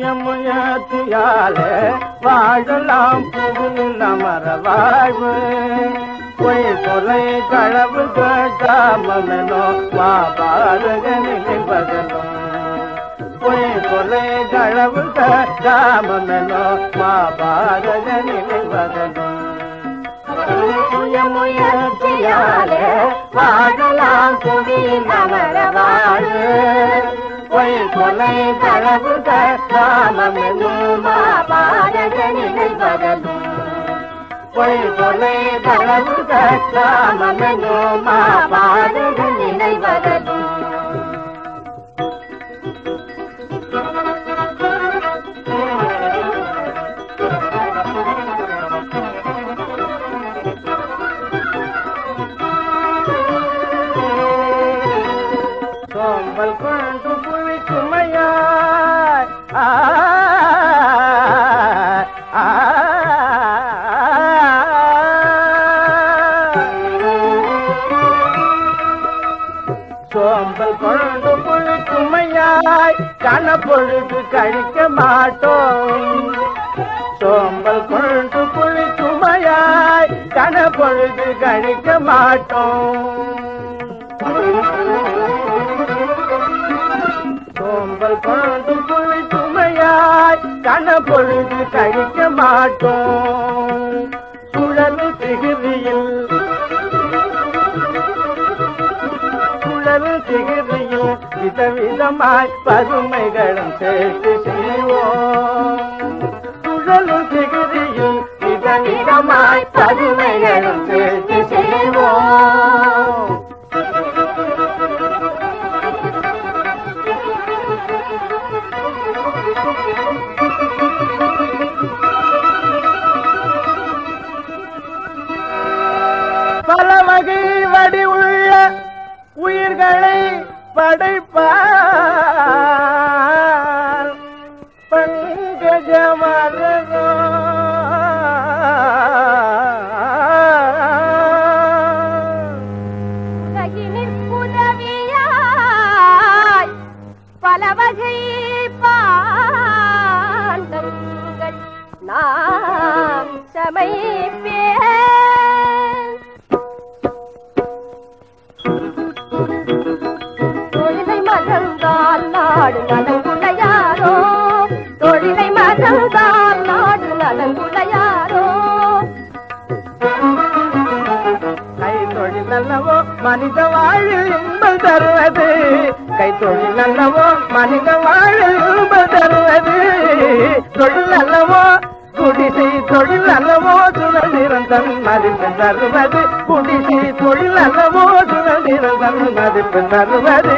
சுயமுயற்சியாலே வாழலாம் புவியில் அமர வாழ்வு பொய் கொலை களவு காமமெனோ மாபாரக நினைவதனும் பொய் கொலை களவு காமமெனோ மாபாரக நினைவதனும் சுயமுயற்சியாலே வாழலாம் புவியில் அமர வாழ்வு பொய் கொலை களவு காமமெனும் மாபாரக நினைவதனும் பொய் கொலை களவு காமமெனும் மாபாரக நினைவதனும் சோம்பல் கொண்டு புவி சுமையாய் ஆ, ஆ, சோம்பல் கொண்டு புவி சுமையாய் கனப்பொழுது கழிக்க மாட்டோம் சோம்பல் கொண்டு புவி சுமையாய் கனப்பொழுது கழிக்க மாட்டோம் சோம்பல் கொண்டு புவி சுமையாய் கனப்பொழுது கழிக்க மாட்டோம் சுழல் திகிரியில் சுழல் திகிரியில் விதவிதமாய் பதுமைகளும் சேர்த்து செய்வோம் சுழல் திகிரியில் விதவிதமாய் பதுமைகளும் சேர்த்து செய்வோம் பல வகை வடி உள்ள உயிர்களை படைப்பார் பங்கஜமரனோ உலகினிற் உதவியாய் பல வகை பாண்டங்கள் நாம் சமைப்பேன் தொழிலை மறந்தால் நாடு நலங்குடையாரோ தொழிலை மறந்தால் நாடு நலங்குடையாரோ கை தொழில் அல்லவோ மனித வாழ்வில் இன்பம் தருவது கை தொழில் அல்லவோ மனித வாழ்வில் இன்பம் தருவது தொழில் அல்லவோ குடிசை தொழில் அல்லவோ சுதந்திரம் தன் மதிப்பு தருவது குடிசை தொழில் அல்லவோ சுதந்திரம் தன் மதிப்பு தருவது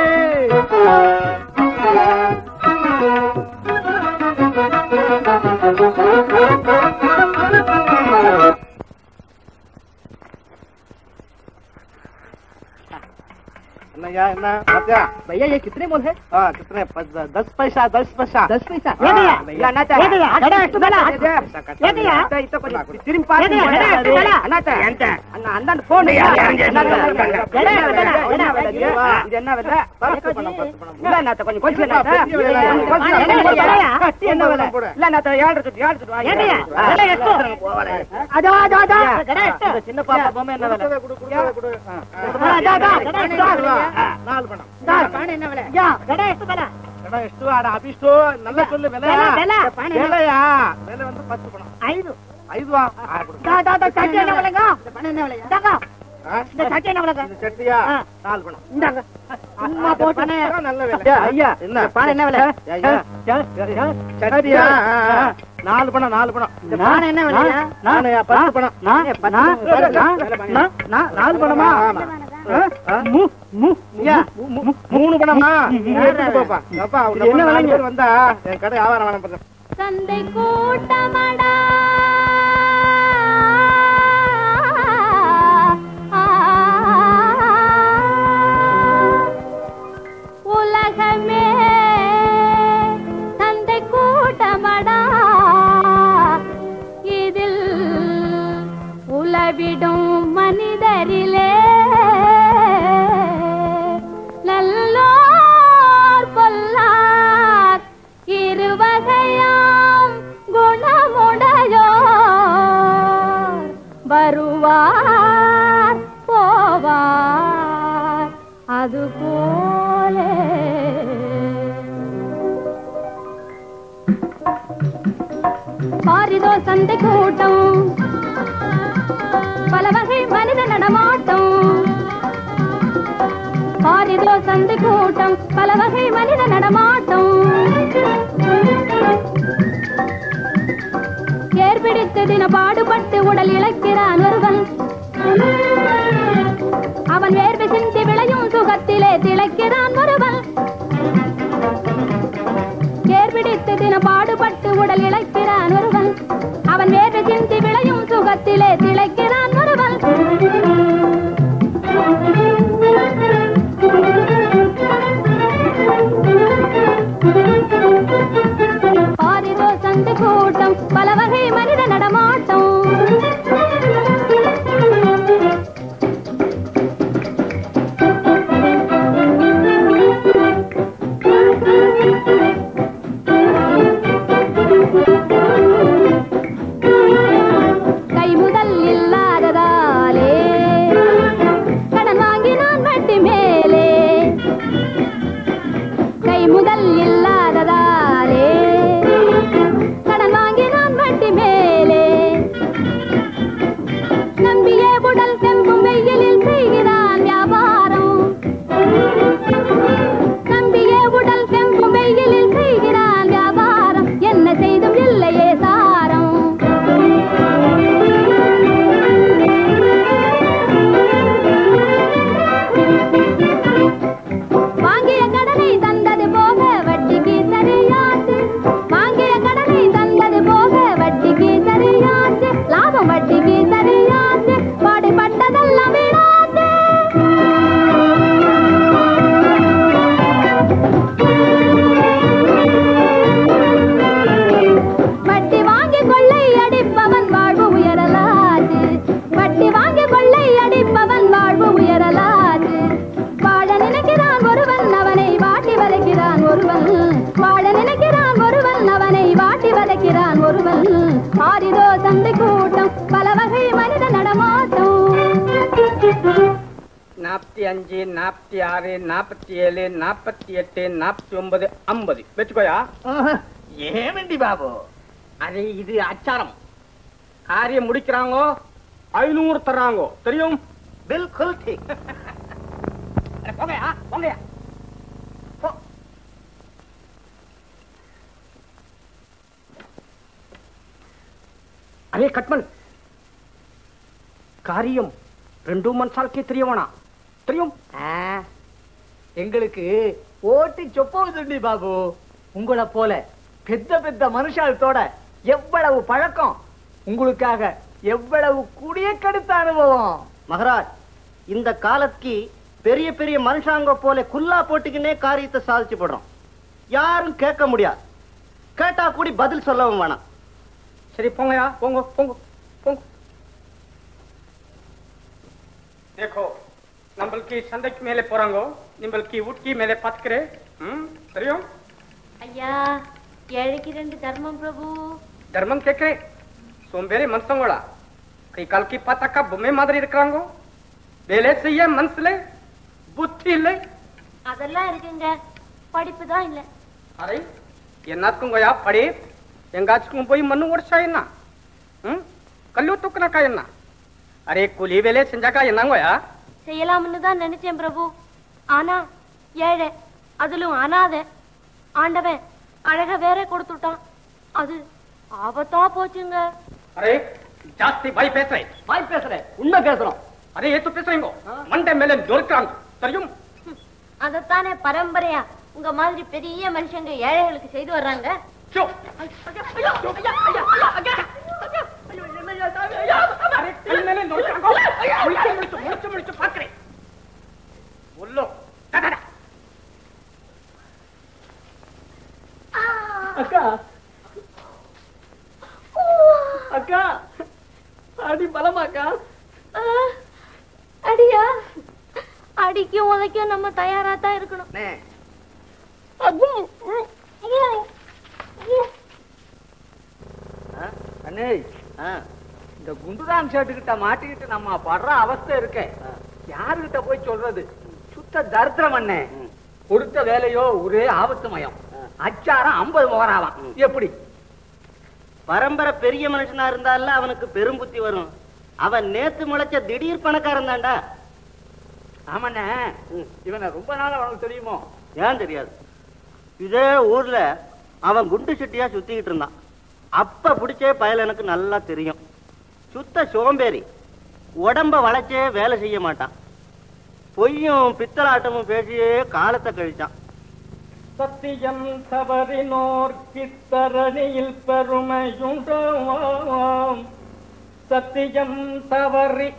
என்னய்யா என்ன பாத்தியா भैया ये कितने बोल है ஆ கிतने प- दस पैसा दस पैसा दस पैसा हाँ, ஏங்கய்யா? भैया, ஏங்கய்யா? ஏங்கய்யா? கடை ಎಷ್ಟು ಬೇಡ? ஏங்கய்யா? திரும்பி ஏங்கய்யா, கடை ಎಷ್ಟು ಬೇಡ? அந்தாண்டு போன் கடை ಎಷ್ಟು ಬೇಡ? கடை. என்ன விலை பத்து பணம் பத்து பணம் இல்ல அண்ணாத்த கொஞ்சம் கொஞ்சம் பெரிய விலை. என்ன விலை இல்ல அண்ணாத்த ஏழு சுட்டு ஏழு சுட்டு ஏங்கய்யா? கடை ಎಷ್ಟು? அதோ, அதோ, அதோ. கடை ಎಷ್ಟು? சின்ன பாப்பா பொம்மை என்ன விலை அதோ, அதோ, அதோ. கடை ಎಷ್ಟು? நாலு பணம் ಯಾ, கடை ಎಷ್ಟು ಬೇಡ? இடம் ಎಷ್ಟು ஆட அபிஷ்டு நல்லா சொல்லு விலை விலை, விலை. விலையா விலை வந்து பத்து பணம் ಐದು ஐதுவா ದಾ, ದಾ, ದಾ, ಚಟ್ನಿ என்ன விலைங்க? இந்தாங்க. இந்த சட்டை என்ன விலைங்க? இந்த சட்டியா ஆ. நாலு பணம் இந்தாங்க. சும்மா போட்டு நல்ல விலை ஐயா என்ன பானை என்ன விலை? ஐயா. சட்டியா ஆ, ஆ. நாலு பணம் நாலு பணம் இந்த பானை என்ன விலையா? நானு பத்து பணம் நான், பத்து நான், பணம். நான், நான், நாலு பணமா? ஆமா. ஆ? ஆ? மூ, மூ, ஐயா, மூ- மூ- மூணு பணமா ம், ம். எடுத்துட்டு போப்பா அப்பா இது என்ன என்ன விலைங்க? பேர் வந்தா என் கடை வியாபாரம் வேணாம் பாருங்க சந்தை கூட்டமடா உலகமே சந்தை கூட்டமடா இதில் உலவிடும் மனிதரிலே நல்லோர் பொல்லார் இருவர் வகையாம் குணமுடையோர் வருவார் போவார் அதுபோலே பாரிதோ சந்தை கூட்டம் பல வகை மனித நடமாட்டம் பாரிதோ சந்தை கூட்டம் பல வகை மனித நடமாட்டம் ஏற்பிடித்து தின பாடுபட்டு உடல் இழக்கிறான் ஒருவன் அவன் வேர்வை சிந்தி விளையும் சுகத்திலே திளைக்கிறான் ஒருவன் ஏற்பிடித்து தின பாடுபட்டு உடல் இழக்கிறான் ஒருவன் அவன் வேர்வை சிந்தி விளையும் சுகத்திலே திளைக்கிறான் ஒருவன் பாரிதோ சந்து கூட்டம் பல வகை மனித நடமாட்டம் கை முதல் இல்லாததாலே கடன் வாங்கினான் வட்டி மேலே கை முதல் இல்லாததாலே கடன் வாங்கினான் வட்டி மேலே நம்பியே உடல் செம்பும் வெயிலில் செய்கிறான் வியாபாரம் நம்பியே உடல் செம்பும் வெயிலில் செய்கிறான் வியாபாரம் என்ன செய்தும் இல்லையே சாரம் வாங்கிய கடனை தந்தது போக வட்டிக்கு சரியாச்சு வாங்கிய கடனை தந்தது போக வட்டிக்கு சரியாச்சு லாபம் வட்டிக்கு சரியாச்சு பாடுபட்டதெல்லாம் விடாச்சு வட்டி வாங்கி கொள்ளை அடிப்பவன் வாழ்வு உயரலாச்சு வட்டி வாங்கி கொள்ளை அடிப்பவன் வாழ்வு உயரலாச்சு வாழ நினைக்கிறான் ஒருவன் அவனை வாட்டி வதைக்கிறான் ஒருவன் வாழ நினைக்கிறான் ஒருவன் அவனை வாட்டி வதைக்கிறான் ஒருவன் ஆரிதோ சந்தை கூட்டம் பல வகை மனித நடமாட்டம் நாற்பத்தி அஞ்சு நாற்பத்தி ஆறு நாற்பத்தி ஏழு நாற்பத்தி எட்டு நாற்பத்தி ஒன்பது ஐம்பது வச்சுக்கோயா ఏమండి బాబు அது இது அச்சாரம் காரியம் முடிக்கிறாங்கோ ஐநூறு தர்றாங்கோ தெரியும் బిల్కుల్ ఠీక్ அட, போங்கயா போங்கயா போ. அரே கட்மன் காரியம் ரெண்டு மனசாலுக்கே தெரியவனா தெரியும் எங்களுக்கு ஓட்டி చెప్పవుతుంది బాబు உங்களை போல பெத்த பெத்த மனுஷாலத்தோட எவ்வளவு பழக்கம் உங்களுக்காக எவ்வளவு குடிய கடுத்த அனுபவம் மகராஜ் இந்த காலத்துக்கு பெரிய பெரிய மனுஷாங்க போல குல்லா போட்டுக்கினே காரியத்தை சாதிச்சு போடுறோம் யாரும் கேட்க முடியாது கேட்டா கூடி பதில் சொல்லவும் வேணாம் சரி போங்கயா போங்க போங்க போங்க देखो நம்மளுக்கு சந்தைக்கு மேலே போறாங்கோ நம்மளுக்கு ஊட்டி மேலே பாத்துக்கிறேன் ம் தெரியும் ஐயா ஏழைக்கு ரெண்டு தர்மம் பிரபு தர்மம் கேட்கிறேன் சோம்பேறி மனுஷங்களா கை கால்க்கு பார்த்தாக்கா பொம்மை மாதிரி இருக்கிறாங்க வேலை செய்ய மனசுல புத்தி இல்லை அதெல்லாம் இருக்குங்க படிப்பு தான் இல்ல அரே என்னத்துக்குங்கயா படி எங்காச்சுக்கும் போய் மண்ணு உடச்சா என்ன ம் கல்லு தூக்குனாக்கா என்ன அரே கூலி வேலை செஞ்சாக்கா என்னங்கோயா செய்யலாம்னு தான் நினைச்சேன் பிரபு ஆனா ஏழை அதிலும் அனாதை ஆண்டவன் அழக வேற கொடுத்துட்டான் அது ஆபத்தா போச்சுங்க அரே ஜாஸ்தி பாய் பேசுறேன் வாய் பேசுறேன் உண்மை பேசுறோம் அரே ஏத்து பேசுறீங்க மண்டை மேல நொறுக்கிறாங்க தெரியும் அதத்தானே பரம்பரையா உங்க மாதிரி பெரிய மனுஷங்க ஏழைகளுக்கு செய்து வர்றாங்க சோ அரே கண் மேல நொறுக்கிறாங்க முழிச்சு முழிச்சு முழிச்சு முழிச்சு பாக்குறேன் உள்ளோ டடடா. அக்கா அக்கா அடி பலமாக்கா அடியா அடிக்கும் உதைக்கும் நம்ம தயாரா தான் இருக்கணும் அண்ணே, அப்பு. அண்ணே ஆ, இந்த குண்டுராம் சேட்டுக்கிட்ட மாட்டிக்கிட்டு நம்ம படுற அவஸ்தை இருக்கே யாருகிட்ட போய் சொல்றது சுத்த தரித்திரம் அண்ணே ம். கொடுத்த வேலையோ ஒரே ஆபத்து மயம் அச்சாரம் ஐம்பது முகராவாம் எப்படி பரம்பரை பெரிய மனுஷனா இருந்தால அவனுக்கு பெரும் புத்தி வரும் அவன் நேத்து முளைச்ச திடீர் பணக்காரன் தான்டா ஆமாண்ணே இவனை ரொம்ப நாள் உனக்கு தெரியுமோ ஏன் தெரியாது இதே ஊர்ல அவன் குண்டு சட்டியா சுத்திக்கிட்டு இருந்தான் அப்ப பிடிச்சே பயல் எனக்கு நல்லா தெரியும் சுத்த சோம்பேறி உடம்ப வளைச்சே வேலை செய்ய மாட்டான் பொய்யும் பித்தலாட்டமும் பேசியே காலத்தை கழிச்சான் சத்தியம் தவறினோர் கித்தரணியில் பெருமையுண்டோ சத்தியம் தவறி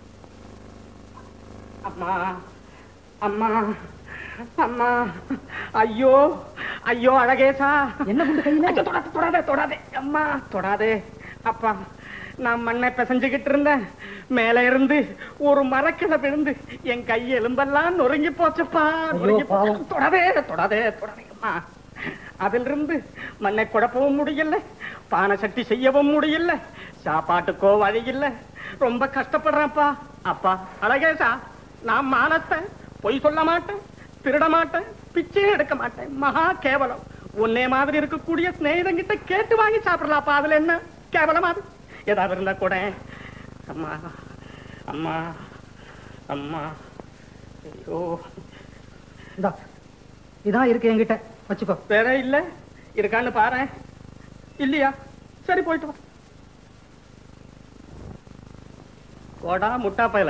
அம்மா அம்மா அம்மா ஐயோ ஐயோ அழகேசா என்ன குண்டு கையில ஐயோ, தொடாதே தொடாதே தொடாதே அம்மா தொடாதே அப்பா நான் மண்ணை பிசைஞ்சுக்கிட்டு இருந்தேன் மேல இருந்து ஒரு மரக்கிளை விழுந்து என் கை எலும்பெல்லாம் நொறுங்கி போச்சுப்பா நொறுங்கி போச்சு. பாவம். தொடாதே தொடாதே தொடாதே அம்மா அதிலிருந்து மண்ணை குழப்பவும் முடியல பானை சட்டி செய்யவும் முடியல சாப்பாட்டுக்கோ வழி இல்ல ரொம்ப கஷ்டப்படுறேன்ப்பா அப்பா அழகேசா நான் மானத்தை பொய் சொல்ல மாட்டேன் திருட மாட்டேன் பிச்சையே எடுக்க மாட்டேன் மகா கேவலம் உன்னே மாதிரி இருக்கக்கூடிய சிநேகிதங்கிட்ட கேட்டு வாங்கி சாப்பிடலாப்பா அதுல என்ன கேவலமா அது ஏதாவது இருந்தா கூட அம்மா அம்மா அம்மா ஐயோ இந்தா இதான் இருக்கு என்கிட்ட வச்சுக்கோ வேற இல்ல இருக்கான்னு பாரு இல்லையா சரி போயிட்டு வா போடா முட்டா பயல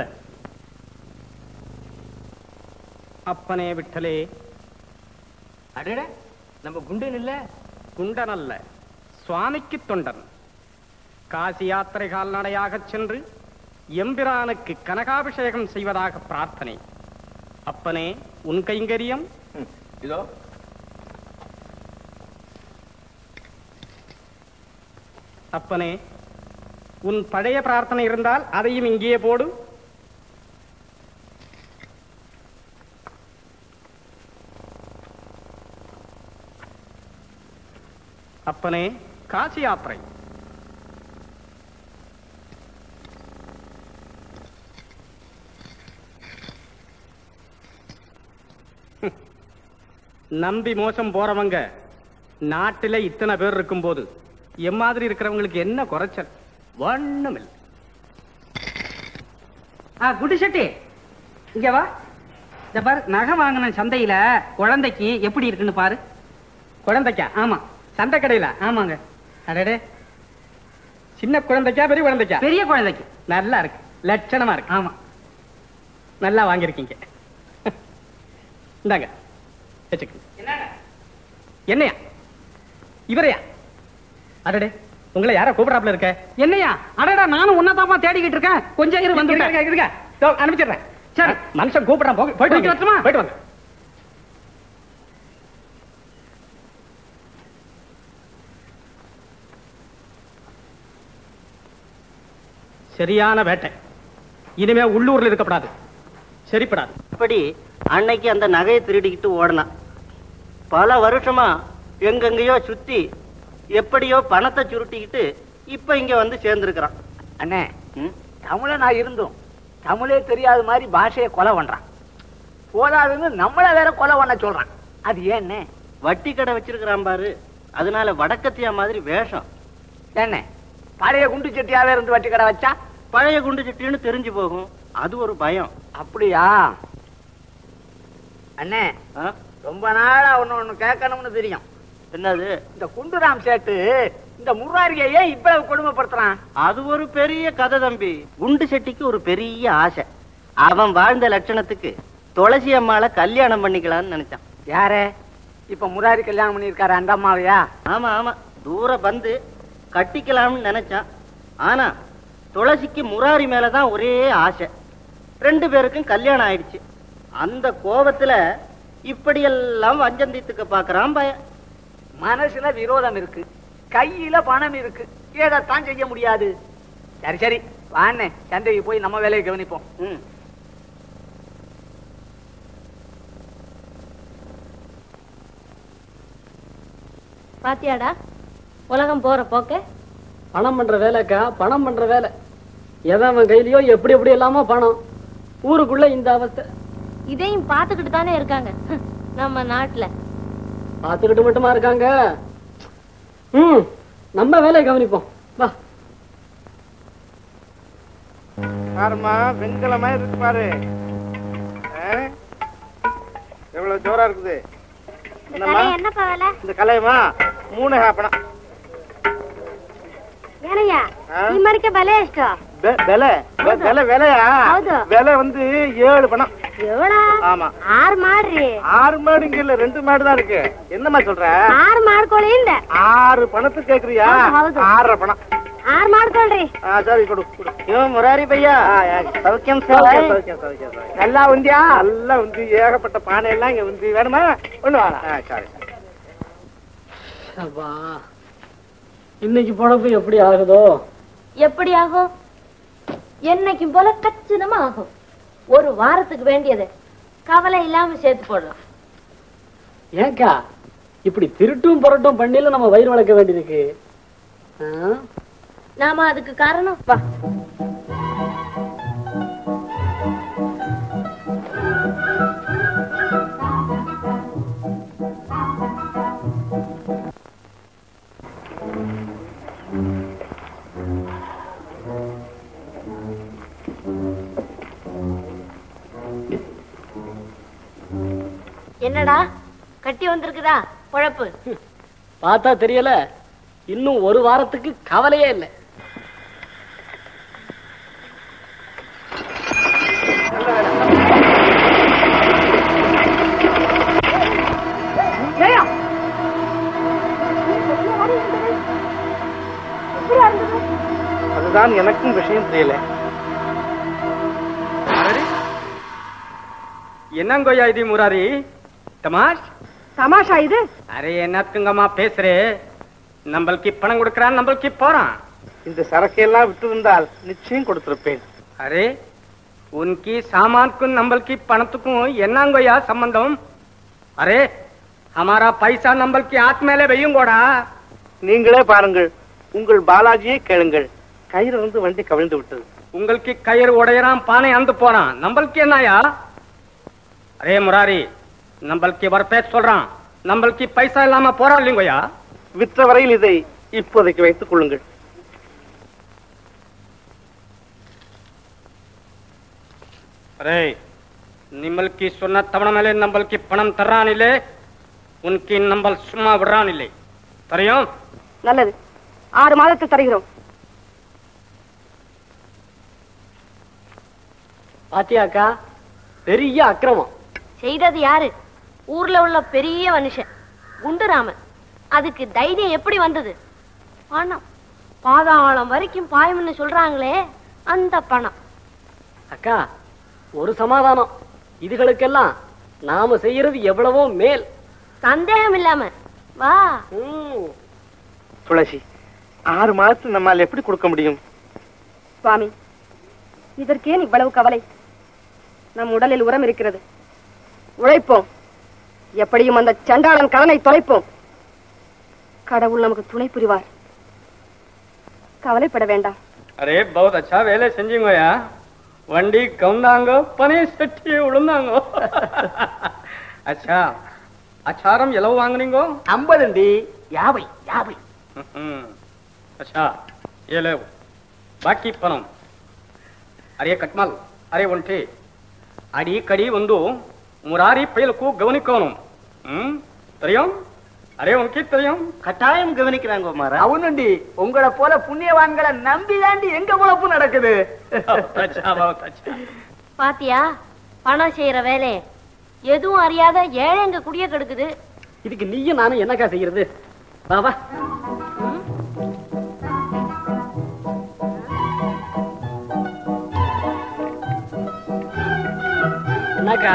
அப்பனே விட்டலே அடடே நம்ம குண்டு இல்ல குண்டன் அல்ல சுவாமிக்கு தொண்டன் காசி யாத்திரை கால்நடையாகச் சென்று எம்பிரானுக்கு கனகாபிஷேகம் செய்வதாக பிரார்த்தனை அப்பனே உன் கைங்கரியம் இதோ அப்பனே உன் பழைய பிரார்த்தனை இருந்தால் அதையும் இங்கேயே போடு அப்பனே காசி யாத்திரை ஹம். நம்பி மோசம் போறவங்க நாட்டில இத்தனை பேர் இருக்கும்போது எம்மாதிரி இருக்கிறவங்களுக்கு என்ன குறைச்சல் ஒண்ணுமில்லை ஆ குண்டு செட்டி இங்க வா இந்த பாரு நகை வாங்கின சந்தையில குழந்தைக்கு எப்படி இருக்குன்னு பாரு குழந்தைக்கா ஆமா சந்தை கடையில ஆமாங்க அடடே சின்ன குழந்தைக்கா பெரிய குழந்தைக்கா பெரிய குழந்தைக்கு நல்லா இருக்கு லட்சணமா இருக்கு ஆமா நல்லா வாங்கியிருக்கீங்க இந்தாங்க வச்சுக்கோங்க என்னையா இவரையா அடடே உங்களை யாரோ கூப்பிடாப்புல இருக்க என்னையா அடடா நானும் உன்னதாமா தேடிக்கிட்டு இருக்கேன் கொஞ்சம் இரு வந்து இருங்க, இருங்க, இருங்க. இதோ அனுப்பிச்சிடுறேன் சரி. மனுஷன் கூப்பிடுறான் போங்க போயிட்டு போயிட்டு வாங்க. வரட்டுமா? போயிட்டு வாங்க சரியான வேட்டை இனிமே உள்ளூர்ல இருக்கப்படாது சரிப்படாது அப்படி அன்னைக்கு அந்த நகையை திருடிக்கிட்டு ஓடினான் பல வருஷமா எங்கெங்கேயோ சுத்தி எப்படியோ பணத்தை சுருட்டிக்கிட்டு இப்ப இங்க வந்து சேர்ந்திருக்கிறான் அண்ணே ம்? தமிழனா இருந்தும் தமிழே தெரியாத மாதிரி பாஷையை கொலை பண்றான் போதாதுன்னு நம்மள வேற கொலை பண்ண சொல்றான் அது ஏன்னே வட்டி கடை வச்சிருக்கிறான் பாரு அதனால வடக்கத்தியா மாதிரி வேஷம் என்ன பழைய குண்டு செட்டியாவே இருந்து வட்டி கடை வச்சா பழைய குண்டு சட்டின்னு தெரிஞ்சு போகும் அது ஒரு பயம் அப்படியா அண்ணே ஆ? ரொம்ப நாளா ஒண்ணு ஒண்ணு கேட்கணும்னு தெரியும் என்னது இந்த குண்டுராம் சேட்டு இந்த முராரியை ஏன் இவ்வளவு கொடுமைப்படுத்துறான் அது ஒரு பெரிய கதை தம்பி குண்டு செட்டிக்கு ஒரு பெரிய ஆசை அவன் வாழ்ந்த லட்சணத்துக்கு துளசி அம்மாளை கல்யாணம் பண்ணிக்கலாம்னு நினைச்சான் யாரே இப்ப முராரி கல்யாணம் பண்ணியிருக்காரு அந்த அம்மாவையா ஆமா ஆமா தூர வந்து கட்டிக்கலாம்னு நினைச்சான் ஆனா துளசிக்கு முராரி மேலதான் ஒரே ஆசை ரெண்டு பேருக்கும் கல்யாணம் ஆயிடுச்சு அந்த கோபத்துல இப்படியெல்லாம் வஞ்சந்தித்துக்க பாக்குறான் பையன் மனசுல விரோதம் இருக்கு கையில பணம் இருக்கு ஏதத்தான் செய்ய முடியாது சரி சரி வாண்ணே சந்தைக்கு போய் நம்ம வேலையை கவனிப்போம் ம். பாத்தியாடா உலகம் போற போக்க பணம் பண்ற வேலைக்கா பணம் பண்ற வேலை எவன் அவன் கையிலயோ எப்படி எப்படி இல்லாம பணம் ஊருக்குள்ள இந்த அவஸ்தை இதையும் பாத்துக்கிட்டு தானே இருக்காங்க ஹம், நம்ம நாட்டுல பார்த்துக்கிட்டு மட்டுமா இருக்காங்க ம் நம்ம வேலையை கவனிப்போம் வா பாருமா வெண்கலமா இருக்கு பாரு ஆ? எவ்வளவு ஜோரா இருக்குது என்னம்மா என்னப்பா வேலை இந்த கலையமா மூணு ஹாப்பனா ஏனையா ஆ? ಈ ಮರಕ್ಕೆ ಬಲೆ ಎಷ್ಟು விலை வெ- விலை விலையா ಹೌದು. விலை வந்து ஏழு பணம் ಏಳ ஆமா ಆರ್ ಮಾಡ್ರಿ ஆறு மாடு இங்க இல்ல ரெண்டு மாடு தான் இருக்கு என்னம்மா சொல்ற ಆರ್ ಮಾಡ್ಕೊಳ್ಳಿ ಇಂದ ஆறு பணத்துக்கு கேக்குறியா ಹೌದು, ಹೌದು. ஆறரை பணம் ಆರ್ ಮಾಡ್ಕೊಳ್ರಿ ஆ, சரி கொடு கொடு இவன் முராரி பையா சௌக்கியம் சௌக்கியம், சௌக்கியம், சௌக்கியம், சௌக்கியம். நல்லா உந்தியா நல்லா வந்து ஏகப்பட்ட பானை எல்லாம் இங்க வந்து வேணுமா ஒண்ணு வேணாம் ஆ, சரி அப்பா இன்னைக்கு பொழப்பு எப்படி ஆகுதோ எப்படி ஆகும் என்னைக்கும் போல கச்சிதமா ஆகும் ஒரு வாரத்துக்கு வேண்டியது கவலை இல்லாம சேர்த்து போடலாம் ஏக்கா இப்படி திருட்டும் புரட்டும் பண்ணில நம்ம வயிறு வளர்க்க வேண்டியிருக்கு ஆ? நாம அதுக்கு காரணம் வா என்னடா கட்டி வந்திருக்குதா பொழப்பு பார்த்தா தெரியல இன்னும் ஒரு வாரத்துக்கு கவலையே இல்லை அதுதான் எனக்கும் விஷயம் தெரியல என்னங்கோயா இது முராரி தமாஷ் தமாஷா இது அரே என்னத்துங்கம்மா பேசுறே நம்மளுக்கு பணம் கொடுக்கறான் நம்மளுக்கு போறான் இந்த சரக்கையெல்லாம் விட்டு இருந்தால் நிச்சயம் கொடுத்திருப்பேன் அரே உன்கி சாமான்க்கும் நம்மளுக்கு பணத்துக்கும் என்னங்கோயா சம்பந்தம் அரே हमारा பைசா நம்மளுக்கு ஆத் மேலே வையுங்கோடா நீங்களே பாருங்கள் உங்கள் பாலாஜியை கேளுங்கள் கயிறு வந்து வண்டி கவிழ்ந்து விட்டது உங்களுக்கு கயிறு உடையறான் பானை அந்து போறான் நம்மளுக்கு என்னயா அரே முராரி நம்மளுக்கு வரப்பே சொல்றான் நம்மளுக்கு பைசா இல்லாம போறான் இல்லைங்கோயா விற்ற வரையில் இதை இப்போதைக்கு வைத்துக் கொள்ளுங்கள் அரே நிம்மளுக்கு சொன்ன தவணை மேலே நம்மளுக்கு பணம் தர்றான் இல்லை உனக்கு நம்ம சும்மா விடுறான் இல்லை தெரியும் நல்லது ஆறு மாதத்தில் தருகிறோம் பாத்தியாக்கா பெரிய அக்கிரமம் செய்தது யாரு ஊர்ல உள்ள பெரிய மனுஷன் குண்டுராமன் அதுக்கு தைரியம் எப்படி வந்தது பணம் பாதாளம் வரைக்கும் பாயம்னு சொல்றாங்களே அந்த பணம் அக்கா ஒரு சமாதானம் இதுகளுக்கெல்லாம் நாம செய்யறது எவ்வளவோ மேல் சந்தேகம் இல்லாம வா ம். துளசி ஆறு மாதத்தில் நம்மால் எப்படி கொடுக்க முடியும் சுவாமி இதற்கேன் இவ்வளவு கவலை நம் உடலில் உரம் இருக்கிறது உழைப்போம் எப்படியும் அந்த சண்டாளன் கடனை தொலைப்போம் கடவுள் நமக்கு துணை புரிவார் கவலைப்பட வேண்டாம் அரே பௌத் அச்சா வேலை செஞ்சீங்கோயா வண்டி கவுந்தாங்க பனை சட்டி விழுந்தாங்க அச்சா அச்சாரம் எவ்வளவு வாங்குனீங்கோ ஐம்பதுண்டி யாபை யாபை ம்ஹும். अच्छा ये ले ಬಾಕಿ ಪಣಂ ಅರೆ ಕಟ್ಮಲ್ ಅರೆ ಒಂಟೆ ಅಡಿ ಕಡಿ ಒಂದು ಮುರಾರಿ ಪೈಲಕು ಗಮನಿಕೋನು ಹ್ಮ್ தெரியும் அரே உனக்கு தெரியும் கட்டாயம் கவனிக்கிறாங்க மாரா அவனுண்டி உங்களை போல புண்ணியவான்களை நம்பி தாண்டி எங்க பொழப்பு நடக்குது அச்சா பௌத் அச்சா பாத்தியா பணம் செய்யற வேலை எதுவும் அறியாத ஏழைங்க குடிய கெடுக்குது இதுக்கு நீயும் நானும் என்னக்கா செய்யறது வா வா என்னக்கா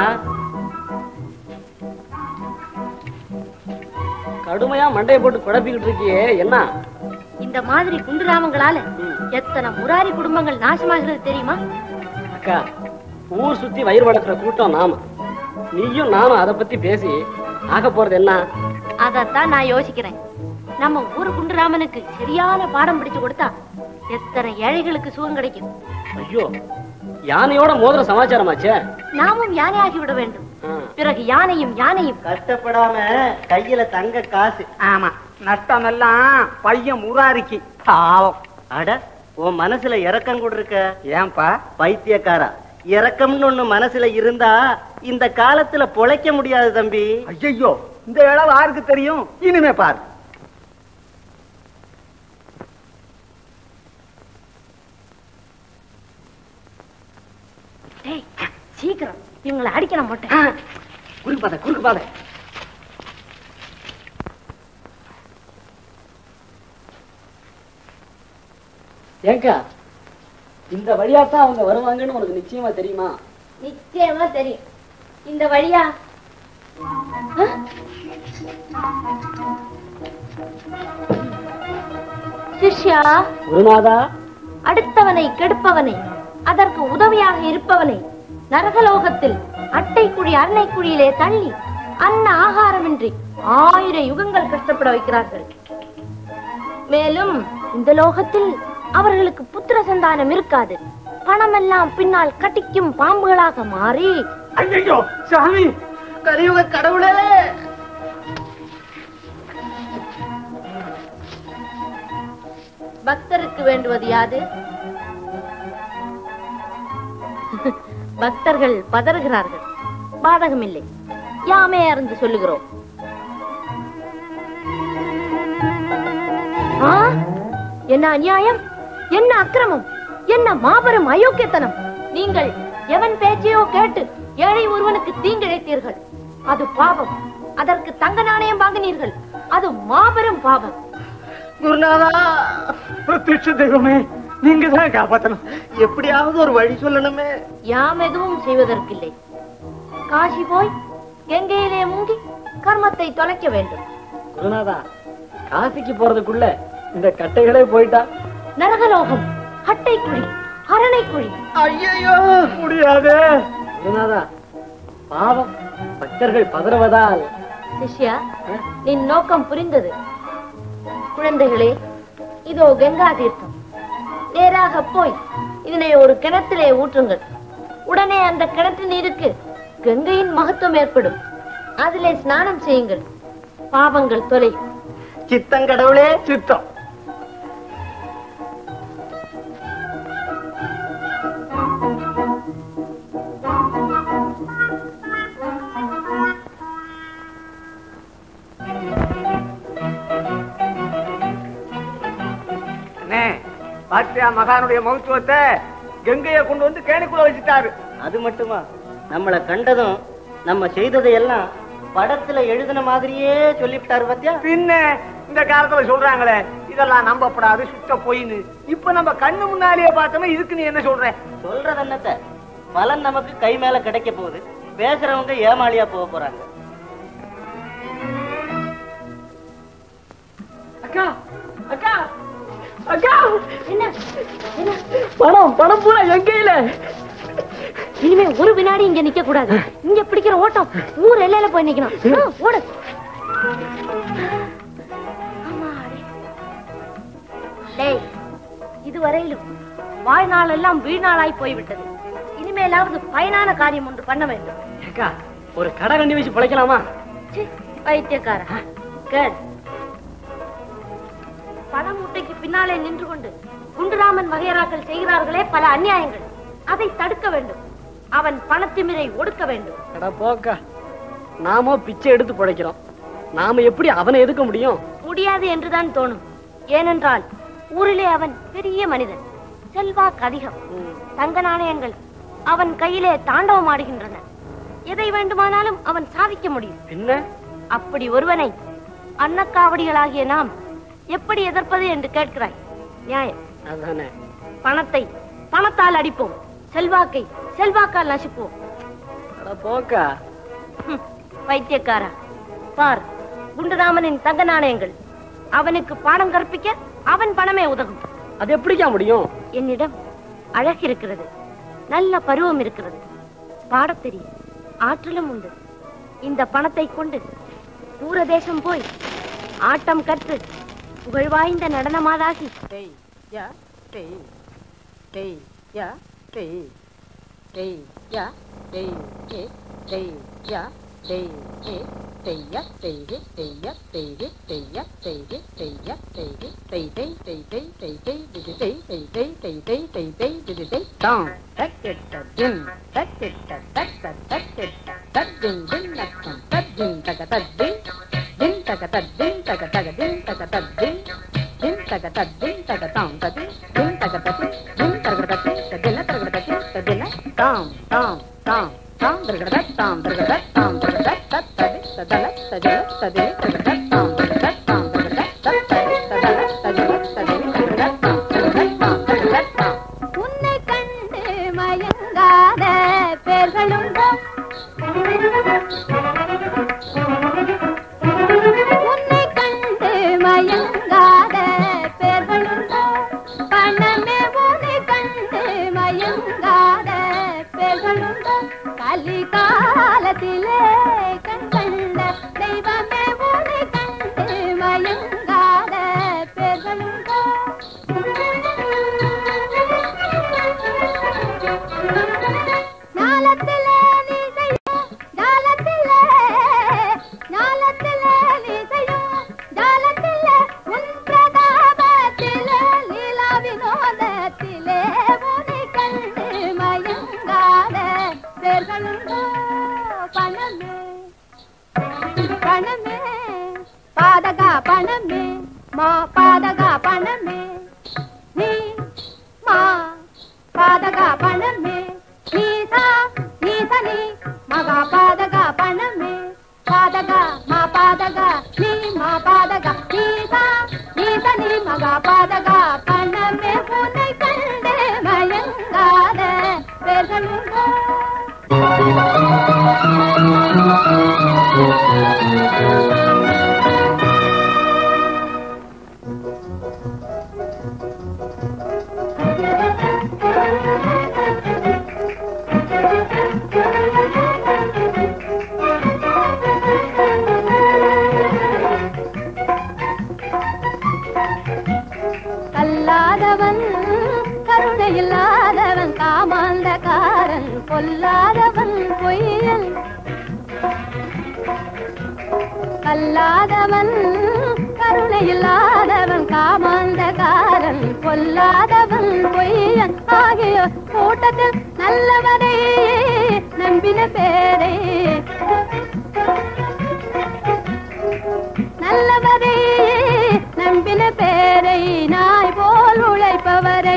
கடுமையா மண்டையை போட்டு குழப்பிக்கிட்டு இருக்கியே என்ன இந்த மாதிரி குண்டுராமங்களால ம். எத்தனை முராரி குடும்பங்கள் நாசமாகிறது தெரியுமா அக்கா ஊர் சுத்தி வயிறு வளர்க்குற கூட்டம் நாம நீயும் நானும் அதை பத்தி பேசி ஆக போறது என்ன அதத்தான் நான் யோசிக்கிறேன் நம்ம ஊரு குண்டுராமனுக்கு சரியான பாடம் பிடிச்சு கொடுத்தா எத்தனை ஏழைகளுக்கு சுகம் கிடைக்கும் ஐயோ யானையோட மோதிர சமாச்சாரமாச்சே நாமும் யானையாகி விட வேண்டும் பிறகு யானையும் யானையும் கஷ்டப்படாம கையில தங்க காசு ஆமா நஷ்டம் எல்லாம் பையன் முராரிக்கு பாவம் அட உன் மனசுல இறக்கம் கூட இருக்க ஏன்பா பைத்தியக்காரா இறக்கம்னு ஒண்ணு மனசுல இருந்தா இந்த காலத்துல பொழைக்க முடியாது தம்பி ஐயோ இந்த இளவு யாருக்கு தெரியும் இனிமே பாரு டேய் சீக்கிரம் இவங்களை அடிக்கணும் மாட்டேன் குறுக்கு பாதை குறுக்கு பாதை ஏங்கா இந்த வழியாத்தான் அவங்க வருவாங்கன்னு உனக்கு நிச்சயமா தெரியுமா நிச்சயமா தெரியும் இந்த வழியா ஆ? சிஷ்யா குருநாதா அடுத்தவனை கெடுப்பவனை அதற்கு உதவியாக இருப்பவனை நரகலோகத்தில் அட்டைக்குழி அன்னைக்குழியிலே தள்ளி அன்ன ஆகாரமின்றி ஆயிரம் யுகங்கள் கஷ்டப்பட வைக்கிறார்கள் மேலும் இந்த லோகத்தில் அவர்களுக்கு புத்திர சந்தானம் இருக்காது பணமெல்லாம் பின்னால் கட்டிக்கும் பாம்புகளாக மாறி ஐயோ சாமி கலியுக கடவுளே பக்தருக்கு வேண்டுவது யாது பக்தர்கள் பதறுகிறார்கள் பாதகமில்லை யாமே அறிந்து சொல்லுகிறோம் ஆ? என்ன அநியாயம் என்ன அக்கிரமம் என்ன மாபெரும் அயோக்கியத்தனம் நீங்கள் எவன் பேச்சையோ கேட்டு ஏழை ஒருவனுக்கு தீங்கிழைத்தீர்கள் அது பாவம் அதற்கு தங்க நாணயம் வாங்கினீர்கள் அது மாபெரும் பாவம் குருநாதா பிரத்யட்ச தெய்வமே நீங்க தான் காப்பாத்தணும் எப்படியாவது ஒரு வழி சொல்லணுமே யாம் எதுவும் செய்வதற்கில்லை காசி போய் கங்கையிலே மூங்கி கர்மத்தை தொலைக்க வேண்டும் குருநாதா காசிக்கு போறதுக்குள்ள இந்த கட்டைகளே போயிட்டா நரகலோகம் அட்டைக்குழி அரணைக்குழி ஐயோ முடியாது குருநாதா பாவம் பக்தர்கள் பதறுவதால் சிஷ்யா நின் நோக்கம் புரிந்தது குழந்தைகளே இதோ கங்கா தீர்த்தம் நேராக போய் இதனை ஒரு கிணத்திலே ஊற்றுங்கள் உடனே அந்த கிணற்று நீருக்கு கங்கையின் மகத்துவம் ஏற்படும் அதிலே ஸ்நானம் செய்யுங்கள் பாவங்கள் தொலை சித்தங்கடவுளே சித்தம் அண்ணே பாத்தியா மகானுடைய மகத்துவத்தை கங்கையை கொண்டு வந்து கேணிக்குள்ள வச்சுட்டாரு அது மட்டுமா நம்மள கண்டதும் நம்ம செய்ததை எல்லாம் படத்துல எழுதின மாதிரியே சொல்லிவிட்டாரு பாத்தியா பின்ன இந்த காலத்துல சொல்றாங்களே இதெல்லாம் நம்பப்படாது சுத்த பொய்ன்னு இப்ப நம்ம கண்ணு முன்னாலேயே பார்த்தோமே இதுக்கு நீ என்ன சொல்ற சொல்றது என்னத்த பலன் நமக்கு கை மேல கிடைக்க போகுது பேசுறவங்க ஏமாளியா போக போறாங்க அக்கா அக்கா அக்கா என்ன என்ன பணம் பணம் பூரா என் கையில இனிமே ஒரு வினாடி இங்க நிக்க கூடாது இங்க பிடிக்கிற ஓட்டம் ஊர் எல்லையில போய் நிக்கணும் ஆ, ஓடு அம்மாடி. டேய் இதுவரையிலும் வாழ்நாள் எல்லாம் வீணாளாய் போய்விட்டது இனிமேலாவது பயனான காரியம் ஒன்று பண்ண வேண்டும் அக்கா ஒரு கடை கண்டி வச்சு பிழைக்கலாமா ச்சீ, பைத்தியக்கார கேள் பண மூட்டைக்கு பின்னாலே நின்று கொண்டு குண்டுராமன் வகையராக்கள் செய்கிறார்களே பல அநியாயங்கள் அதை தடுக்க வேண்டும் அவன் பணத்திமிரை ஒடுக்க வேண்டும் அட போக்கா நாமோ பிச்சை எடுத்து பிழைக்கிறோம் நாம எப்படி அவனை எதுக்க முடியும் முடியாது என்றுதான் தோணும் ஏனென்றால் ஊரிலே அவன் பெரிய மனிதன் செல்வாக்கு அதிகம் தங்க நாணயங்கள் அவன் கையிலே தாண்டவம் ஆடுகின்றன எதை வேண்டுமானாலும் அவன் சாதிக்க முடியும் பின்ன அப்படி ஒருவனை அன்னக்காவடிகளாகிய நாம் எப்படி எதிர்ப்பது என்று கேட்கிறாய் நியாயம் அதானே பணத்தை பணத்தால் அடிப்போம் செல்வாக்கை செல்வாக்கால் நசுப்போம் அட போக்கா ஹம், பைத்தியக்காரா பார் குண்டுராமனின் தங்க நாணயங்கள் அவனுக்கு பாடம் கற்பிக்க அவன் பணமே உதவும் அது எப்படிக்கா முடியும் என்னிடம் அழகு இருக்கிறது நல்ல பருவம் இருக்கிறது பாடத் தெரியும் ஆற்றலும் உண்டு இந்த பணத்தை கொண்டு தூர தேசம் போய் ஆட்டம் கற்று புகழ் வாய்ந்த நடனமாதாகி டேய் யா டேய் டேய் யா டேய் டேய் யா டேய் ஏ டேய் யா டேய் ஏ டேய் யா டேய் ஏ டேய் யா டேய் ஏ டேய் யா டேய் ஏ டேய் யா டேய் ஏ டேய் டேய் டேய் டேய் டேய் டேய் டிடி டேய் டேய் டேய் டேய் டேய் டேய் டேய் டிடி டேய் டாம் டக் டிட் டக் டின் டக் டிட் டக் டக் டக் டக் டிட் டக் டின் டின் டக் டம் டக் டின் டக டக் டின் டின் டக டக் டின் டக டக டின் டக டக் டின் டின் டக டக் டின் டக டாம் டக் டின் டின் டக டக் டின் டின் டக டக் டின் டதில டக டக் டின் டதில டாம் டாம் டாம் டாம் டக டக் டாம் டக டக் டாம் டக டக் தத் ததி ததல ததில ததில டக டக் டாம் டக டக் டாம் டக டக் தத் ததி ததல ததில ததில டக டக் டாம் டக டக் டாம் டக டக் டாம் உன்னை கண்டு மயங்காத பேர்களுண்டோ உன்னை கண்டு மயங்காத பேர்களுண்டோ பணமே உன்னை கண்டு மயங்காத பேர்களுண்டோ கலிகாலத்திலே கண் கண்ட தெய்வமே உன்னை கண்டு மயங்காத பேர்களுண்டோ ஞாலத்திலே நீ செய்யும் ஜாலத்திலே ஞாலத்திலே நீ செய்யும் ஜாலத்திலே உன் பிரதாபத்திலே லீலா வினோதத்திலே உன்னை கண்டு மயங்காத பேர்களுண்டோ பணமே பணமே பாதகா பணமே மா பாதகா பணமே நீ மா பாதகா பணமே நீசா நீசனி மகா பாதகா பணமே பாதகா மா பாதகா நீ மா பாதகா நீசா நீசனி மகா பாதகா பணமே உன்னை கண்டு மயங்காத பேர்களுண்டோ கல்லாதவன் கருணை இல்லாதவன் காமாந்தகாரன் பொல்லாதவன் பொய்யன் கல்லாதவன் கருணை இல்லாதவன் காமாந்தகாரன் பொல்லாதவன் பொய்யன் ஆகிய கூட்டத்தில் நல்லவரை நம்பின பேரை நல்லவரை நம்பின பேரை நாய் போல் உழைப்பவரை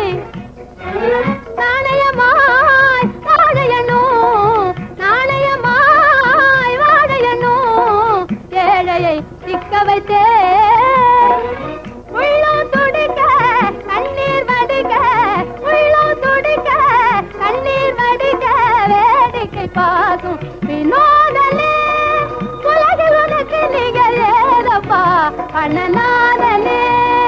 நாணயமாய் வாழையனோ நாணயமாய் வாழையனோ ஏழையை சிக்க வைத்தே உள்ளம் துடிக்க கண்ணீர் வடிக்க உள்ளம் துடிக்க கண்ணீர் வடிக்க வேடிக்கை பார்க்கும் வினோதனே உலகில் உனக்கு நிகழ் ஏதப்பா பண்ணநாதனே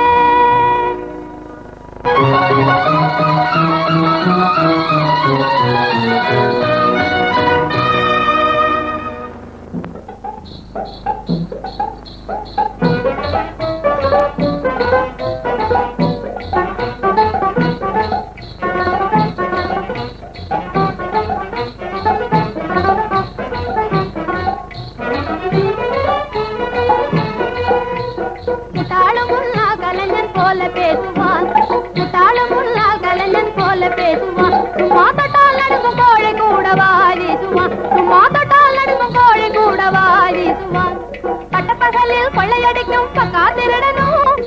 முட்டாளும் முன்னா கலைஞன் போல பேசுவான் முட்டாளும் முன்னா கலைஞன் போல பேசுவான் சும்மா தொட்டால் நடுங்கும் கோழை கூட வாரிசுவான் சும்மா தொட்டால் நடுங்கும் கோழை கூட வாரிசுவான் பட்டப்பகலில் கொள்ளையடிக்கும் பக்கா திருடனும்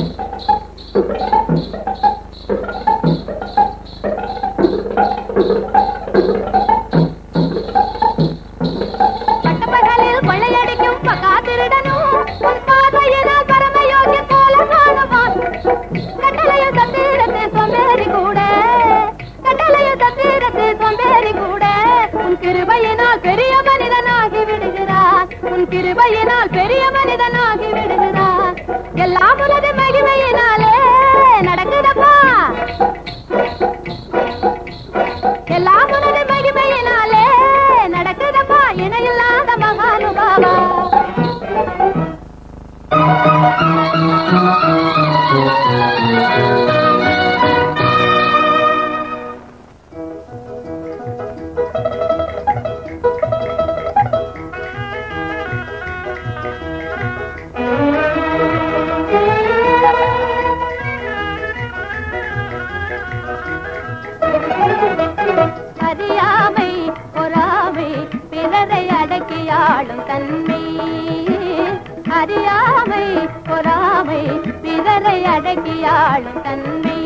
பட்டப்பகலில் கொள்ளையடிக்கும் பக்கா திருடனும் உன் பார்வையினால் பரமயோகிய போல காணுவான் கட்டளைய தத்தீரத்தை சொம்பேறி கூட கட்டளைய தத்தீரத்தை சொம்பேறி கூட உன் கிருபையினால் பெரிய மனிதனாகி விடுகிறான் உன் கிருபையினால் பெரிய மனிதனாகி விடுகிறான் எல்லாம் உனது மகிமையினாலே நடக்குதப்பா எல்லாம் உனது மகிமையினாலே நடக்குதப்பா இணையில்லாத மகானுபாவா அறியாமை பொறாமை பிறரை அடக்கியாளும் தன்மை அறியாமை பொறாமை பிறரை அடக்கியாளும் தன்மை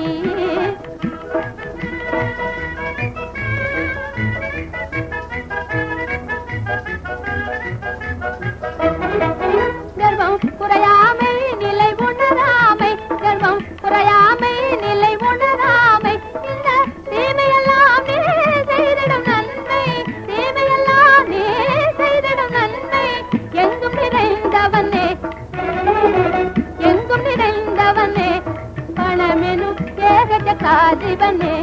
கர்வம் குறையாமை நிலை உணராமை கர்வம் குறையாமை நிலை உணராமை இந்த தீமையெல்லாம் நீ செய்திடும் நன்மை தீமையெல்லாம் நீ செய்திடும் நன்மை எங்கும் நிறைந்தவனே எங்கும் நிறைந்தவனே பணமெனும் ஏகஜ காதிவனே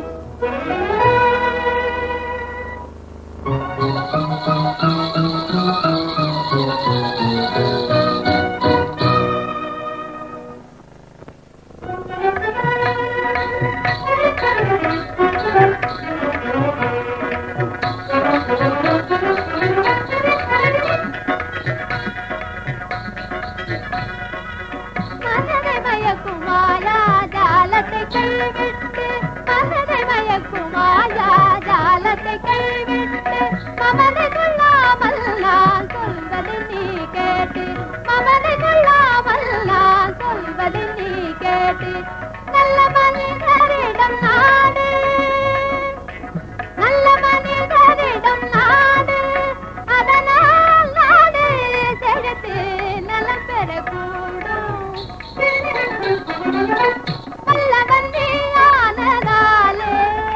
மனதை மயக்கும் மாயா ஜாலத்தை கைவிட்டு மனதை மயக்கும் மாயா ஜாலத்தை கைவிட்டு மமதை கொள்ளாமல் நான் சொல்வதை நீ கேட்டு மமதை கொள்ளாமல் நான் சொல்வதை நீ கேட்டு நல்ல மனிதரிடம் நாடு நல்ல மனிதரிடம் நாடு அதனால் நாடு செலுத்து நலம் பெறக்கூடும் வல்லவன் நீயானதாலே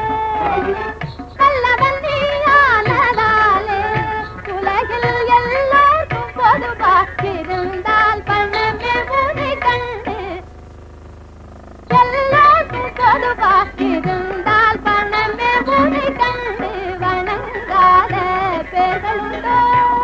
வல்லவன் நீயானதாலே உலகில் எல்லாருக்கும் பொதுவாக்கிருந்தால் பணமே உனை கண்டு எல்லாருக்கும் பொதுவாக்கிருந்தால் பணமே உனை கண்டு வணங்காத பேர்களுண்டோ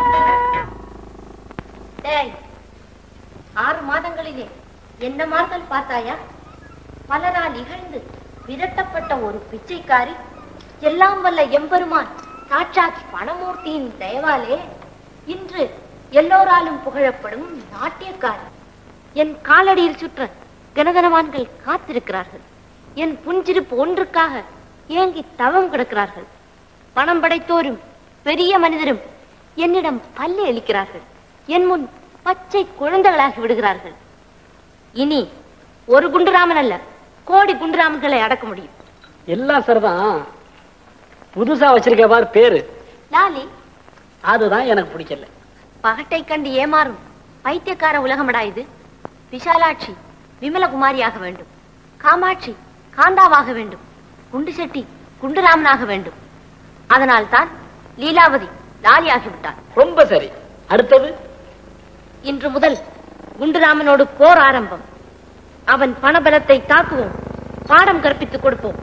டேய் ஆறு மாதங்களிலே என்ன மாறுதல் பார்த்தாயா பலரால் இகழ்ந்து விரட்டப்பட்ட ஒரு பிச்சைக்காரி எல்லாம் வல்ல எம்பெருமான் சாட்சாத் பணமூர்த்தியின் தயவாலே இன்று எல்லோராலும் புகழப்படும் நாட்டியக்காரி என் காலடியில் சுற்ற கனகனவான்கள் காத்திருக்கிறார்கள் என் புஞ்சிருப்பு ஒன்றுக்காக ஏங்கி தவம் கிடக்கிறார்கள் பணம் படைத்தோரும் பெரிய மனிதரும் என்னிடம் பல்லி அளிக்கிறார்கள் என் முன் பச்சை குழந்தைகளாகி விடுகிறார்கள் இனி ஒரு குண்டுராமன் அல்ல கோடி குண்டுராமன்களை அடக்க முடியும் எல்லாம் சரிதான் புதுசா வச்சிருக்க பாரு பேரு லாலி அதுதான் எனக்கு பிடிக்கல பகட்டை கண்டு ஏமாறும் பைத்தியக்கார உலகமடா இது விஷாலாட்சி விமலகுமாரியாக வேண்டும் காமாட்சி காந்தாவாக வேண்டும் குண்டு செட்டி குண்டுராமனாக வேண்டும் அதனால் தான் லீலாவதி லாலியாகிவிட்டார் ரொம்ப சரி அடுத்தது இன்று முதல் குண்டுராமனோடு போர் ஆரம்பம் அவன் பணபலத்தை தாக்குவோம் பாடம் கற்பித்துக் கொடுப்போம்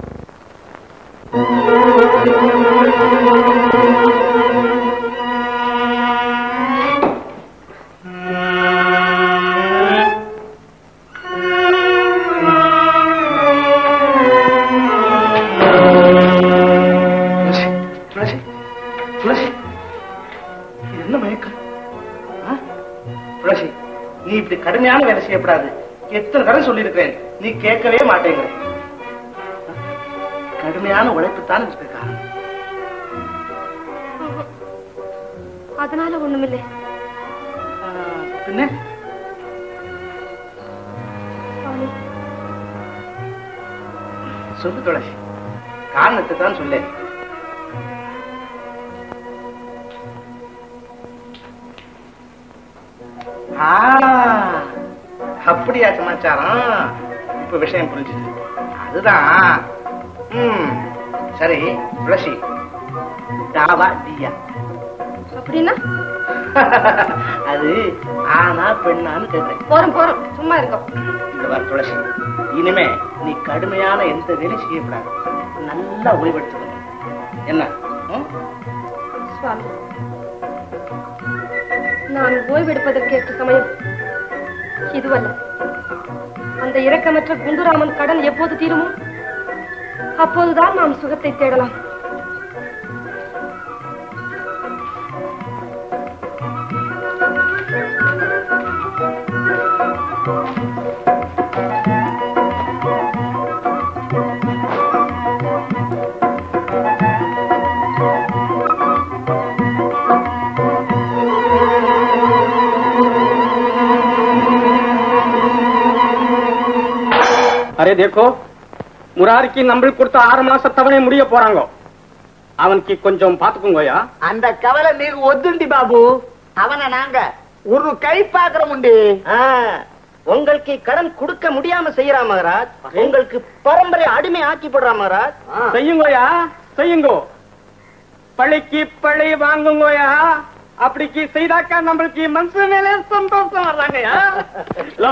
துளசி துளசி துளசி இது என்ன மயக்கம் ஆ? துளசி நீ இப்படி கடுமையான வேலை செய்யப்படாது எத்தனை தடவை சொல்லியிருக்கிறேன் நீ கேட்கவே மாட்டேங்கிற கடுமையான உழைப்பு தான் இதுக்கு காரணம் அதனால ஒண்ணுமில்லை ஆ, பின்ன சுவாமி சொல்லு துளசி காரணத்தை தான் சொல்லேன் ஆ, அப்படியா சமாச்சாரம் இப்ப விஷயம் புரிஞ்சுது அதுதான் ம் சரி துளசி டாவா டியா அப்படின்னா அது ஆனா பெண்ணான்னு கேக்குறேன் போறோம் போறோம் சும்மா இருக்கோம் இந்த வர துளசி இனிமே நீ கடுமையான எந்த வேலையும் செய்யக்கூடாது நல்லா ஓய்வெடுத்துக்கணும் என்ன ம்? சுவாமி நான் ஓய்வெடுப்பதற்கு ஏற்ற சமயம் இதுவல்ல அந்த இரக்கமற்ற குண்டுராமன் கடன் எப்போது தீருமோ அப்போதுதான் நாம் சுகத்தை தேடலாம் அரே தேக்கோ முராரிக்கு நம்மளுக்கு கொடுத்த ஆறு மாச தவணை முடிய போறாங்க அவனுக்கு கொஞ்சம் பாத்துக்கோங்கயா அந்த கவலை நீங்க ஒத்துண்டி பாபு அவனை நாங்க ஒரு கை பாக்குறோமுண்டி ஆ, உங்களுக்கு கடன் கொடுக்க முடியாம செய்யறா மகராஜ் உங்களுக்கு பரம்பரை அடிமை ஆக்கி போடுறா மகராஜ் செய்யுங்கோயா செய்யுங்கோ பழிக்கு பழி வாங்குங்கோயா அப்படிக்கு செய்தாக்கா நம்மளுக்கு மனசு மேலே சந்தோஷம் வர்றாங்கயா லோ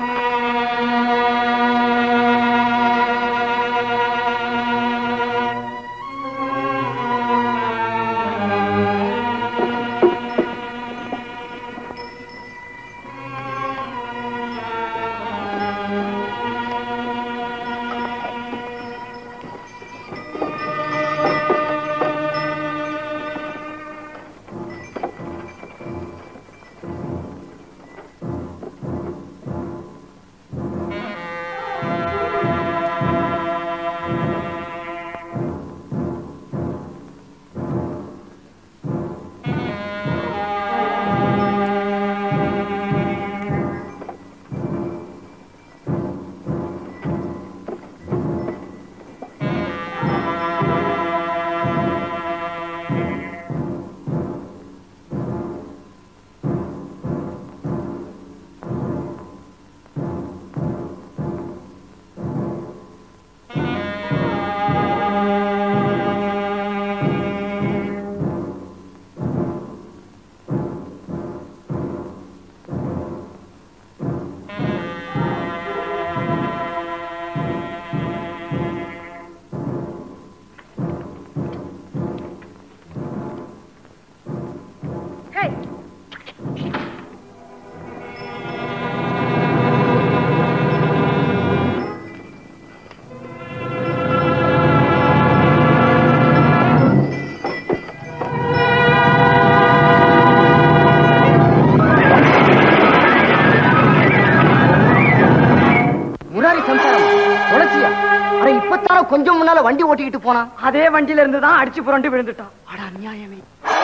முராரி சம்சாரம் தொலைச்சியா ஆனா இப்பத்தான கொஞ்சம் முன்னால வண்டி ஓட்டிக்கிட்டு போனான் அதே வண்டியில இருந்து தான் அடிச்சு புரண்டு விழுந்துட்டான் அட அநியாயமே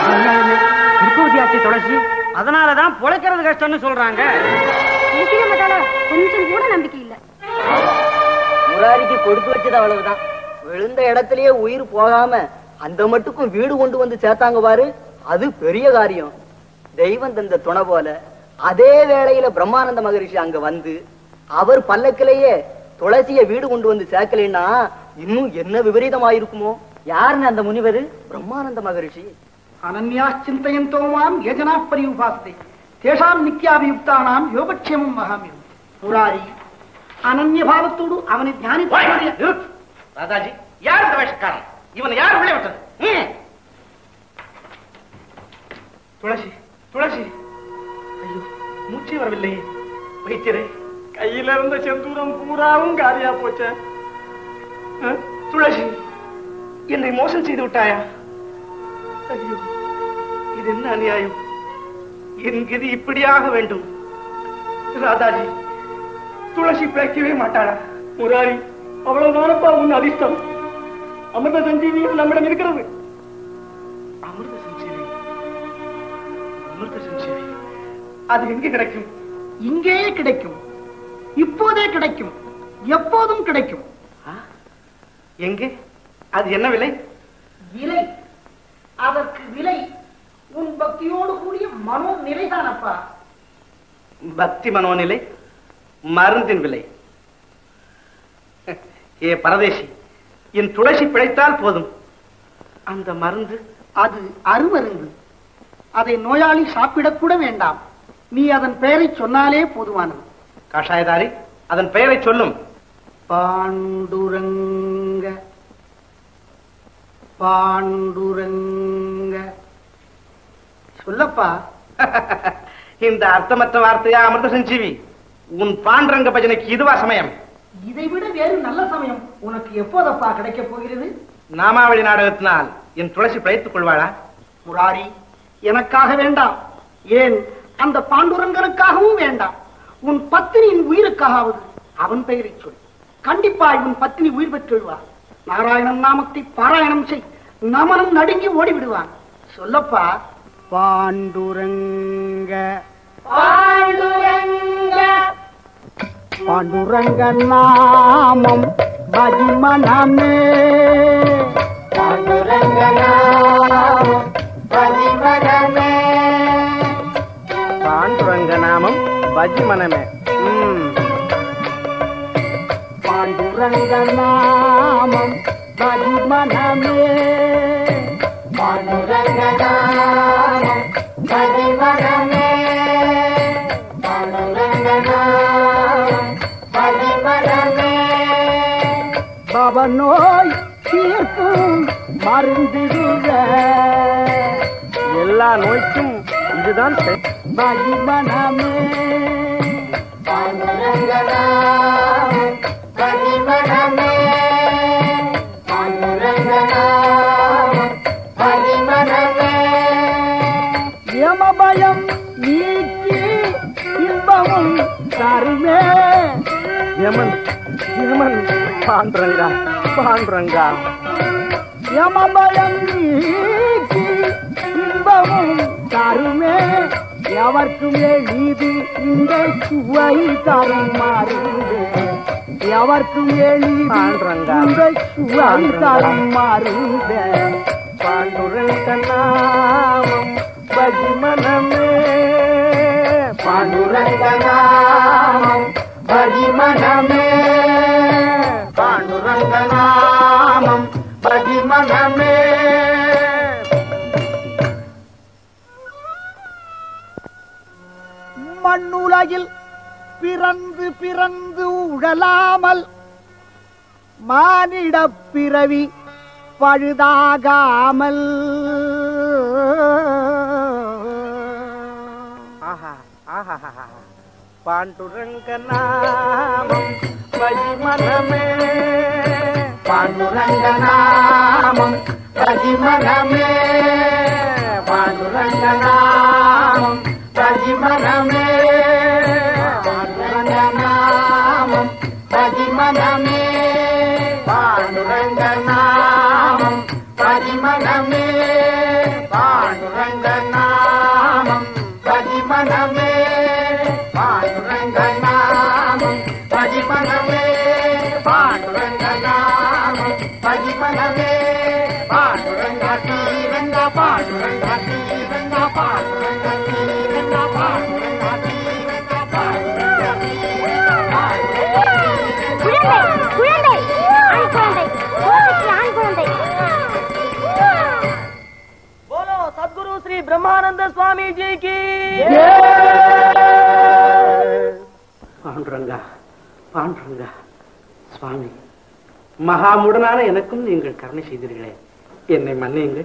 விற்பூதியாச்சு துளசி அதனாலதான் பொழைக்கிறது கஷ்டம்னு சொல்றாங்க இருக்கவே மாட்டாளா கொஞ்சம் கூட நம்பிக்கை இல்ல முராரிக்கு கொடுத்து வச்சது அவ்வளவுதான் விழுந்த இடத்திலேயே உயிர் போகாம அந்த மட்டுக்கும் வீடு கொண்டு வந்து சேர்த்தாங்க பாரு அது பெரிய காரியம் தெய்வம் தந்த துணை போல அதே வேளையில பிரம்மானந்த மகரிஷி அங்க வந்து அவர் பல்லக்கிலேயே துளசிய வீடு கொண்டு வந்து சேர்க்கலைன்னா இன்னும் என்ன விபரீதமாயிருக்குமோ யாருன்னு அந்த முனிவர் பிரம்மானந்த மகரிஷி அனன்யாச்சிந்தயந்தோ மாம் யஜனா பரியுபாசத்தை தேஷாம் நித்யாபியுக்தானாம் யோகக்ஷேமம் மகாமியம் முராரி அனன்ய பாவத்தோடு அவனை தியானித்து ராதாஜி யார் இந்த வேஷக்காரன் இவனை யார் உள்ளே விட்டது ம். துளசி துளசி ஐயோ மூச்சே வரவில்லையே வைத்தியரே கையில இருந்த செந்தூரம் பூராவும் காரியா போச்சே ஆ? துளசி என்னை மோசம் செய்து விட்டாயா ஐயோ இது என்ன அநியாயம் என் கதி இப்படியாக வேண்டும் ராதாஜி துளசி பிழைக்கவே மாட்டாளா முராரி அவ்வளவுதானப்பா உன் அதிர்ஷ்டம் அமிர்த சஞ்சீவியும் நம்மிடம் இருக்கிறது அமிர்த சஞ்சீவி அமிர்த சஞ்சீவி அது எங்க கிடைக்கும் இங்கேயே கிடைக்கும் இப்போதே கிடைக்கும் எப்போதும் கிடைக்கும் எங்கே அது என்ன விலை விலை அதற்கு விலை உன் பக்தியோடு கூடிய மனோ நிலைதானப்பா பக்தி மனோநிலை மருந்தின் விலை ஏ பரதேசி என் துளசி பிழைத்தால் போதும் அந்த மருந்து அது அருமருந்து அதை நோயாளி சாப்பிடக்கூட வேண்டாம் நீ அதன் பெயரை சொன்னாலே போதுமானது காஷாயதாரி அதன் பெயரை சொல்லும் பாண்டுரங்க பாண்டுரங்க சொல்லப்பா இந்த அர்த்தமற்ற வார்த்தையா அமிர்த சஞ்சீவி உன் பாண்டரங்க பஜனைக்கு இதுவா சமயம் இதை விட வேறு நல்ல சமயம் உனக்கு எப்போதப்பா கிடைக்கப் போகிறது நாமாவளி நாடகத்தினால் என் துளசி பிழைத்துக் கொள்வாளா முராரி எனக்காக வேண்டாம் ஏன் அந்த பாண்டுரங்கனுக்காகவும் வேண்டாம் உன் பத்தினியின் உயிருக்காவது அவன் பெயரை சொல் கண்டிப்பாய் உன் பத்தினி உயிர் பெற்றுள்வார் நாராயணன் நாமத்தை பாராயணம் செய் நமனம் நடுங்கி ஓடி விடுவான் சொல்லப்பா பாண்டுரங்க பாண்டுரங்க நாமம் பஜிமனமே பாண்டுரங்க நாமம் பஜிமனமே பாண்டுரங்க நாமம் பஜி மனமே ம். பாண்டுரங்க நாமம் பஜிமனமே பாண்டுரங்க நாமம் பஜிமனமே பாண்டுரங்க நாமம் பஜிமனமே பவநோய் தீர்க்கும் மருந்துடுக எல்லா நோய்க்கும் இதுதான் செ- பஜிமனமே பாண்டுரங்க நாமம் பஜிமனமே பாண்டுரங்க நாமம் பஜிமனமே யமபயம் நீக்கி இன்பமும் தருமே யமன் யமன் பாண்டுரங்கா பாண்டுரங்கா யமபயம் நீக்கி இன்பமும் தருமே எவர்க்குமே நீதி இந்த சுவை தரும் மருந்தே எவர்க்கும் எளிது பாண்டுரங்கா. இந்த சுவை தரும் மருந்தே பாண்டுரங்க நாமம் பஜி மனமே பாண்டுரங்க நாமம் பஜிமனமே பாண்டுரங்க நாமம் பஜிமனமே மண்ணுலகில் பிறந்து பிறந்து உழலாமல் மானிடப் பிறவி பழுதாகாமல் ஆஹா ஆஹா பாண்டுரங்க நாமம் பஜி மனமே பாண்டுரங்க நாமம் பஜிமனமே பாண்டுரங்க நாமம் பஜிமனமே பாண்டுரங்க நாமம் பஜிமனமே பாண்டுரங்க நாமம் பஜிமனமே பாண்டுரங்க நாமம் பஜிமனமே பாண்டுரங்க நாமம் பஜிமனமே பாண்டுரங்க நாமம் பஜிமனமே பாண்டுரங்க தீரங்க பாண்டுரங்க தீரங்க பாண்டுரங்க தீரங்க பாண்டுரங்க தீரங்க பாண்டுரங்க குழந்தை குழந்தை ஆண் குழந்தை கோபிக்கு ஆண் குழந்தை போலோ சத்குரு ஸ்ரீ பிரம்மானந்த சுவாமி ஜி கி பாண்டுரங்கா பாண்டுரங்கா சுவாமி மகாமுடனான எனக்கும் நீங்கள் கருணை செய்தீர்களே என்னை மன்னியுங்கள்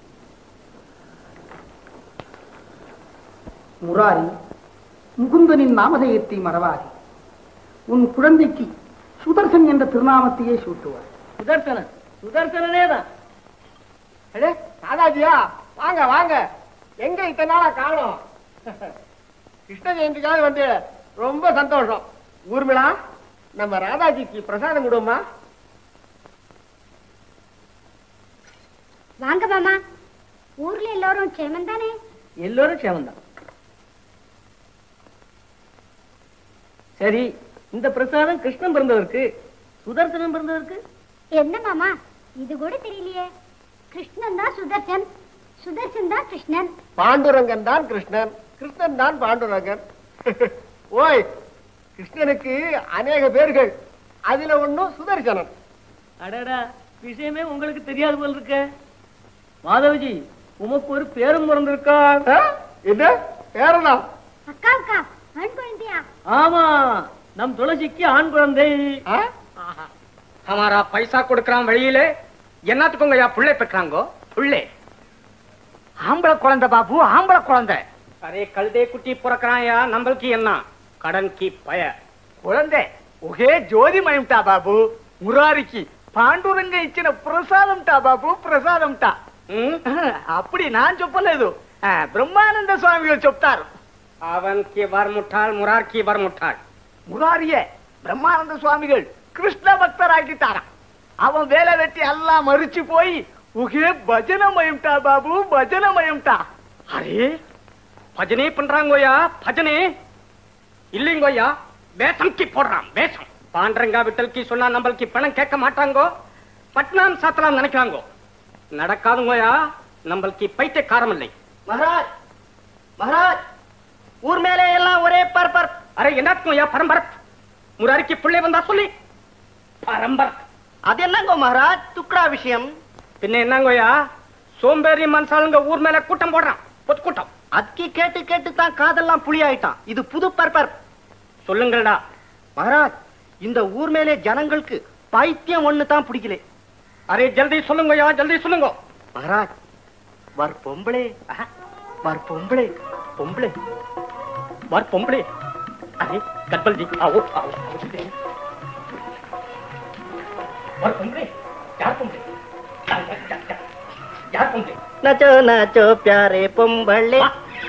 முராரி முகுந்தனின் நாமதயத்தை மறவாதே உன் குழந்தைக்கு சுதர்சன் என்ற திருநாமத்தையே சூட்டுவார் சுதர்சனன் சுதர்சனனே தான் அடே ராதாஜியா வாங்க வாங்க எங்க இத்தனை நாளா காணோம் கிருஷ்ண ஜெயந்திக்காக வந்து ரொம்ப சந்தோஷம் ஊர்மிளா நம்ம ராதாஜிக்கு பிரசாதம் கொடுமா வாங்க மாமா ஊர்ல எல்லாரும் க்ஷேமம் தானே எல்லோரும் க்ஷேமந்தான் சரி இந்த பிரசாதம் கிருஷ்ணன் பிறந்தவருக்கு சுதர்சனம் பிறந்தவருக்கு என்ன மாமா இது கூட தெரியலையே கிருஷ்ணன் தான் சுதர்சன் சுதர்சன் தான் கிருஷ்ணன் பாண்டுரங்கன் தான் கிருஷ்ணன் கிருஷ்ணன் தான் பாண்டுரங்கன் ஓய் கிருஷ்ணனுக்கு அநேக பேர்கள் அதுல ஒண்ணும் சுதர்சனன் அடடா விஷயமே உங்களுக்கு தெரியாது போல் இருக்க மாதவஜி உமக்கு ஒரு பேரும் பிறந்திருக்கான் ஆ? என்ன பேரனா அக்கா அக்கா ஆண் குழந்தையா ஆமா நம் துளசிக்கு ஆண் குழந்தை ஆ? हमारा पैसा கொடுக்கறான் வழியில என்னத்துக்குங்க ஐயா புள்ளை பெற்றாங்கோ புள்ளை ஆம்பளை குழந்தை பாபு ஆம்பளை குழந்தை அரே கழுதை குட்டி பிறக்கிறான்யா நம்மளுக்கு என்ன கடன் கி பய కులందే ఒకే జ్యోతిమయంటా బాబు మురారికి పాండురంగ ఇచ్చిన ప్రసాదంటా బాబు ప్రసాదంటా అప్పుడు నాన్ చెప్పలేదు ఆ, బ్రహ్మానంద స్వామిలు చెప్తారు அவன் கி வர்முட்டாள் முரார் கி வர்முட்டாள் முராரியே பிரம்மானந்த சுவாமிகள் கிருஷ்ண பக்தராக்கிட்டாராம் அவன் வேலை வெட்டி எல்லாம் மறிச்சு போய் ஒகே பஜனமயம்டா பாபு பஜனமயம்டா அரே பஜனே பண்றாங்கோயா பஜனே இல்லைங்கோயா வேஷம் கி போடுறான் வேஷம் பாண்டரங்கா விட்டல்கி சொன்னா நம்மளுக்கு பணம் கேட்க மாட்டாங்கோ பட்னாம் சாத்தலாம் நினைக்கிறாங்கோ நடக்காதுங்கோயா நம்மளுக்கு பைத்தியக்காரம் இல்லை மகாராஜ் மகாராஜ் ஊர் மேலே எல்லாம் ஒரே பரபர் அரே என்னத்துங்கோயா பரம்பர் முராரிக்கு பிள்ளை வந்தா சொல்லி பரம்பர் அது என்னங்கோ மகாராஜ் துக்ரா விஷயம் பின்ன என்னங்கோயா சோம்பேறி மனசாளுங்க ஊர் மேல கூட்டம் போடுறான் பொது கூட்டம் அக்கி கேட்டு கேட்டு தான் காதெல்லாம் புளி ஆயிட்டான் இது புது பர்பர் சொல்லுங்கள்டா மகாராஜ் இந்த ஊர் மேலே ஜனங்களுக்கு பைத்தியம் ஒண்ணு தான் பிடிக்கல அரே ஜல்தி சொல்லுங்கய்யா ஜல்தி சொல்லுங்க மகாராஜ் வர் பொம்பளே ஆஹா, வர் பொம்பளே பொம்பளே வர் பொம்பளே அரே கட்பல் ஜி आओ आओ வர் பொம்பளே யார் பொம்பளே யார், யார், யார், யார்? யார் பொம்பளே நச்சோ நச்சோ பியாரே பொம்பளே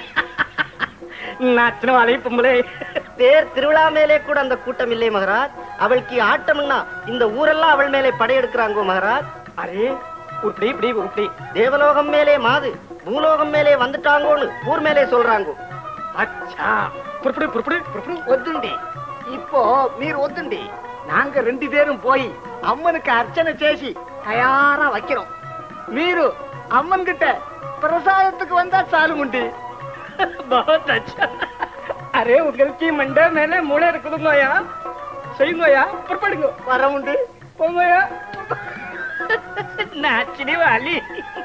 நாச்சின வாழை பொம்பளே தேர் திருவிழா மேலே கூட அந்த கூட்டம் இல்லை மகாராஜ் அவளுக்கு ஆட்டம்னா இந்த ஊரெல்லாம் அவள் மேலே படையெடுக்கிறாங்கோ மகாராஜ் அரே உருப்படி இப்படி உருப்படி தேவலோகம் மேலே மாது பூலோகம் மேலே வந்துட்டாங்கோன்னு ஊர் மேலே சொல்றாங்கோ అచ్చా పురుపుడు పురుపుడు పురుపుడు వద్దుండి ఇప్పో మీరు వద్దుండి నాంగ రెండు పేరు పోయి అమ్మనికి అర్చన చేసి తయారా வைக்கிறோம் మీరు అమ్మన్ கிட்ட பிரசாதத்துக்கு வந்தா சாலுமுண்டி बहुत अच्छा अरे உங்களுக்கு மண்டை மேல மூளை இருக்குதுங்கோயா செய்யுங்கோயா புறப்படுங்க வர உண்டு போங்கோயா నాచిని వాలి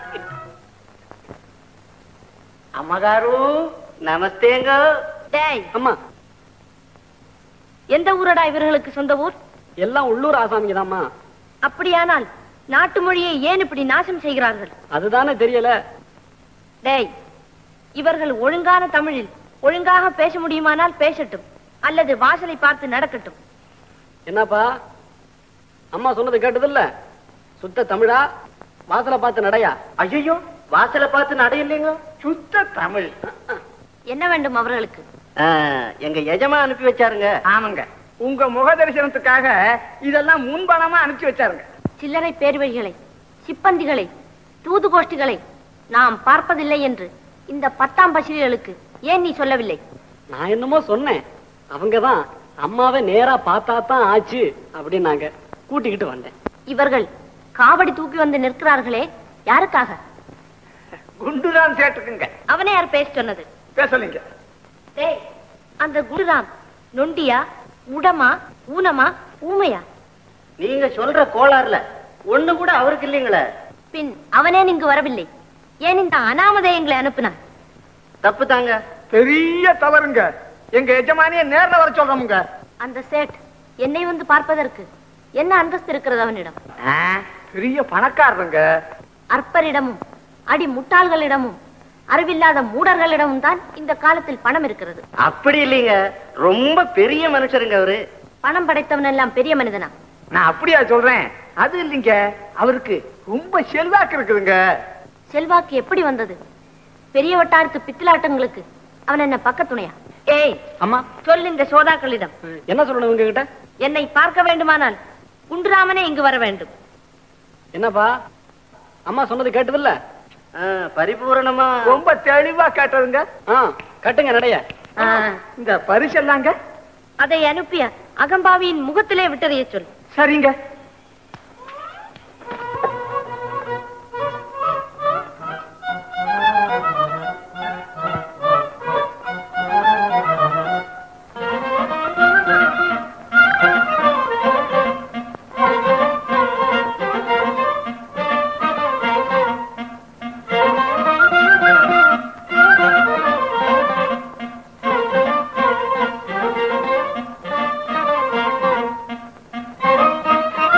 అమ్మగారు నమస్తేంగ டேய் அம்மா எந்த ஊரடா இவர்களுக்கு சொந்த ஊர் எல்லாம் உள்ளூர் ஆசாமிங்க அப்படியானால் நாட்டு மொழியை ஏன் இப்படி நாசம் செய்கிறார்கள் அதுதானே தெரியல டேய் இவர்கள் ஒழுங்கான தமிழில் ஒழுங்காக பேச முடியுமானால் பேசட்டும் அல்லது வாசலை பார்த்து நடக்கட்டும் என்னப்பா அம்மா சொன்னது கேட்டதில்ல சுத்த தமிழா வாசலை பார்த்து நடையா ஐயோ வாசலை பார்த்து நடையில்லைங்க சுத்த தமிழ் என்ன வேண்டும் அவர்களுக்கு எங்க எஜமா அனுப்பி வச்சாருங்க ஆமாங்க உங்க முக தரிசனத்துக்காக இதெல்லாம் முன்பணமா அனுப்பிச்சு வச்சாருங்க சில்லறை பேர்வழிகளை சிப்பந்திகளை தூது கோஷ்டிகளை நாம் பார்ப்பதில்லை என்று இந்த பத்தாம் பசிரிகளுக்கு ஏன் நீ சொல்லவில்லை நான் என்னமோ சொன்னேன் அவங்கதான் அம்மாவை நேரா பார்த்தா தான் ஆச்சு அப்படின்னாங்க கூட்டிக்கிட்டு வந்தேன் இவர்கள் காவடி தூக்கி வந்து நிற்கிறார்களே யாருக்காக குண்டுராம் சேட்டுக்குங்க அவனே யார் பேச சொன்னது பேசலைங்க டேய் அந்த குருராம் நொண்டியா உடமா ஊனமா ஊமையா நீங்க சொல்ற கோளாறுல ஒண்ணு கூட அவருக்கு இல்லைங்களே பின் அவனே இங்கு வரவில்லை ஏன் இந்த அனாமதேயங்களை அனுப்பினான் தப்பு தாங்க பெரிய தவறுங்க எங்க எஜமானிய நேர்ல வர சொல்றோமுங்க அந்த சேட் என்னை வந்து பார்ப்பதற்கு என்ன அந்தஸ்து இருக்கிறது அவனிடம் பெரிய பணக்காரருங்க அற்பரிடமும் அடி முட்டாள்களிடமும் அறிவில்லாத மூடர்களிடமும் தான் இந்த காலத்தில் பணம் இருக்கிறது அப்படி இல்லைங்க ரொம்ப பெரிய மனுஷருங்க அவரு பணம் படைத்தவன் எல்லாம் பெரிய மனிதனா நான் அப்படியா சொல்றேன் அது இல்லைங்க அவருக்கு ரொம்ப செல்வாக்கு இருக்குதுங்க செல்வாக்கு எப்படி வந்தது பெரிய வட்டாரத்து பித்தலாட்டங்களுக்கு அவன் என்ன பக்கத்துணையா ஏய் அம்மா சொல் இந்த சோதாக்களிடம் என்ன சொல்லணும் இவங்க கிட்ட என்னை பார்க்க வேண்டுமானால் குண்டுராமனே இங்கு வர வேண்டும் என்னப்பா அம்மா சொன்னது கேட்டதில்ல பரிபூரணமா ரொம்ப தெளிவா கேட்டதுங்க ஆ கட்டுங்க நடைய ஆ, இந்த பரிசெல்லாங்க அதை அனுப்பிய அகம்பாவியின் முகத்திலே விட்டதைய சொல் சரிங்க ஆ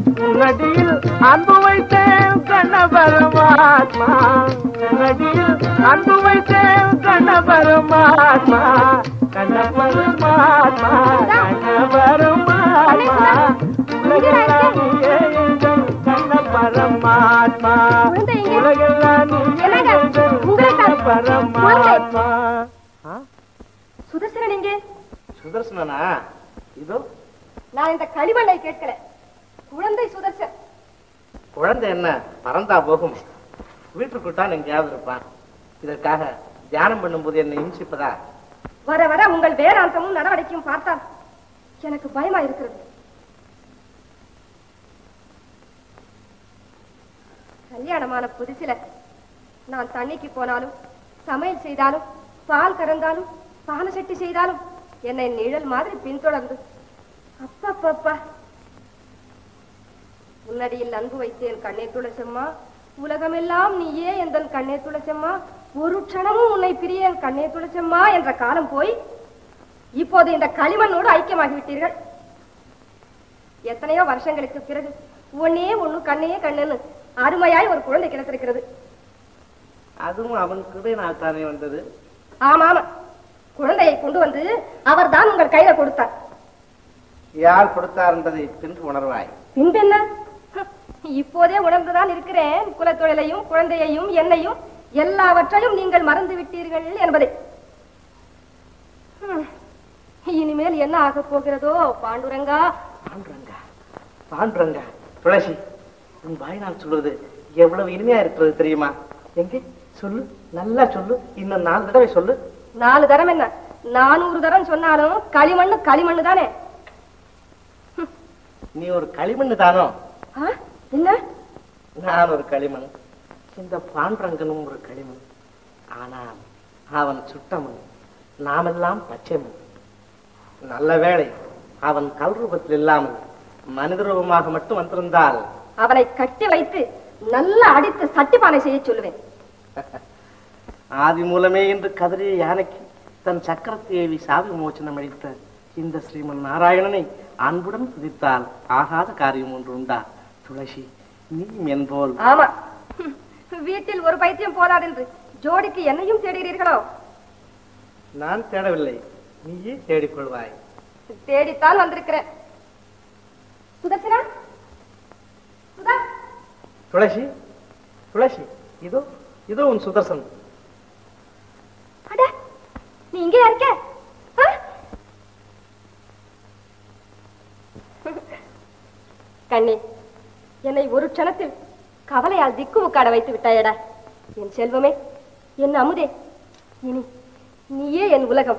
உன்னடியில் அன்பு வைத்தேன் கண்ண பரமாத்மா உன்னடியில் அன்பு வைத்தேன் கண்ண பரமாத்மா கண்ண பரமாத்மா கண்ண பரமாத்மா உலகெல்லாம் நீயே எங்கள் கண்ண பரமாத்மா உலகெல்லாம் நீயே எங்கள் கண்ண பரமாத்மா சுதர்சனன் எங்கே சுதர்சனா இதோ நான் இந்த களிமண்ணை கேட்கல குழந்தை சுதர்சன் குழந்தை என்ன பறந்தா போகும் வீட்டுக்குட்டான் எங்கேயாவது இருப்பான் இதற்காக தியானம் பண்ணும்போது என்னை இம்சிப்பதா வர வர உங்கள் வேதாந்தமும் நடவடிக்கையும் பார்த்தால் எனக்கு பயமா இருக்கிறது கல்யாணமான புதுசில நான் தண்ணிக்கு போனாலும் சமையல் செய்தாலும் பால் கறந்தாலும் பான சட்டி செய்தாலும் என்னை நிழல் மாதிரி பின்தொடர்ந்து அப்பப்பப்பா உன்னடியில் அன்பு வைத்தேன் கண்ணே துளசம்மா உலகமெல்லாம் நீயே எந்தன் கண்ணே துளசம்மா ஒரு க்ஷணமும் உன்னை பிரியேன் கண்ணே துளசம்மா என்ற காலம் போய் இப்போது இந்த களிமண்ணோடு ஐக்கியமாகி விட்டீர்கள் எத்தனையோ வருஷங்களுக்கு பிறகு ஒன்னே ஒண்ணு கண்ணே கண்ணுன்னு அருமையாய் ஒரு குழந்தை கிடைத்திருக்கிறது அதுவும் அவன் கிருபையினால் தானே வந்தது ஆமா ஆமா குழந்தையை கொண்டு வந்து அவர்தான் உங்கள் கையில கொடுத்தார் யார் கொடுத்தார் என்பதை பின்பு உணர்வாய் பின்பென்ன ஹம், இப்போதே உணர்ந்துதான் இருக்கிறேன் குலத்தொழிலையும் குழந்தையையும் என்னையும் எல்லாவற்றையும் நீங்கள் மறந்து விட்டீர்கள் என்பதை ஹம், இனிமேல் என்ன ஆகப் போகிறதோ பாண்டுரங்கா பாண்டுரங்கா பாண்டுரங்கா துளசி உன் வாய்நாள் சொல்வது எவ்வளவு இனிமையா இருக்கிறது தெரியுமா எங்கே சொல்லு நல்லா சொல்லு இன்னும் நாலு தடவை சொல்லு நாலு தரம் என்ன நானூறு தரம் சொன்னாலும் களிமண்ணு களிமண்ணு தானே நீ ஒரு களிமண் தானோ ஆ, என்ன நான் ஒரு களிமண் இந்த பாண்டுரங்கனும் ஒரு களிமண் ஆனால் அவன் சுட்டமன் நாமெல்லாம் பச்சைமன் நல்ல வேளை அவன் கல் ரூபத்தில் இல்லாமல் மனித ரூபமாக மட்டும் வந்திருந்தால் அவனை கட்டி வைத்து நல்லா அடித்து சட்டிப்பானை செய்ய சொல்லுவேன் ஆதி மூலமே என்று கதறிய யானைக்கு தன் சக்கரத்தை ஏவி சாவி மோச்சனம் அளித்த இந்த ஸ்ரீமன் நாராயணனை அன்புடன் துதித்தால் ஆகாத காரியம் ஒன்று உண்டா துளசி நீ என்போல் ஆமா ஹம், வீட்டில் ஒரு பைத்தியம் போதாதென்று ஜோடிக்கு என்னையும் தேடுகிறீர்களோ நான் தேடவில்லை நீயே தேடிக்கொள்வாய் தேடித்தான் வந்திருக்கிறேன் சுதர்சனா சுதா துளசி துளசி இதோ இதோ உன் சுதர்சன் அட நீ இங்கே இருக்க ஆ? கண்ணே என்னை ஒரு க்ஷணத்தில் கவலையால் திக்கு முக்காட வைத்து விட்டாயடா என் செல்வமே என் அமுதே இனி நீயே என் உலகம்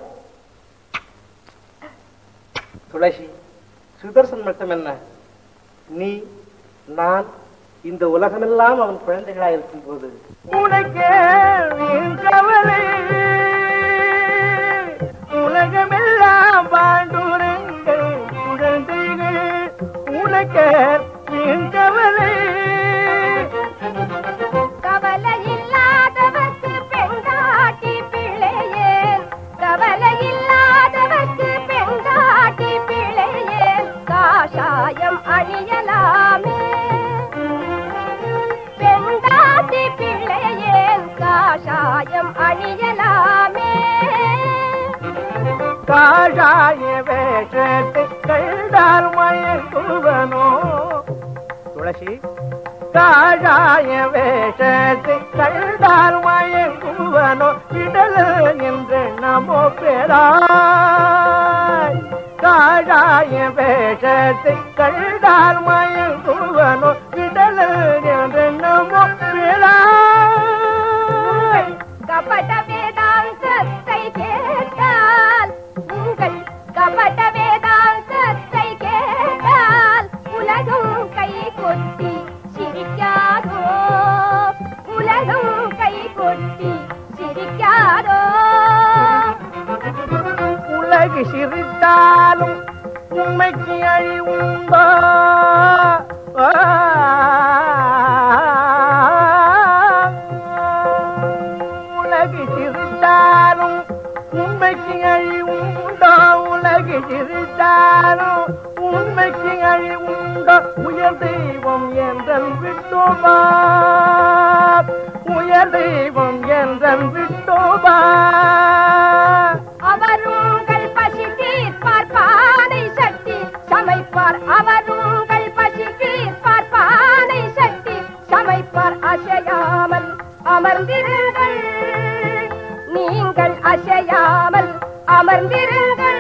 துளசி சுதர்சன் மட்டும் என்ன நீ நான் இந்த உலகமெல்லாம் அவன் குழந்தைகளாய் இருக்கும் போது உனக்கே வீண் கவலை உலகமெல்லாம் பாண்டுரங்கள் குழந்தைகள் உனக்கே வீண் கவலை கவலை இல்லாதவர்க்கு பெண்டாட்டி பிள்ளையேன் கவலை இல்லாதவர்க்கு பெண்டாட்டி பிள்ளையேன் காஷாயம் அணியலாமே பெண்டாட்டி பிள்ளையேன் காஷாயம் அணியலாமே காஷாய வேஷத்தை கண்டால் மயங்குவனோ துளசி காஷாய வேஷத்தை கண்டால் மயங்குவனோ இடல என்று நமோ பெறாய் காஷாய வேஷத்தை கண்டால் மயங்குவனோ இடல என்று நமோ பெறாய் கபட வேதாந்தத்தை கேட்டால் உங்கள் கபட வேதாந்தத்தை கேட்டால் உலகம் கை கொட்டி சிரிக்காதோ உலகம் கை கொட்டி சிரிக்காதோ உலகு சிரித்தாலும் உண்மைக்கு அழிவுண்டோ ஆ. உலகு சிரித்தாலும் உண்மைக்கு அழிவுண்டோ உலகு சிரித்தாலும் உண்மைக்கு அழிவுண்டோ உயர் தெய்வம் என்றன் விட்டோபா உயர் தெய்வம் என்றன் விட்டோபா அவர் உங்கள் பசி தீர்ப்பார் பானை சட்டி சமைப்பார் அவர் உங்கள் பசி தீர்ப்பார் பானை சட்டி சமைப்பார் அசையாமல் அமர்ந்திருங்கள் நீங்கள் அசையாமல் அமர்ந்திருங்கள்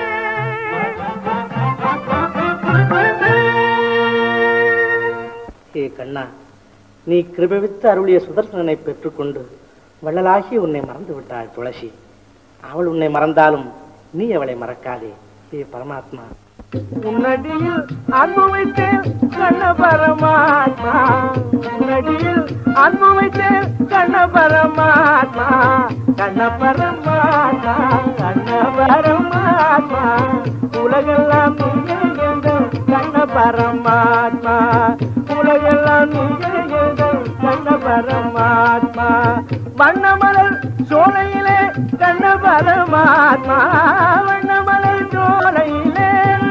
ஏ கண்ணா நீ கிருபவித்து அருளிய சுதர்சனனை பெற்றுக்கொண்டு வள்ளலாகி உன்னை மறந்து விட்டாள் துளசி அவள் உன்னை மறந்தாலும் நீ அவளை மறக்காதே ஏ பரமாத்மா உன்னடியில் அன்பு வைத்தேன் கண்ண பரமாத்மா உன்னடியில் அன்பு வைத்தேன் கண்ண பரமாத்மா கண்ண பரமாத்மா கண்ண பரமாத்மா உலகெல்லாம் நீயே எங்கள் கண்ண பரமாத்மா உலகெல்லாம் நீயே எங்கள் கண்ண பரமாத்மா வண்ணமலர் சோலையிலே கண்ண பரமாத்மா வண்ணமலர் சோலையிலே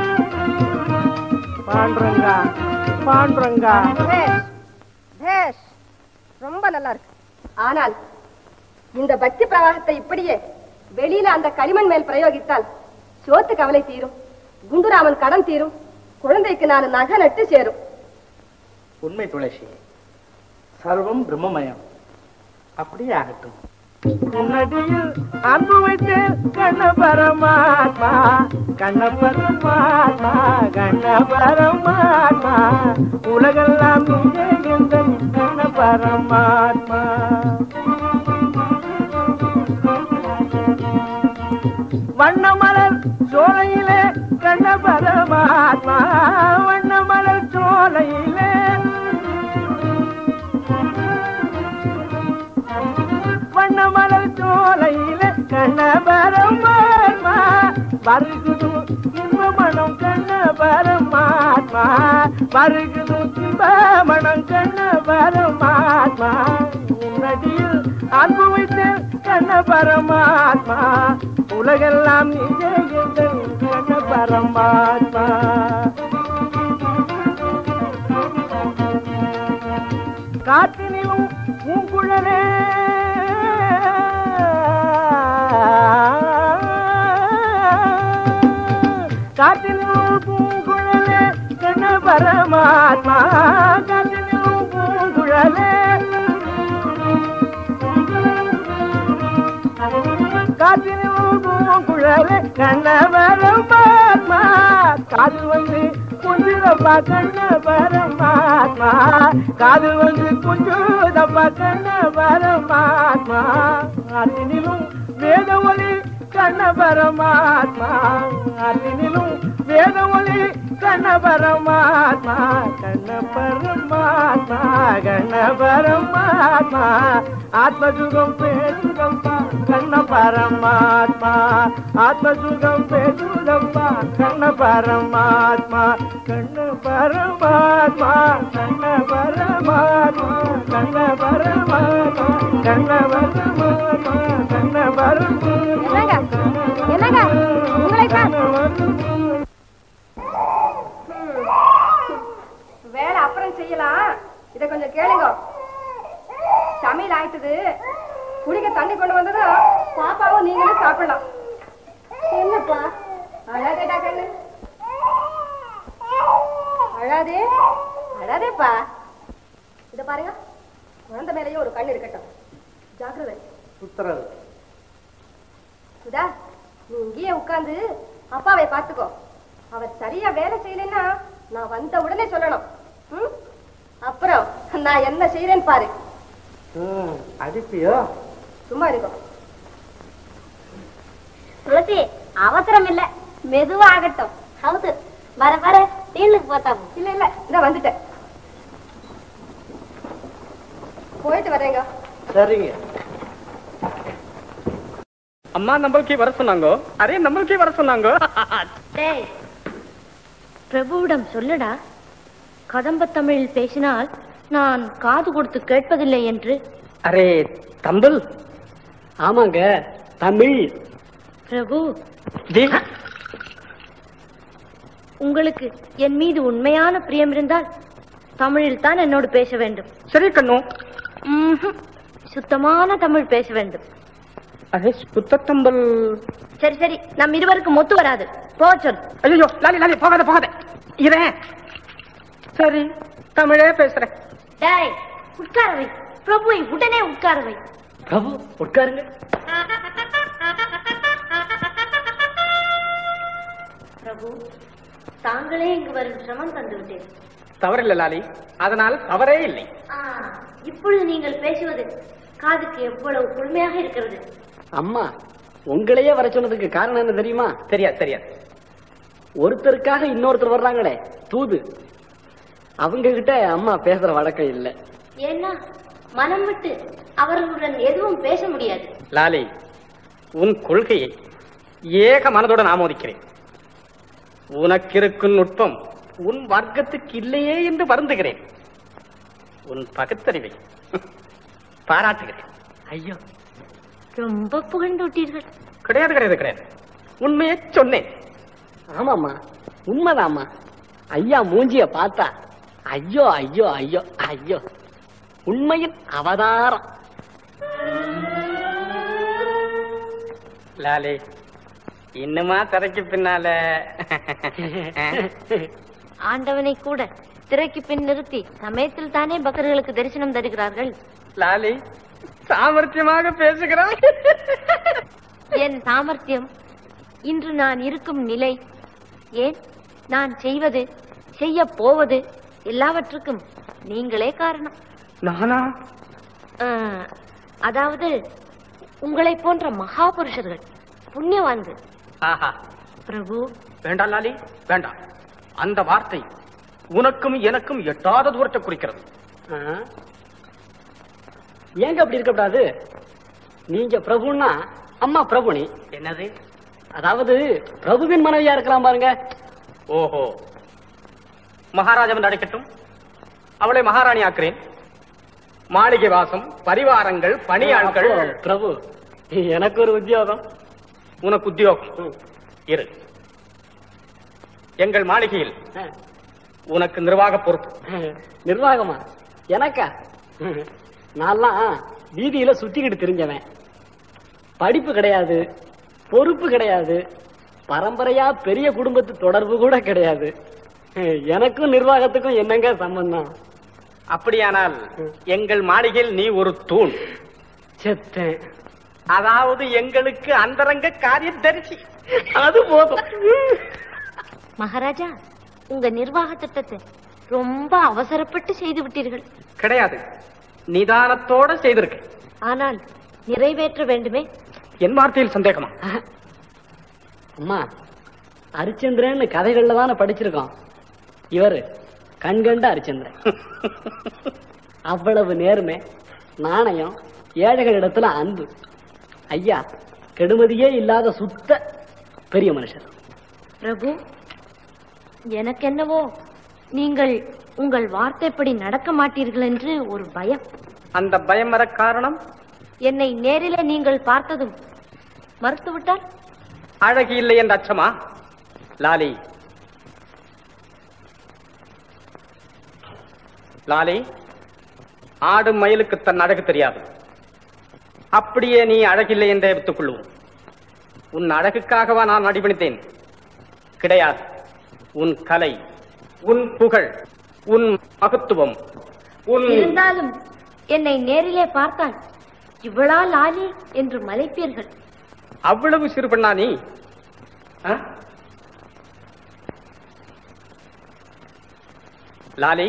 பாண்டுரங்கா பாண்டுரங்கா பேஷ், பேஷ். ரொம்ப நல்லா இருக்கு ஆனால் இந்த பக்தி பிரவாகத்தை இப்படியே வெளியில அந்த களிமண் மேல் பிரயோகித்தால் சோத்து கவலை தீரும் குண்டுராமன் கடன் தீரும் குழந்தைக்கு நாலு நகை நட்டு சேரும் உண்மை துளசி சர்வம் பிரம்மமயம் அப்படியே ஆகட்டும் உன்னடியில் அன்பு வைத்தேன் கண்ண பரமாத்மா கண்ண பரமாத்மா கண்ண பரமாத்மா உலகெல்லாம் நீயே எங்கள் கண்ண பரமாத்மா வண்ணமலர் சோலையிலே கண்ண பரமாத்மா வண்ணமலர் சோலையிலே வண்ணமலர் சோலையிலே கண்ண பரமாத்மா வருகுது இன்ப மனம் கண்ண பரமாத்மா வருகுது இன்ப மனம் கண்ண பரமாத்மா உன்னடியில் அன்பு வைத்தேன் கண்ண பரமாத்மா உலகெல்லாம் நீயே எங்கள் கண்ண பரமாத்மா காற்றினிலும் பூங்குழலே காற்றினிலும் பூங்குழலே கண்ண பரமாத்மா காற்றினிலும் பூங்குழலே காற்றினிலும் பூங்குழலே கண்ண பரமாத்மா காது வந்து குஞ்சுதப்பா கண்ண பரமாத்மா காது வந்து குஞ்சுதப்பா கண்ண பரமாத்மா அத்தினிலும் வேத ஒளி கண்ண பரமாத்மா அத்தினிலும் வேத ஒளி கண்ண பரமாத்மா கண்ண பரமாத்மா கண்ண பரமாத்மா ஆத்மசுகம் பேசுதப்பா கண்ண பரமாத்மா ஆத்மசுகம் பேசுதப்பா கண்ண பரமாத்மா கண்ண பரமாத்மா கண்ண பரமாத்மா கண்ண பரமாத்மா கண்ண பரமாத்மா கண்ண பரமாத்மா என்னங்க உங்களை தான் வேலை அப்புறம் செய்யலாம் இத கொஞ்சம் கேளுங்க சமையல் ஆயிட்டது குடிக்க தண்ணி கொண்டு வந்ததும் பாப்பாவும் நீங்களும் சாப்பிடலாம் என்னப்பா அழாதேடா கண்ணு அழாதே அழாதேப்பா இத பாருங்க குழந்தை மேலேயும் ஒரு கண் இருக்கட்டும் ஜாக்கிரதை உத்தரவு சுதா நீ இங்கேயே உட்கார்ந்து அப்பாவை பார்த்துக்கோ அவர் சரியா வேலை செய்யலைன்னா நான் வந்த உடனே சொல்லணும் ம்? அப்புறம் நான் என்ன செய்யறேன்னு பாரு ம், அடிப்பியோ சும்மா இருக்கும் துளசி அவசரம் இல்ல மெதுவா ஆகட்டும் ஹவுது வர வர டீலுக்கு பார்த்தா இல்ல இல்ல இந்த வந்துட்டேன் போயிட்டு வரேங்க சரிங்க அம்மா நம்மளுக்கு வர சொன்னாங்க அரே நம்மளுக்கு வர சொன்னாங்க டேய் பிரபுவிடம் சொல்லுடா கதம்ப தமிழில் பேசினால் நான் காது கொடுத்து கேட்பதில்லை என்று அரே தம்பிள் ஆமாங்க தமிழ் பிரபு உங்களுக்கு என் மீது உண்மையான பிரியம் இருந்தால் தமிழில் தான் என்னோடு பேச வேண்டும் சரி கண்ணு ம்ஹும். சுத்தமான தமிழ் பேச வேண்டும் அதே சுத்தத்தம்பல் சரி சரி நம் இருவருக்கும் ஒத்து வராது போ சொல் ஐயோ லாலி லாலி போகாத போகாத இரேன் சரி தமிழே பேசுறேன் டேய் உட்கார வை பிரபுவை உடனே உட்கார வை பிரபு உட்காருங்க பிரபு தாங்களே இங்கு வரும் சிரமம் தந்து விட்டேன் தவறில்லை லாலி அதனால் தவறே இல்லை ஆ, இப்பொழுது நீங்கள் பேசுவது காதுக்கு எவ்வளவு குளுமையாக இருக்கிறது அம்மா உங்களையே வர சொன்னதுக்கு காரணம் என்ன தெரியுமா தெரியாது தெரியாது ஒருத்தருக்காக இன்னொருத்தர் வர்றாங்களே தூது அவங்க கிட்ட அம்மா பேசுற வழக்கம் இல்ல ஏன்னா மனம் விட்டு அவர்களுடன் எதுவும் பேச முடியாது லாலி உன் கொள்கையை ஏக மனதுடன் ஆமோதிக்கிறேன் உனக்கிருக்கும் நுட்பம் உன் வர்க்கத்துக்கு இல்லையே என்று வருந்துகிறேன் உன் பகுத்தறிவை பாராட்டுகிறேன் ஐயோ ரொம்ப புகழ்ந்து விட்டீர்கள் கிடையாது கிடையாது கிடையாது உண்மையை சொன்னேன் ஆமாம்மா உண்மைதாம்மா ஐயா மூஞ்சிய பார்த்தா ஐயோ ஐயோ ஐயோ ஐயோ உண்மையின் அவதாரம் லாலி இன்னுமா தரைக்கு பின்னால ஆண்டவனை கூட திரைக்கு பின் நிறுத்தி சமயத்தில் தானே பக்தர்களுக்கு தரிசனம் தருகிறார்கள் லாலி சாமர்த்தியமாக பேசுகிறாய் என் சாமர்த்தியம் இன்று நான் இருக்கும் நிலை ஏன் நான் செய்வது செய்ய போவது எல்லாவற்றுக்கும் நீங்களே காரணம் நானா ஆ, அதாவது உங்களை போன்ற மகாபுருஷர்கள் புண்ணியவான்கள் ஆஹா பிரபு வேண்டாம் லாலி வேண்டாம் அந்த வார்த்தை உனக்கும் எனக்கும் எட்டாத தூரத்தை குறிக்கிறது ஆ? ஏங்க அப்படி இருக்கக்கூடாது நீங்க பிரபுன்னா அம்மா பிரபுனி என்னது அதாவது பிரபுவின் மனைவியா இருக்கலாம் பாருங்க ஓஹோ மகாராஜாவன் அடைக்கட்டும் அவளை மகாராணி ஆக்குறேன் மாளிகை வாசம் பரிவாரங்கள் பணியாட்கள் அப்போ, பிரபு எனக்கு ஒரு உத்தியோகம் உனக்கு உத்தியோகம் இரு எங்கள் மாளிகையில் ஆ. உனக்கு நிர்வாக பொறுப்பு நிர்வாகமா எனக்கா நான்லாம் வீதியில சுத்திக்கிட்டு தெரிஞ்சவன் படிப்பு கிடையாது பொறுப்பு கிடையாது பரம்பரையா பெரிய குடும்பத்து தொடர்பு கூட கிடையாது எனக்கும் நிர்வாகத்துக்கும் என்னங்க சம்பந்தம் அப்படியானால் எங்கள் மாளிகையில் நீ ஒரு தூண் செத்தேன் அதாவது எங்களுக்கு அந்தரங்க காரிய தரிசி அது போதும் மகாராஜா உங்க நிர்வாக திட்டத்தை ரொம்ப அவசரப்பட்டு செய்து விட்டீர்கள் கிடையாது நிதானத்தோட செய்திருக்க ஆனால் நிறைவேற்ற வேண்டுமே என் வார்த்தையில் சந்தேகமா அம்மா ஹரிச்சந்திரன் கதைகள்ல தானே படிச்சிருக்கோம் இவரு கண்கண்ட ஹரிச்சந்திரன் அவ்வளவு நேர்மை நாணயம் ஏழைகள் இடத்துல அன்பு ஐயா கெடுமதியே இல்லாத சுத்த பெரிய மனுஷர் பிரபு எனக்கென்னவோ நீங்கள் உங்கள் வார்த்தைப்படி நடக்க மாட்டீர்கள் என்று ஒரு பயம் அந்த பயம் வர காரணம் என்னை நேரிலே நீங்கள் பார்த்ததும் மறுத்துவிட்டால் அழகு இல்லை என்ற அச்சமா லாலி லாலி ஆடும் மயிலுக்கு தன் அழகு தெரியாது அப்படியே நீ அழகில்லை என்றே வைத்துக் கொள்வோம் உன் அழகுக்காகவா நான் அடிபணித்தேன் கிடையாது உன் கலை உன் புகழ் உன் மகத்துவம் உன் இருந்தாலும் என்னை நேரிலே பார்த்தால் இவ்வளா லாலி என்று மலைப்பீர்கள் அவ்வளவு சிறு பெண்ணா நீ ஆ? லாலி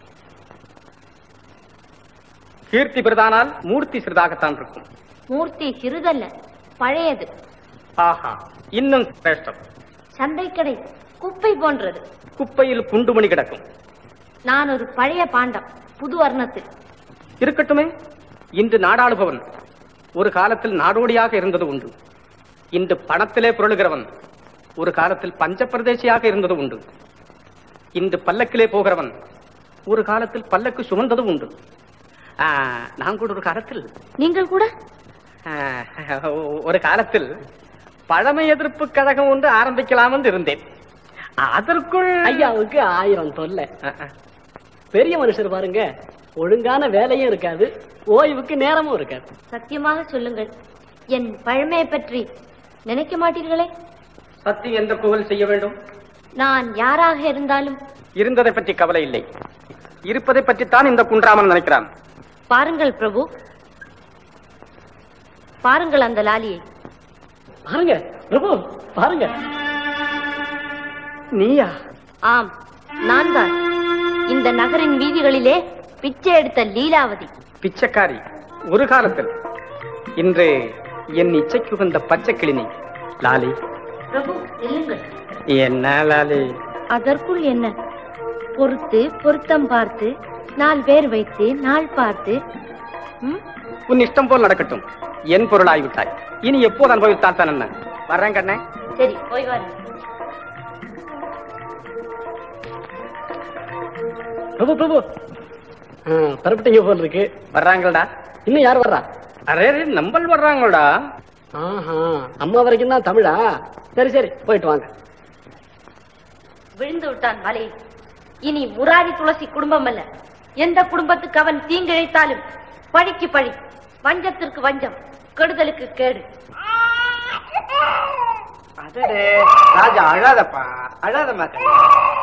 கீர்த்தி பிரதானால் மூர்த்தி சிறிதாகத்தான் இருக்கும் மூர்த்தி சிறிதல்ல பழையது ஆஹா இன்னும் சிரேஷ்டம் சந்தைக்கடை குப்பை போன்றது குப்பையில் குண்டுமணி கிடக்கும் நான் ஒரு பழைய பாண்டம் புது வர்ணத்தில் இருக்கட்டுமே இன்று நாடாளுபவன் ஒரு காலத்தில் நாடோடியாக இருந்தது உண்டு இன்று பணத்திலே புரளுகிறவன் ஒரு காலத்தில் பஞ்ச பிரதேசியாக இருந்தது உண்டு இன்று பல்லக்கிலே போகிறவன் ஒரு காலத்தில் பல்லக்கு சுமந்ததும் உண்டு ஆ, நான் கூட ஒரு காலத்தில் நீங்கள் கூட ஆ, ஒரு காலத்தில் பழமை எதிர்ப்பு கழகம் ஒன்று ஆரம்பிக்கலாம் என்று இருந்தேன் அதற்குள் ஐயாவுக்கு ஆயிரம் தொல்லை ஆ, ஆ. பெரிய மனுஷர் பாருங்க ஒழுங்கான வேலையும் இருக்காது ஓய்வுக்கு நேரமும் இருக்காது சத்தியமாக சொல்லுங்கள் என் பழமையை பற்றி நினைக்க மாட்டீர்களே சத்தி எந்த கோவில் செய்ய வேண்டும் நான் யாராக இருந்தாலும் இருந்ததை பற்றி கவலை இல்லை இருப்பதை பற்றித்தான் இந்த குன்றாமன் நினைக்கிறான் பாருங்கள் பிரபு பாருங்கள் அந்த லாலியை பாருங்க பிரபு பாருங்க நீயா ஆம் நான் தான் இந்த நகரின் வீதிகளிலே பிச்சை எடுத்த லீலாவதி பிச்சைக்காரி ஒரு காலத்தில் இன்று என் இச்சைக்கு உகந்த பச்சை கிளினி லாலி பிரபு நில்லுங்கள் என்ன லாலி அதற்குள் என்ன பொறுத்து பொருத்தம் பார்த்து நாள் பேர் வைத்து நாள் பார்த்து ம், உன் இஷ்டம் போல் நடக்கட்டும் என் பொருளாகிவிட்டாய் இனி எப்போது அனுபவித்தால் தான் என்ன வர்றேன் கண்ணே சரி போய் வாருங்கள் பிரபு பிரபு ஆ, பரப்பிட்டீங்க போல் இருக்கு வர்றாங்கடா இன்னும் யார் வர்றா அரே அரே, நம்பல் வர்றாங்கடா ஆஹா அம்மா வரைக்கும் தான் தமிழா சரி சரி போயிட்டு வாங்க விழுந்து விட்டான் வலையில் இனி முராரி துளசி குடும்பம் அல்ல எந்த குடும்பத்துக்கு அவன் தீங்கிழைத்தாலும் பழிக்கு பழி வஞ்சத்திற்கு வஞ்சம் கெடுதலுக்கு கேடு அடடே ராஜா அழாதப்பா அழாதம்மா கண்ணு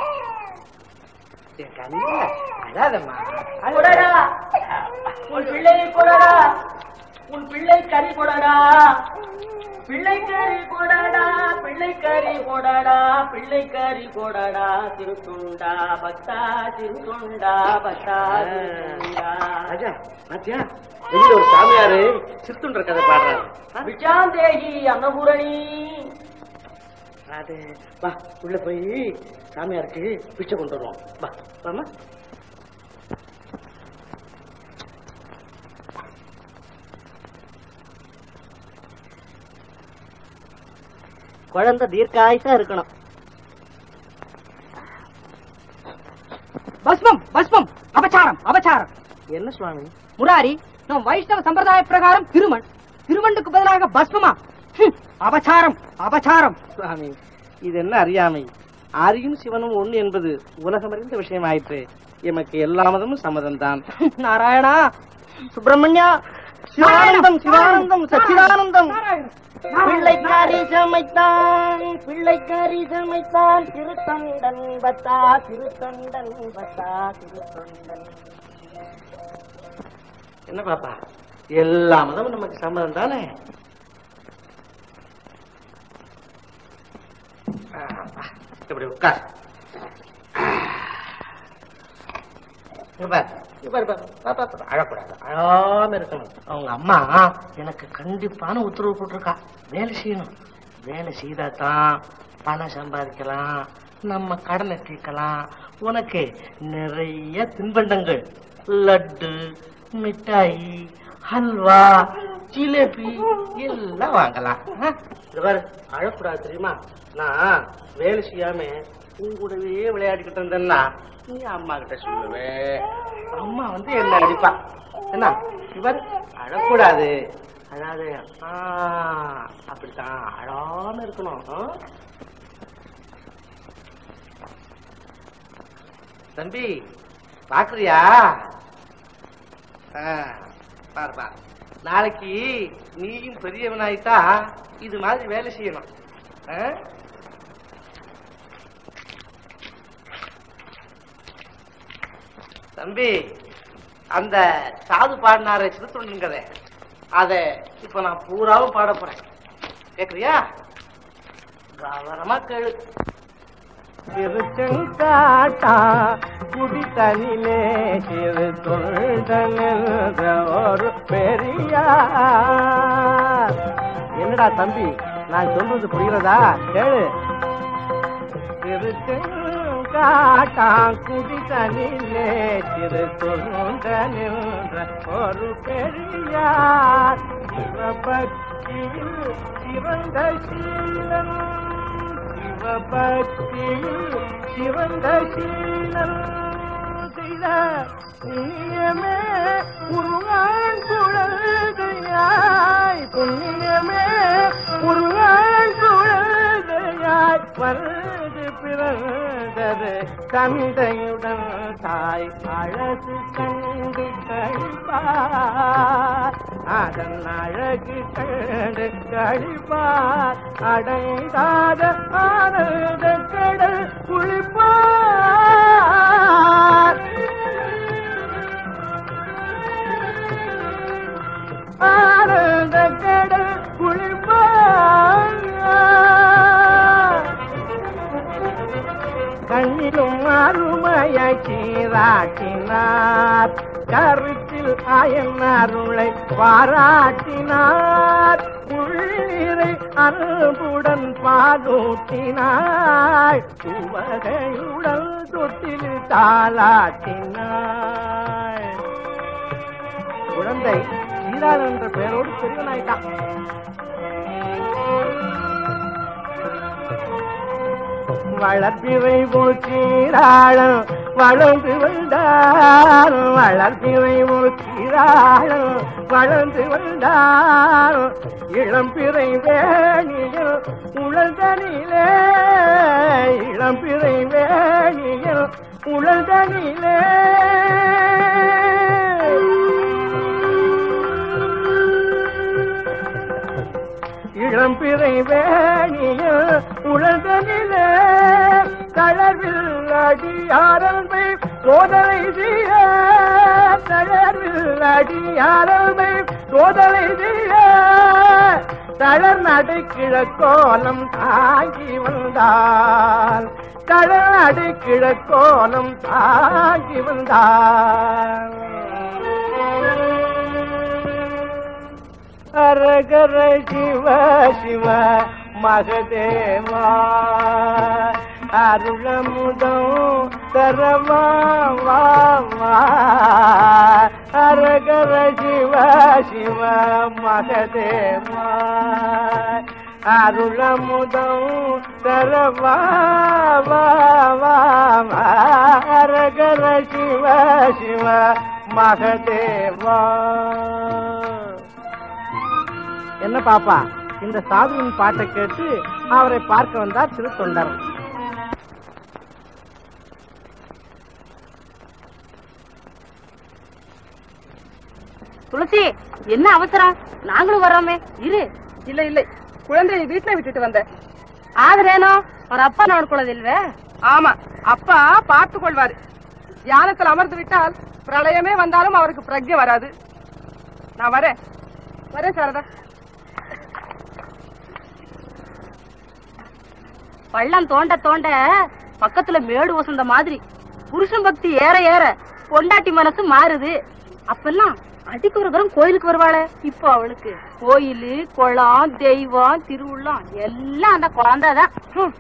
என் கண்ணு அழாதம்மா கொடடா உன் பிள்ளை கொடடா உன் பிள்ளை கறி கொடடா பிள்ளை கறி கொடடா பிள்ளை கறி கொடடா பிள்ளை கறி கொடடா திருத்துண்டா பக்தா திருத்துண்டா பக்தா திருத்துண்டா ராஜா பாத்தியா வெளியில ஒரு சாமியாரு சிறுத்துன்ற கதை பாடுறாரு விஜாந்தேகி அன்னபூரணி அது வா உள்ள போய் சாமியாருக்கு பிச்சை கொண்டு வருவோம் வா வாமா குழந்தை தீர்க்காயுசா இருக்கணும் பஸ்மம் பஸ்மம் அபச்சாரம் அபச்சாரம் என்ன சுவாமி முராரி நம் வைஷ்ணவ சம்பிரதாய பிரகாரம் திருமண் திருமண்டுக்கு பதிலாக பஸ்மமா ஹம், அபச்சாரம் அபச்சாரம் சுவாமி இது என்ன அறியாமை ஆரியும் சிவனும் ஒண்ணு என்பது உலகமறிந்த விஷயம் ஆயிற்று எமக்கு எல்லா மதமும் சம்மதம் தான் நாராயணா சுப்பிரமணியா சிவானந்தம் சிவானந்தம் சச்சிதானந்தம் பிள்ளைக்காரி சமைத்தான் பிள்ளைக்காரி சமைத்தான் திருத்தொண்டன் பத்தா திருத்தொண்டன் பத்தா திருத்தொண்டன் என்ன பாப்பா எல்லா மதமும் நமக்கு சம்மதம் தானே ஆ, வா, இப்படி உட்கார் இங்க பாரு, இங்க பாரு, பாரு, பா, பா, பா, அழக்கூடாது அழாம இருக்கணும் அவங்க அம்மா எனக்கு கண்டிப்பான உத்தரவு போட்டிருக்கா வேலை செய்யணும் வேலை செய்தா தான் பணம் சம்பாதிக்கலாம் நம்ம கடனை தீர்க்கலாம் உனக்கு நிறைய தின்பண்டங்கள் லட்டு மிட்டாய் ஹல்வா ஜிலேபி எல்லாம் வாங்கலாம் ஆ? இது பாரு அழக்கூடாது தெரியுமா நான் வேலை செய்யாம உன் கூடவே விளையாடிக்கிட்டு இருந்தேன்னா நீ அம்மா கிட்ட சொல்லுவே அம்மா வந்து என்ன அடிப்பா என்ன இவர் அழக்கூடாது அதாவது ஆ, அப்படித்தான் அழாம இருக்கணும் ஆ? தம்பி பாக்குறியா ஆ, பாரு பாரு நாளைக்கு நீயும் பெரியவனாயிட்டா இது மாதிரி வேலை செய்யணும் ஆ? தம்பி அந்த சாது பாடினார சிறுத்தொண்டுங்கத அத இப்ப நான் பூராவும் பாட போறேன் கேக்குறியா கவனமா கேளு திருச்செங்காட்டா குடித்தனிலே சிறு தொண்டன் ஒரு பெரியார் என்னடா தம்பி நான் சொல்றது புரிகிறதா கேளு திருச்செங்காட்டா குடித்தனிலே சிறு தொண்டன் ஒரு பெரியார் சிவபக்தியில் சிறந்த சீலன் சிவபக்தியில் சிவந்த சீலன் செய்த புண்ணியமே முருகன் குழந்தையாய் புண்ணியமே முருகன் குழந்தையாய் வந்து பிறந்தது தந்தையுடன் தாய் அழகு கண்டு கழிப்பார் அதன் அழகு கண்டு கழிப்பார் அடைந்தாத ஆனந்த கடல் குளிப்பார் ஆனந்த கடல் குளிப்பார் கண்ணிலும் அருமையாய் சீராட்டினார் கருத்தில் அயன் அருளை பாராட்டினார் உள்ளிரை அன்புடன் பாலூட்டினார் சுவகையுடல் தொட்டில் தாளாட்டினார் குழந்தை சீராள் என்ற பெயரோடு பெரியவனாயிட்டான் வளர்ப்பிவை போச்சீராளம் வளர்ந்து வந்தார் வளர்ப்பிவை போச்சீராளம் வளர்ந்து வந்தார் இளம்பிறை வேணியில் உழந்தனிலே இளம்பிறை வேணியில் உழந்தனிலே இளம்பிறை வேணியில் உலகனிலே தளர்வில் அடியாரல்மை சோதனை செய்ய தளர்வில் அடியாரல்மை சோதனை செய்ய தளர் நடை கிழக்கோலம் தாங்கி வந்தால் தளர் நடை கிழக்கோலம் தாங்கி வந்தால் அரகர சிவ சிவ மகதேவா அருளமுதம் தரவா வா வா அரகர சிவ சிவ மகதேவா அருளமுதம் தரவா வா வா வா அரகர சிவ சிவ மகதேவா என்ன பாப்பா இந்த சாதுவின் பாட்டை கேட்டு அவரை பார்க்க வந்தார் திரு தொண்டர் துளசி என்ன அவசரம் நாங்களும் வர்றோமே இரு இல்ல இல்ல குழந்தையை வீட்டுல விட்டுட்டு வந்தேன் ஆதரேனோ ஒரு அப்பா ನೋಡ್ಕೊಳ್ಳೋದಿಲ್ವೇ ஆமா அப்பா பார்த்து கொள்வாரு தியானத்தில் அமர்ந்து விட்டால் பிரளயமே வந்தாலும் அவருக்கு பிரக்ஞை வராது நான் வரேன் வரேன் சாரதா பள்ளம் தோண்ட தோண்ட பக்கத்துல மேடு வசந்த மாதிரி புருஷன் பக்தி ஏற ஏற பொண்டாட்டி மனசு மாறுது அப்பெல்லாம் அடிக்கு ஒரு தரம் கோயிலுக்கு வருவாளே இப்போ அவளுக்கு கோயிலு குளம் தெய்வம் திருவுள்ளம் எல்லாம் அந்த குழந்தைதான் ஹம்.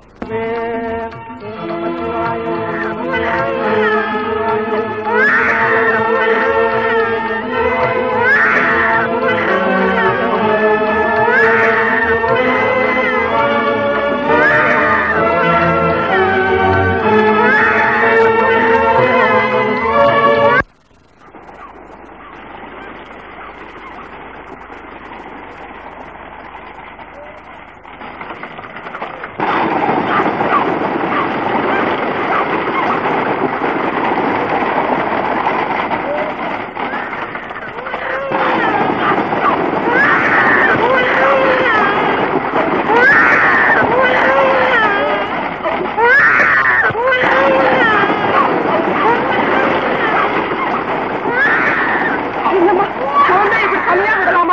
இல்லம்மா குழந்தை இப்படி தனியா விடலாமா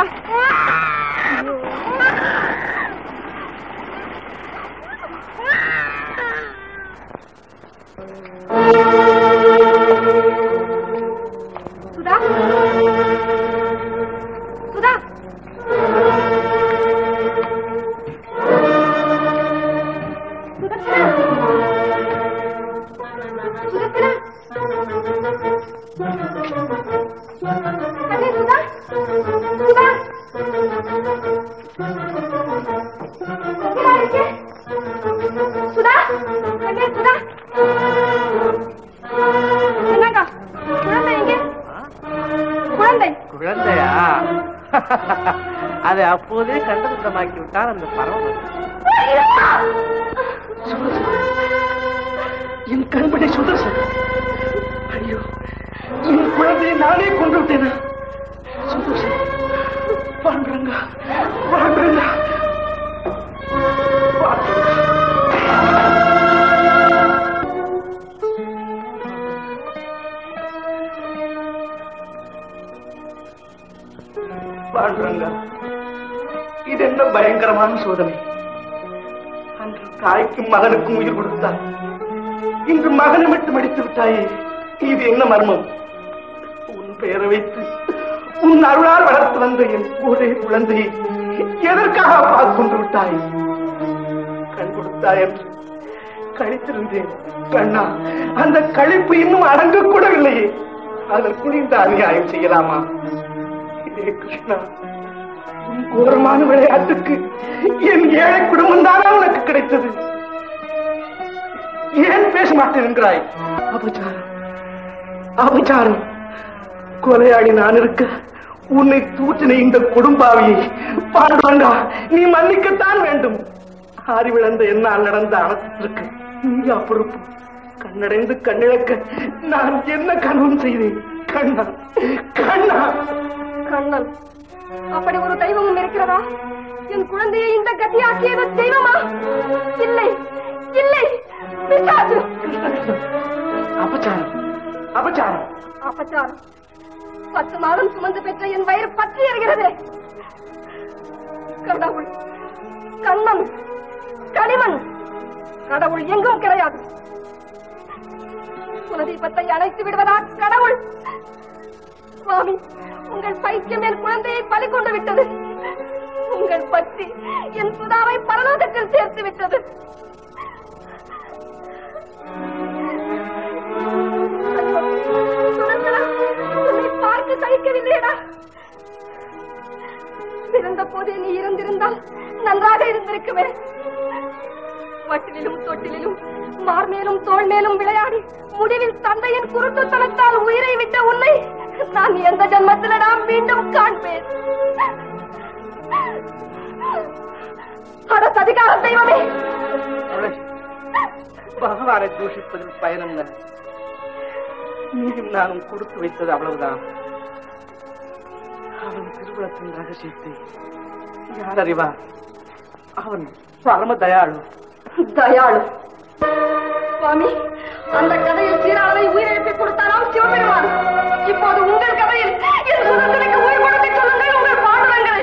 சுதா சுதா சுதர்சனா சுதர்சனா அண்ணே சுதா சுதா எங்கடா இருக்க? சுதா அண்ணே சுதா என்னங்க குழந்தை எங்கே குழந்தை குழந்தையா அதை அப்போதே கண்டுபிடித்தமாக்கி விட்டார் அந்த பரவ ஐயோ! என் கண்மணி சுதர்சன் ஐயோ என் குழந்தையை நானே கொண்டு விட்டேனா சுதர்சன் பாண்டுரங்கா பாண்டுரங்கா பாண்டுரங்கா இது என்ன பயங்கரமான சோதனை அன்று தாய்க்கும் மகனுக்கும் உயிர் கொடுத்தாய் இன்று மகனை மட்டும் அடித்து விட்டாயே இது என்ன மர்மம் உன் பெயரை வைத்து உன் அருளால் வளர்த்து வந்த என் ஒரே குழந்தையை எதற்காக அப்பா கொண்டு விட்டாய் கண் கொடுத்தாய் என்று கழித்திருந்தேன் கண்ணா அந்த கழிப்பு இன்னும் அடங்க கூடவில்லையே அதற்குள் இந்த அநியாயம் செய்யலாமா இதே கிருஷ்ணா உன் கோரமான விளையாட்டுக்கு என் ஏழை குடும்பம் தானா உனக்கு கிடைத்தது ஏன் பேச மாட்டேன் என்கிறாய் அபச்சாரம் அபச்சாரம் கொலையாளி நான் இருக்க உன்னை தூற்றின இந்த கொடும்பாவியை பாடுவாண்டா நீ மன்னிக்கத்தான் வேண்டும் ஆறி விளந்த என்னால் நடந்த அனத்திற்கு நீயா பொறுப்பு கண்ணடைந்து கண்ணிழக்க நான் என்ன கனவும் செய்தேன் கண்ணா கண்ணா கண்ணன் அப்படி ஒரு தெய்வமும் இருக்கிறதா என் குழந்தையை இந்த கதியாக்கியது தெய்வமா இல்லை இல்லை பிசாசு அபச்சாரம் அபச்சாரம் அபச்சாரம் பத்து மாதம் சுமந்து பெற்ற என் வயிறு பற்றி எறிகிறது கடவுள் கண்ணன் களிமண் கடவுள் எங்கும் கிடையாது குலதீபத்தை அணைத்து விடுவதா கடவுள் சுவாமி உங்கள் பைத்தியம் என் குழந்தையை பலி கொண்டு விட்டது உங்கள் பக்தி என் சுதாவை பரலோகத்தில் சேர்த்து விட்டது சுதந்திரா, உன்னை பார்க்க சகிக்கவில்லையடா பிறந்த போதே நீ இருந்திருந்தால் நன்றாக இருந்திருக்குமே வட்டிலும் தொட்டிலும் மார்மேலும் தோள் மேலும் விளையாடி முடிவில் தந்தையின் குருட்டுத்தனத்தால் உயிரை விட்ட உன்னை நான் எந்த ஜன்மத்திலடா மீண்டும் காண்பேன் அட சதிகார தெய்வமே பகவானை தூஷிப்பதில் பயனம் நீயும் நானும் கொடுத்து வைத்தது அவ்வளவுதான் அவன் திருவிழத்தின் ரகசியத்தை யார் அறிவார் அவன் பரம தயாளு தயாளு சுவாமி அந்த கதையில் சீராளரை உயிரிழப்பி கொடுத்தாராம் சிவபெருமான் இப்போது உங்கள் கதையில் என் சுதந்திரக்கு உயிர் கொடுத்து சொல்லுங்கள் உங்கள் பாடுறங்களை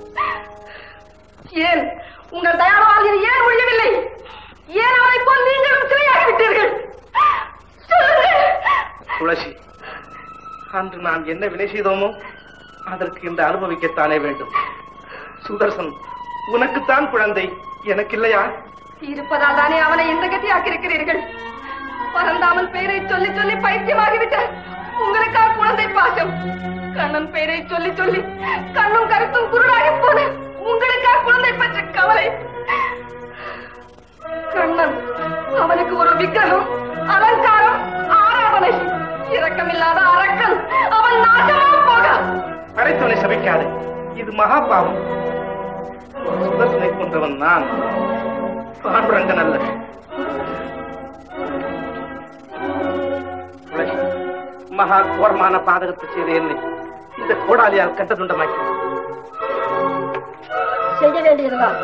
ஏன் உங்கள் தயாரால் இது ஏன் ஒழியவில்லை ஏன் அவரை போல் நீங்களும் சிலையாகி விட்டீர்கள் சொல்லுங்கள் துளசி அன்று நாம் என்ன வினை செய்தோமோ அதற்கு இந்த அனுபவிக்கத்தானே வேண்டும் சுதர்சன் உனக்குத்தான் குழந்தை எனக்கு இல்லையா இருப்பதால் தானே அவனை இந்த கதியாக்கி இருக்கிறீர்கள் பரந்தாமன் பெயரை சொல்லி சொல்லி பைத்தியமாகிவிட்ட உங்களுக்கா குழந்தை பாசம் கண்ணன் பெயரை சொல்லி சொல்லி கண்ணும் கருத்தும் குருடாகி போன உங்களுக்கா குழந்தை பற்ற கவலை கண்ணன் அவனுக்கு ஒரு விக்கிரகம் அலங்காரம் ஆராதனை இரக்கமில்லாத அரக்கன் அவன் நாசமா போக படைத்தவனை சபிக்காதே இது மகா பாவம் சுதர்சனை கொன்றவன் நான் பாண்டுரங்கன் அல்ல துளசி, மகா கோரமான பாதகத்தை செய்த என்னை இந்த கோடாலியால் கட்ட துண்டமாக்கி செய்ய வேண்டியதுதான்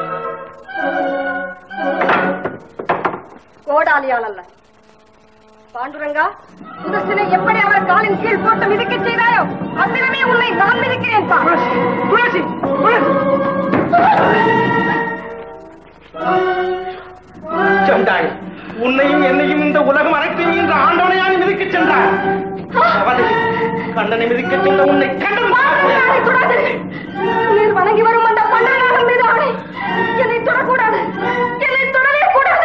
கோடாலியால் அல்ல பாண்டுரங்கா சுதர்சனை எப்படி அவர் காலின் கீழ் போட்டு மிதிக்க செய்தாயோ அவ்விதமே உன்னை நான் மிதிக்கிறேன் பா. துளசி சண்டாய் உன்னையும் என்னையும் இந்த உலகம் அனைத்தையும் என்ற ஆண்டவனையான் மிதிக்கச் சென்றார் அவனை கண்ணனை மிதிக்கச் சென்ற உன்னை கண்டன் என்னை தொடாது. நீர் வணங்கி வரும் அந்த பண்டநாதன் மீது ஆணை என்னை தொடக்கூடாது என்னை தொடவே கூடாது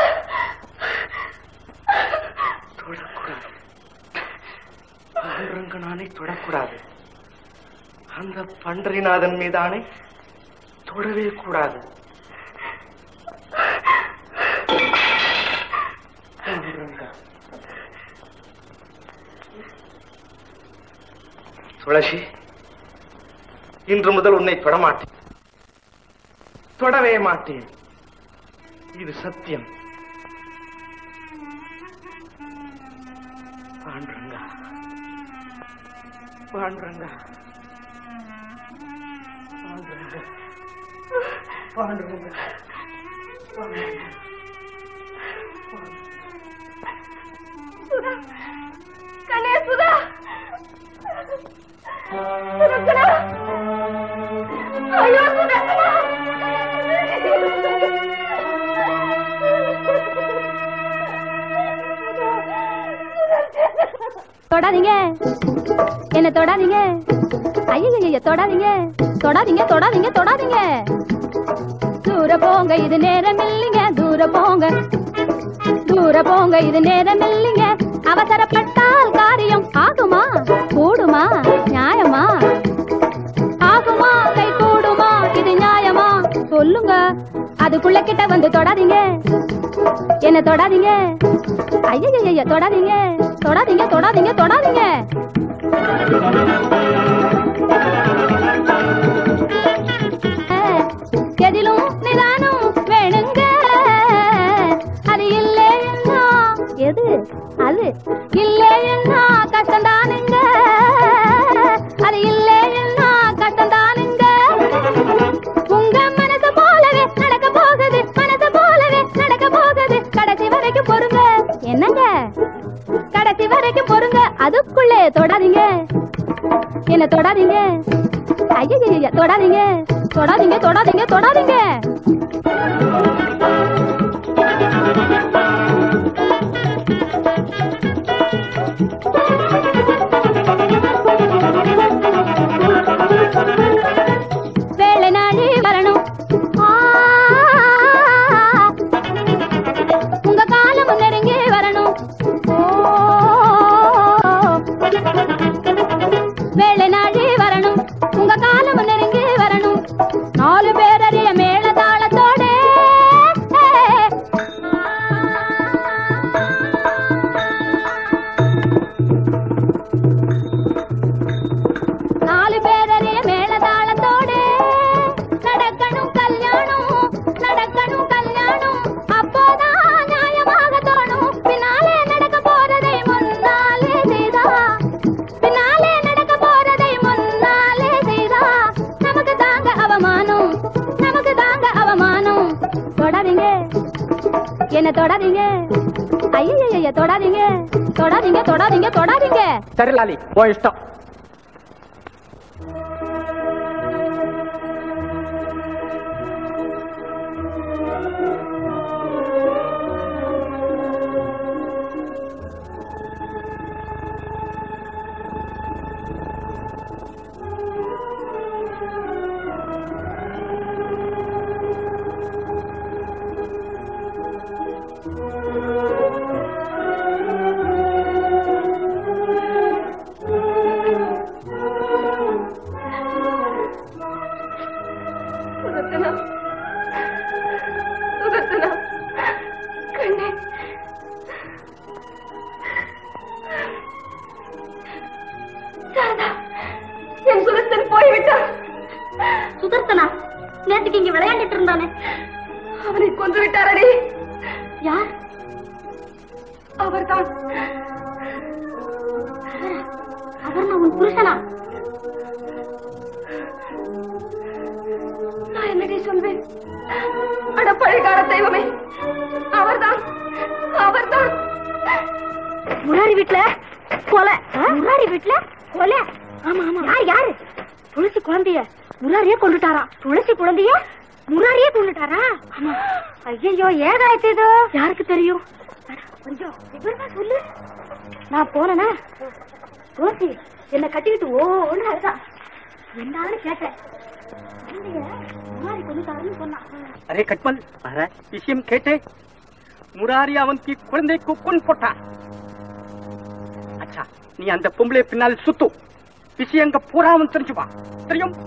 பாண்டுரங்கனானை தொடக்கூடாது அந்த பண்டரிநாதன் மீதானை தொடவே கூடாது பாண்டுரங்கா. துளசி இன்று முதல் உன்னை தொடமாட்டேன் தொடவே மாட்டேன் இது சத்தியம் பாண்டுரங்கா பாண்டுரங்கா பாண்டுரங்கா பாண்டுரங்கா சுதா கண்ணே சுதா சுதர்சனா ஐயோ சுதர்சனா தொடாதீங்க என்ன தொடாதீங்க ஐயோ தொடாதீங்க தொடாதீங்க தொடாதீங்க தொடாதீங்க தூர போங்க இது நேரம் இல்லைங்க தூர போங்க தூர போங்க இது நேரம் இல்லைங்க அவசரப்பட்டால் காரியம் ஆகுமா கூடுமா நியாயமா ஆகுமா கை கூடுமா இது நியாயமா சொல்லுங்க அதுக்குள்ள கிட்ட வந்து தொடாதீங்க என்ன தொடாதீங்க ஐயய்ய தொடாதீங்க தொடாதீங்க தொடாதீங்க தொடாதீங்க அஹ், எதிலும் நிதானம் வேணுங்க அது இல்லைன்னா எது அது இல்லைன்னா கஷ்டம்தானுங்க அது இல்லைன்னா கஷ்டம்தானுங்க உங்க மனசு போலவே நடக்க போகுது மனசு போலவே நடக்க போகுது கடைசி வரைக்கும் பொறுங்க என்னங்க கடைசி வரைக்கும் பொறுங்க அதுக்குள்ளே தொடாதீங்க என்ன தொடாதீங்க ஐயா தொடாதீங்க தொடாதீங்க தொடாதீங்க தொடாதீங்க வேலை நாளே வரணும் ஆ, உங்க காலம் நெருங்கி வரணும் ஓ, வேலை நாளே வரணும் உங்க காலம் நெருங்கி வரணும் நாலு பேரறிய மேல தாளத்தோட நாலு பேரறிய மேல தாளத்தோட நடக்கணும் கல்யாணம் நடக்கணும் கல்யாணம் அப்போதான் நியாயமாக தோணும் பின்னாலே நடக்க போறதை முன்னாலே செய்தா பின்னாலே நடக்க போறதை முன்னாலே செய்தா நமக்கு தாங்க அவமானம் நமக்கு தாங்க அவமானம் தொடாதீங்க என்ன தொடாதீங்க ஐயய்ய தொடாதீங்க தொடாதீங்க தொடாதீங்க தொடாதீங்க சரி லாலி உன் இஷ்டம் சுதர்சனா சுதர்சனா கண்ணே சாரதா என் சுதர்சன் போய்விட்டான் சுதர்சனா நேத்துக்கு இங்க விளையாண்டுட்டு இருந்தானே அவனை கொன்று விட்டாரடி யார் அவர்தான் அவர் நான் உன் புருஷனா நான் என்னடி சொல்வேன் அட பழைகார தெய்வமே அவர்தான் அவர்தான் முராரி வீட்டுல கொலை முராரி வீட்டுல கொலை ஆமா ஆமா யார் யாரு துளசி குழந்தைய முராரியே கொண்டுட்டாராம் துளசி குழந்தைய முராரியே கொண்டுட்டாரா ஆமா ஐயோ ஏதாயிட்டு இது யாருக்கு தெரியும் அட, கொஞ்சம் விவரமா சொல்லு நான் போனேனா துளசி என்ன கட்டிக்கிட்டு ஓன்னு அழுதா என்னாலும் கேட்டேன் குழந்தைய முராரி கொண்டுட்டாருன்னு சொன்னான் அரே கட்மல் விஷயம் கேட்டே முராரி அவனுக்கு குழந்தைக்கு கொன் போட்டான் அச்சா நீ அந்த பொம்பளை பின்னால் சுத்து விஷயங்க பூரா அவன் தெரிஞ்சுப்பான் தெரியும்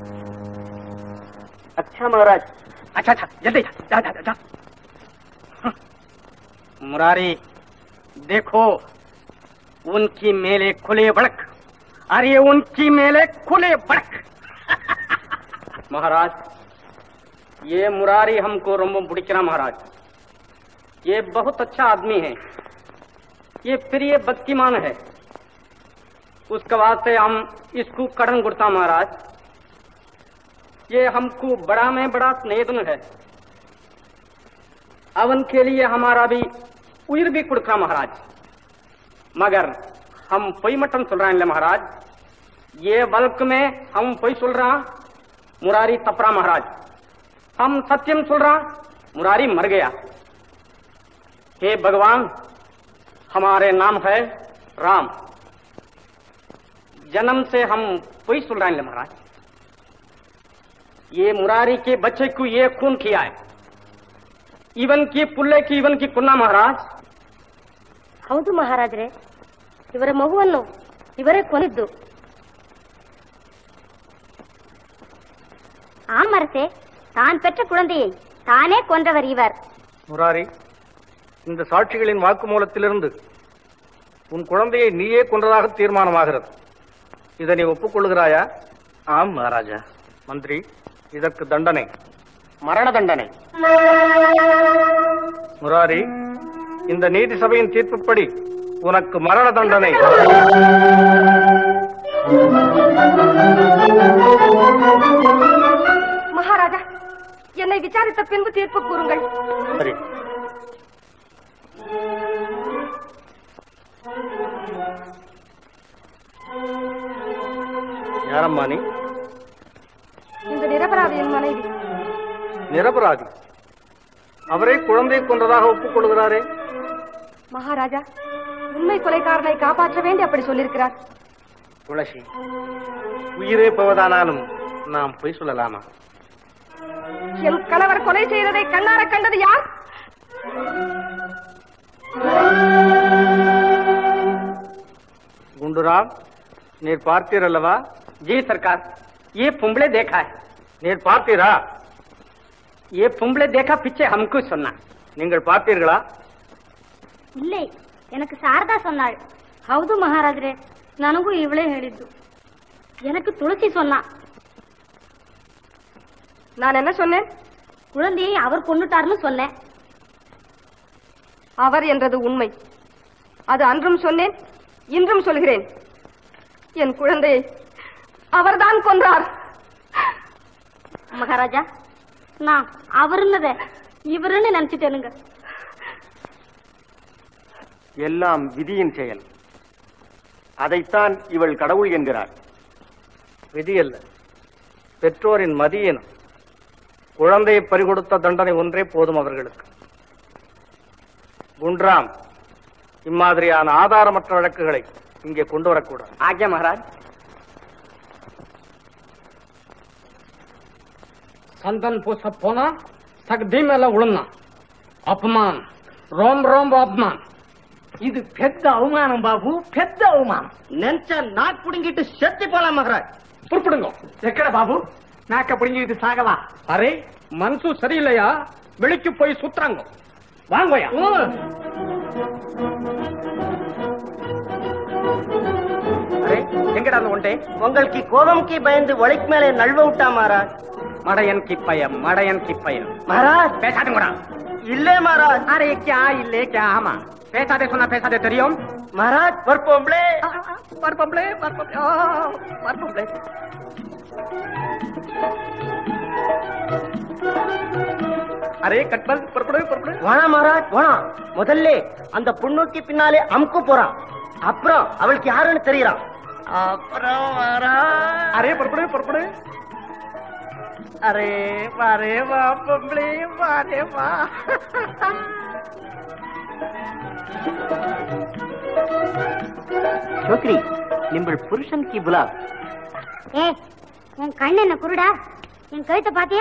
अच्छा महाराज अच्छा अच्छा जल्दी जा जा जा, जा हाँ। मुरारी देखो उनकी मेले खुले बड़क अरे उनकी मेले खुले बड़क महाराज ये मुरारी हमको रोम बुड़िकरा महाराज ये बहुत अच्छा आदमी है ये प्रिय बदकीमान है उसके वास्ते हम इसको कड़न गुड़ता महाराज ये हमको बड़ा में बड़ा स्नेहन है अवन के लिए हमारा भी उइर भी कुड़का महाराज मगर हम पोई मटन सुन रहे हैं महाराज ये बल्क में हम पोई सुन रहा मुरारी तपरा महाराज हम सत्यम सुन रहा मुरारी मर गया हे भगवान हमारे नाम है राम जन्म से हम कोई सुन रहे हैं महाराज ये मुरारी के बच्चे को ये खून किया है इवन की पुल्ले की इवन की कुन्ना महाराज ಹೌದು ಮಹಾರಾಜ್ರೆ ಇವರ ಮಗುವನ್ನು ಇವರೇ ಕೊನಿದ್ದು ஆமரசே தான் பெற்ற குழந்தையை தானே கொன்றவர் இவர் முராரி இந்த சாட்சிகளின் வாக்குமூலத்திலிருந்து உன் குழந்தையை நீயே கொன்றதாக தீர்மானமாகிறது இதை நீ ஒப்புக்கொள்கிறாயா ஆம் மகாராஜா மந்திரி இதற்கு தண்டனை மரண தண்டனை முராரி இந்த நீதி சபையின் தீர்ப்புப்படி உனக்கு மரண தண்டனை மகாராஜா என்னை விசாரித்த பின்பு தீர்ப்பு கூறுங்கள் சரி யாரம்மா நீ இந்த நிரபராதியின் மனைவி நிரபராதி அவரை குழந்தை கொன்றதாக ஒப்புக்கொள்கிறாரே மகாராஜா உண்மை கொலைக்காரனை காப்பாற்ற வேண்டி அப்படி சொல்லியிருக்கிறார் துளசி உயிரே போவதானாலும் நாம் பொய் சொல்லலாமா என் கணவர் கொலை செய்ததை கண்ணார கண்டது யார் குண்டுராம் நீர் பார்த்தீர் அல்லவா जी सरकार ये पुंबले देखा है நீர் பார்த்தீரா ये पुंबले देखा पीछे हमको सुनना நீங்கள் பார்த்தீர்களா இல்லை எனக்கு சாரதா சொன்னாள் ಹೌದು ಮಹಾರಾಜ್ರೆ ನನಗೂ ಇವಳೇ ಹೇಳಿದ್ದು எனக்கு துளசி சொன்னா நான் என்ன சொன்னேன் குழந்தையை அவர் கொண்டுட்டார்னு சொன்னேன் அவர் என்றது உண்மை அது அன்றும் சொன்னேன் இன்றும் சொல்கிறேன் என் குழந்தையை அவர்தான் கொன்றார் மகாராஜா நான் அவருன்னத இவருன்னு நினைச்சிட்டேனுங்க எல்லாம் விதியின் செயல் அதைத்தான் இவள் கடவுள் என்கிறாள் விதி அல்ல பெற்றோரின் மதியினம் குழந்தையை பறிகொடுத்த தண்டனை ஒன்றே போதும் அவர்களுக்கு குன்றாம் இம்மாதிரியான ஆதாரமற்ற வழக்குகளை இங்கே கொண்டு வரக்கூடாது आज्ञा महाराज संतन पुष्प पोना सगदी मेला उड़ना अपमान रोम रोम अपमान இது பெத்த அவமானம் பாபு பெத்த அவமானம் நினைச்சா நாக் புடுங்கிட்டு செத்து போலாம் மகராஜ் புறப்படுங்க எக்கட பாபு நாக்க புடுங்கிட்டு சாகலாம் அரே மனசு சரியில்லையா வெளிக்கு போய் சுத்துறாங்க வாங்கயா அரே எங்கடா அந்த ஒண்டே உங்களுக்கு கோபம்க்கு பயந்து ஒழைக்கு மேலே நழுவ விட்டா மகாராஜ் மடையன் கி பயம் மடையன் கி பயம் மகாராஜ் பேசாதுங்கடா இல்லே மகாராஜ் அரே क्या இல்லே क्या ஆமா பேசாதே சொன்னா பேசாதே தெரியும் மகாராஜ் வற்போம்லே பர்பம்லே பர்பம் பர்பம்லே அரே கட்பல் புறப்படு புறப்படு வேணாம் மகாராஜ் வேணாம் முதல்ல அந்த பொண்ணுக்கு பின்னாலே அமுக்கு போறான் அப்புறம் அவளுக்கு யாருன்னு தெரியறான் அப்புறம் மகாராஜ் அரே புறப்படு புறப்படு அரே வாரே வா பொம்பளே வாரே வா சோத்ரி நிம்பள் புருஷன் கி புலா ஏ உன் கண் என்ன குருடா என் கழுத்தை பாத்தியா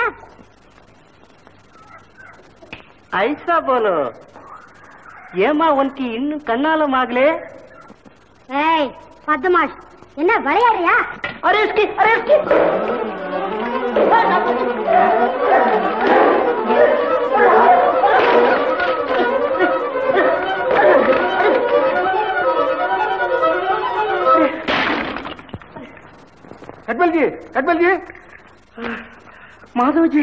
ஐசா போலோ ஏமா உனக்கு இன்னும் கண்ணாலம் ஆகலே ஏய் பத்மாஷ் என்ன விளையாடுறியா அரே இஸ்கி அரே இஸ்கி கட்மல் ஜி கட்மல் ஜி மாதவ்ஜி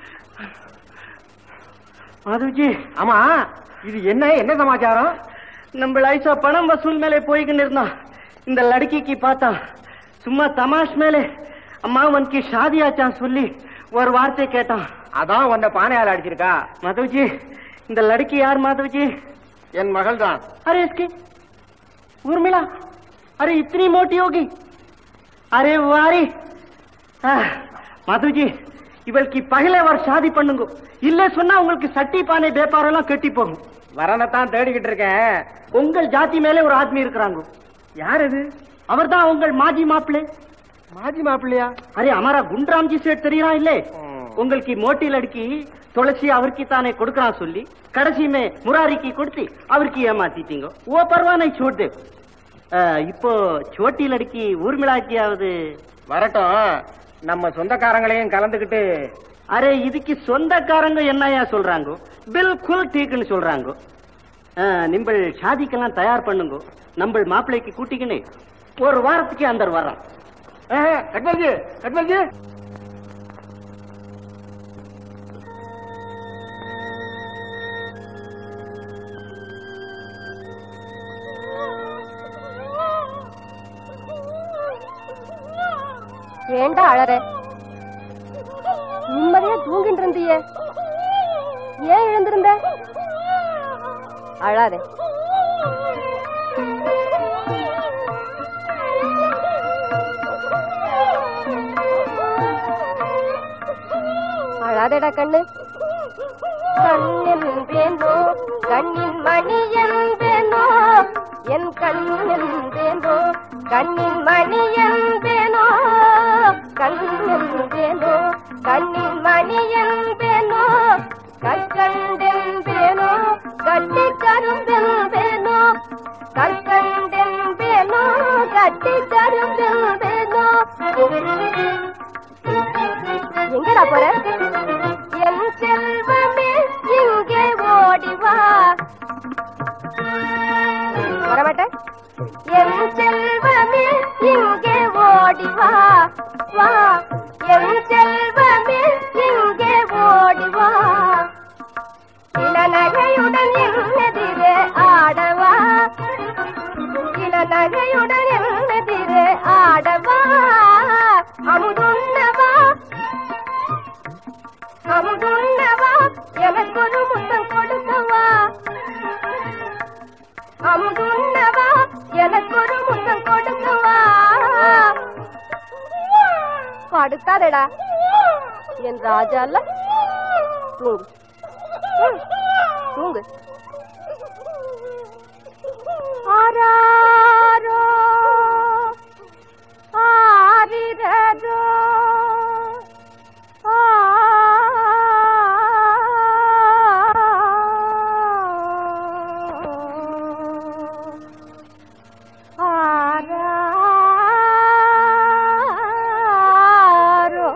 மாதவ்ஜி ஆமா இது என்ன என்ன சமாச்சாரம் நம்ம ஐசா பணம் வசூல் மேலே போய்கின்னு இருந்தான் இந்த லடுக்கிக்கு பார்த்தா சும்மா தமாஷ் மேலே அம்மா உனக்கு ஷாதி ஆச்சான் சொல்லி ஒரு வார்த்தை கேட்டான் அதான் உன்னை பானையால் அடிச்சிருக்கா மாதவ்ஜி இந்த லடுக்கி யார் மாதவ்ஜி என் மகள் தான் अरे इसकी उर्मिला अरे इतनी मोटी होगी अरे वारी மாதவ்ஜி இவளுக்கு பகலே ஒரு ஷாதி பண்ணுங்க இல்ல சொன்னா உங்களுக்கு சட்டி பானை பேப்பாரம் எல்லாம் கெட்டி போகும் வரனைத்தான் தேடிக்கிட்டு இருக்கேன் உங்கள் ஜாதி மேலே ஒரு ஆத்மி இருக்கிறாங்க யார் இது அவர்தான் உங்கள் மாஜி மாப்பிள்ளை மாஜி மாப்பிள்ளையா அரே அமாரா குண்ராம்ஜி சேட் தெரியுறா இல்லே உங்களுக்கு மோட்டி லடுக்கி துளசி அவருக்கு தானே கொடுக்கறான் சொல்லி கடைசி மே முராரிக்கு கொடுத்து அவருக்கு ஏமாத்திட்டீங்க ஓ பரவாயில்லை சோட் தேவ் அஹ், இப்போ சோட்டி லடுக்கி ஊர்மிளாக்கியாவது வரட்டும் நம்ம சொந்தக்காரங்களையும் கலந்துக்கிட்டு அரே இதுக்கு சொந்தக்காரங்க என்னையா சொல்றாங்க பில்குல் டீக்குன்னு சொல்றாங்க அஹ், நிம்பள் ஷாதிக்கெல்லாம் தயார் பண்ணுங்க நம்ம மாப்பிள்ளைக்கு கூட்டிக்கின்னு ஒரு வாரத்துக்கு அந்த வர்றான் கட்வல்ஜி கட்வல்ஜி ஏண்டா அழற நிம்மதியா தூங்கிட்டு இருந்தியே ஏன் எழுந்திருந்த அழாதே அழாதேடா கண்ணு கண்ணின் வேண்டோ கண்ணின் மணியன் வேண்டோ என் கண்ணின் வேண்டோ கண்ணின் மணியன் வேணோ கண்ணின் வேணோ கண்ணின் மணியன் வேணோ கற்கண்டன் வேணோ கட்டி கருந்தன் வேணோ கற்கண்டன் வேணோ கட்டி கருந்தன் வேணோ எங்கடா போற என் செல்வமே இங்கே ஓடி வா வரமாட்டேன் என் செல்வமே இங்கே ஓடி வா வா என் செல்வமே இங்கே ஓடி வா இளநகையுடன் என்னெதிரே ஆடவா இளநகையுடன் என்னெதிரே ஆடவா அமுதுண்ணவா அமுதுண்ணவா எனக்கு ஒரு முத்தம் கொடுக்கவா அமுதுண்ணவா எனக்கு ஒரு முத்தம் கொடுக்கவா படுத்தாதடா என் ராஜா அல்ல தூங்கு ம், தூங்கு ஆராரோ ஆரிரரோ ஆராரோ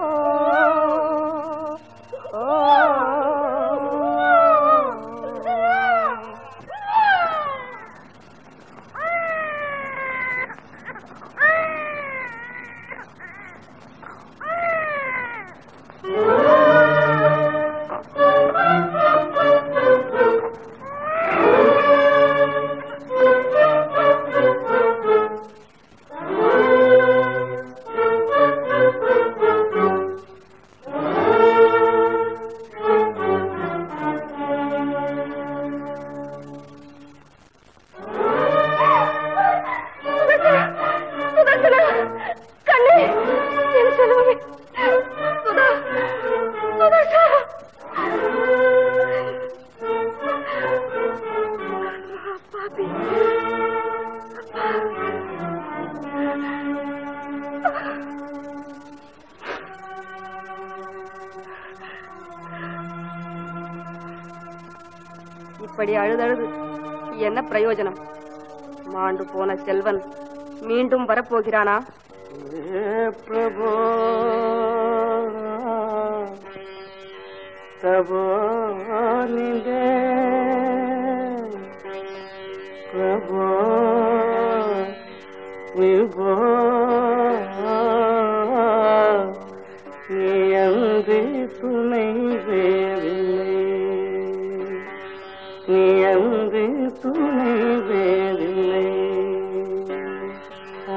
சுதர்சனா கண்ணே என் செல்வமே சுதா சுதர்சா பாப்பி இப்படி அழுதழுது என்ன பிரயோஜனம் மாண்டு போன செல்வன் மீண்டும் வரப்போகிறானா பிரபு பிரபு நிதே பிரபு விபோ நீ அன்று துணை வேறில்லை நீ அன்று துணை வேறில்லை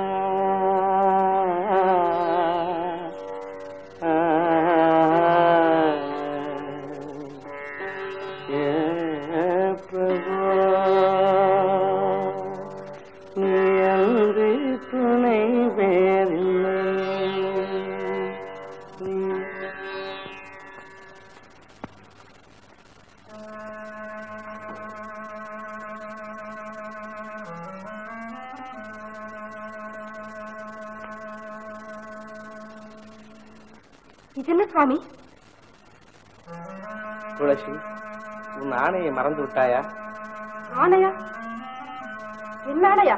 இது என்ன சுவாமி துளசி உன் ஆணையை மறந்து விட்டாயா ஆணையா என்ன ஆணையா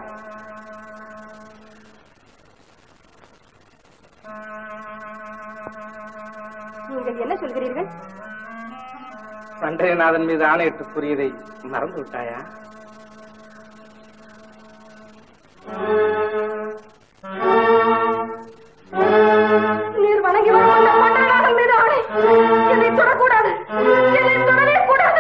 நீங்கள் என்ன சொல்கிறீர்கள் பண்டையநாதன் மீது ஆணையிட்டு கூறியதை மறந்து விட்டாயா நீர் வணங்கி வரும் அந்த மன்னனாதன் மீது ஆணை என்னை தொடக்கூடாது என்னை தொடவே கூடாது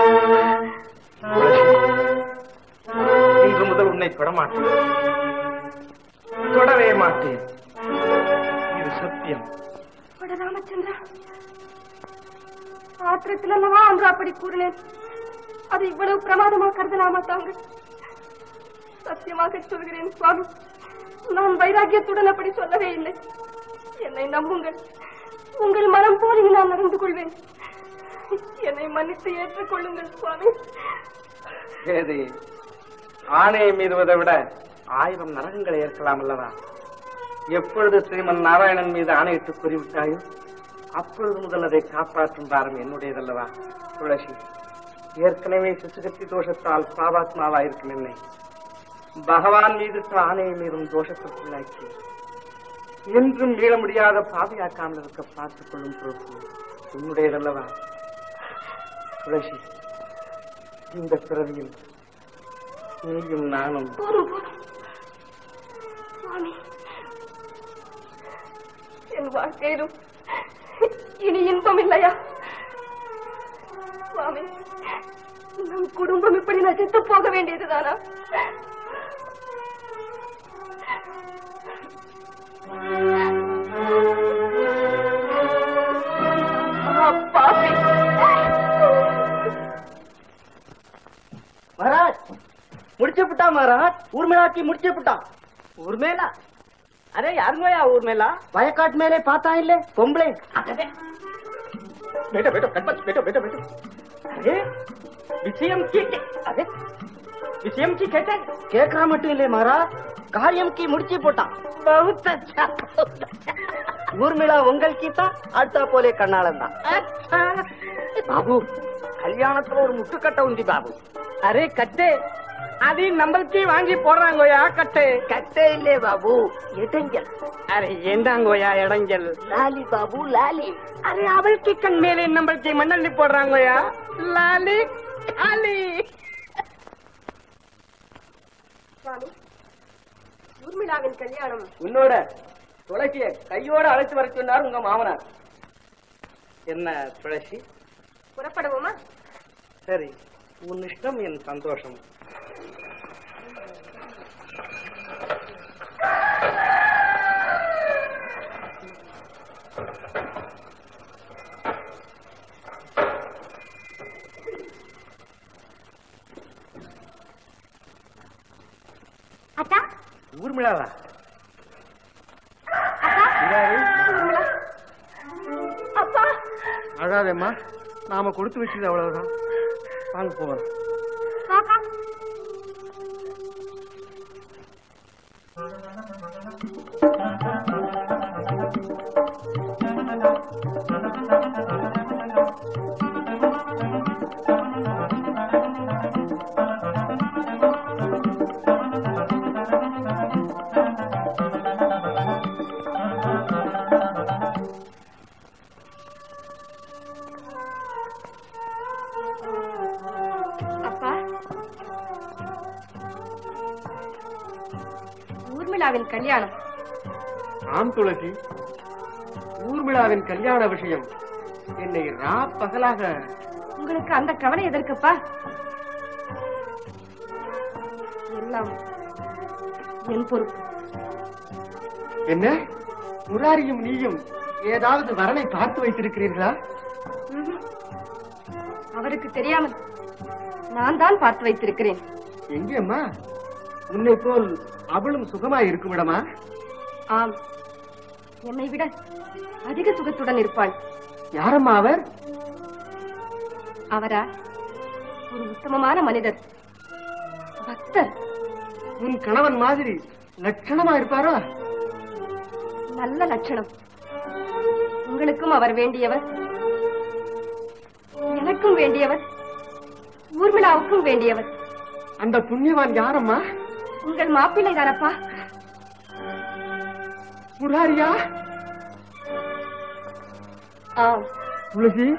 இன்று முதல் உன்னை தொடமாட்டேன் தொடவே மாட்டேன் இது சத்தியம் அட ராமச்சந்திரா ஆத்திரத்தில் அல்லவா அன்று அப்படி கூறினேன் அது இவ்வளவு பிரமாதமா கருதலாமா தாங்கள் சத்தியமாக சொல்கிறேன் சுவாமி நான் வைராக்கியத்துடன் அப்படி சொல்லவே இல்லை என்னை நம்புங்கள் உங்கள் மனம் போல் இனி நான் நடந்து கொள்வேன் என்னை மன்னித்து ஏற்றுக்கொள்ளுங்கள் சுவாமி ஏது ஆணையை மீறுவதை விட ஆயிரம் நரகங்களை ஏற்கலாம் அல்லவா எப்பொழுது ஸ்ரீமன் நாராயணன் மீது ஆணையிட்டு கூறிவிட்டாயோ அப்பொழுது முதல் அதை காப்பாற்றும் பாரம் என்னுடையதல்லவா துளசி ஏற்கனவே சிசுகத்தி தோஷத்தால் பாபாத்மாவாயிருக்கும் என்னை பகவான் மீது ஆணையை மீறும் தோஷத்திற்குள்ளாக்கி என்றும் மீள முடியாத பாதையாக்காமல் இருக்க பார்த்துக் கொள்ளும் பொறுப்பு உன்னுடையதல்லவா துளசி இந்த பிறவியில் நீயும் நானும் போதும் போதும் சுவாமி என் வாழ்க்கையிலும் இனி இன்பம் இல்லையா சுவாமி நம் குடும்பம் இப்படி நசித்து போக வேண்டியதுதானா பாப்பி மகாராஜ் முடிச்சு விட்டா மகாராஜ் ஊர்மிளாக்கி முடிச்சு விட்டான் ஊர்மேலா அரே யாருங்கயா ஊர்மேலா வயக்காட்டு மேலே பார்த்தா இல்ல பொம்பளை बेटा बेटा गणपत बेटा बेटा बेटा अरे विषयम की अरे विषयम की कहते हैं கேக்குறா மட்டும் இல்லையே மகாராஜ் காரியம் கி முடிச்சு போட்டான் बहुत अच्छा ஊர்மிளா உங்கள் கீதா அடுத்தா போலே கண்ணாளன் தான் బాబు కళ్యాణంలో ఒక ముట్టుకట్ట ఉంది బాబు అరే కట్టే అది నంబర్కి వాంగి పోடுறாங்கோயா கட்டே கட்டே இல்லே பாபு எடஞ்சல் అరే ఏందాంగోయా ఎడంజల్ லாலி பாபு லாலி అరే அவளுக்கு கண் மேலே நம்பருக்கு மண்ணள்ளி போடுறாங்கோயா லாலி காலி சுவாமி ஊர்மிளாவின் கல்யாணம் உன்னோட துளசிய கையோட அழைச்சு வர சொன்னார் உங்க மாமனார் என்ன துளசி புறப்படுவோமா சரி உன் இஷ்டம் என் சந்தோஷம் அத்தா ஊர்மிளாவா அப்பா அழாதேம்மா நாம கொடுத்து வச்சது அவ்வளவுதான் வாங்க போகலாம் வாக்கா அப்பா ஊர்மிளாவின் கல்யாணம் ஆம் துளசி ஊர்மிளாவின் கல்யாண விஷயம் என்னை ரா பகலாக உங்களுக்கு அந்த கவலை எதற்குப்பா எல்லாம் என் பொறுப்பு என்ன முராரியும் நீயும் ஏதாவது வரனை பார்த்து வைத்திருக்கிறீர்களா ம்ஹும். அவருக்கு தெரியாமல் நான் தான் பார்த்து வைத்திருக்கிறேன் எங்கேம்மா உன்னை போல் அவளும் சுகமாய் இருக்கும் இடமா ஆம் என்னை விட அதிக சுகத்துடன் இருப்பாள் யாரம்மா அவர் அவரா ஒரு உத்தமமான மனிதர் பக்தர் உன் கணவன் மாதிரி லட்சணமா இருப்பாரா நல்ல லட்சணம் உங்களுக்கும் அவர் வேண்டியவர் எனக்கும் வேண்டியவர் ஊர்மிளாவுக்கும் வேண்டியவர் அந்த புண்ணியவான் யாரம்மா உங்கள் மாப்பிள்ளை தானப்பா முராரியா ஆம் துளசி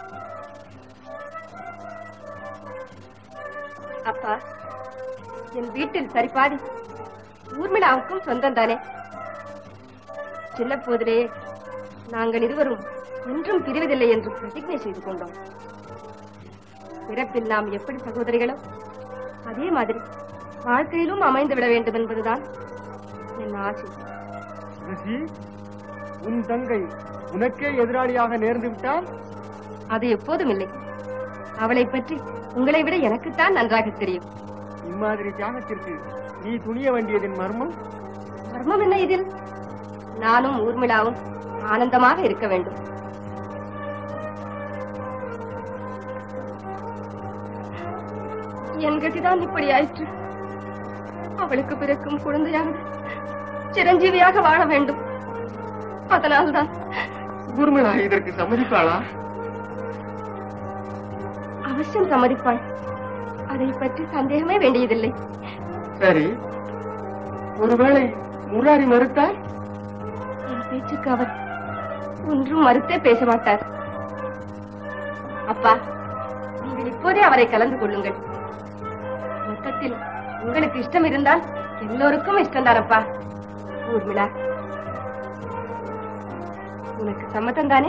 அப்பா என் வீட்டில் சரிபாதி ஊர்மிளாவுக்கும் சொந்தம் தானே சின்ன போதிலே நாங்கள் இருவரும் என்றும் பிரிவதில்லை என்று பிரதிஜை செய்து கொண்டோம் பிறப்பில் நாம் எப்படி சகோதரிகளோ அதே மாதிரி வாழ்க்கையிலும் அமைந்து விட வேண்டும் என்பதுதான் என் ஆசை துளசி உன் தங்கை உனக்கே எதிராளியாக நேர்ந்து விட்டால் அது எப்போதும் இல்லை அவளை பற்றி உங்களை விட எனக்குத்தான் நன்றாக தெரியும் இம்மாதிரி தியாகத்திற்கு நீ துணிய வேண்டியதின் மர்மம் மர்மம் என்ன இதில் நானும் ஊர்மிளாவும் ஆனந்தமாக இருக்க வேண்டும் என் கதிதான் இப்படி ஆயிற்று அவளுக்கு பிறக்கும் குழந்தையாவது சிரஞ்சீவியாக வாழ வேண்டும் அதனால்தான் ஊர்மிளா இதற்கு சம்மதிப்பாளா அவசியம் சம்மதிப்பாள் அதை பற்றி சந்தேகமே வேண்டியதில்லை சரி ஒருவேளை முராரி மறுத்தால் என் பேச்சுக்கு அவர் ஒன்றும் மறுத்தே பேச மாட்டார் அப்பா நீங்கள் இப்போதே அவரை கலந்து கொள்ளுங்கள் மொத்தத்தில் உங்களுக்கு இஷ்டம் இருந்தால் எல்லோருக்கும் இஷ்டம் தானப்பா ஊர்மிளா உனக்கு சம்மதம் தானே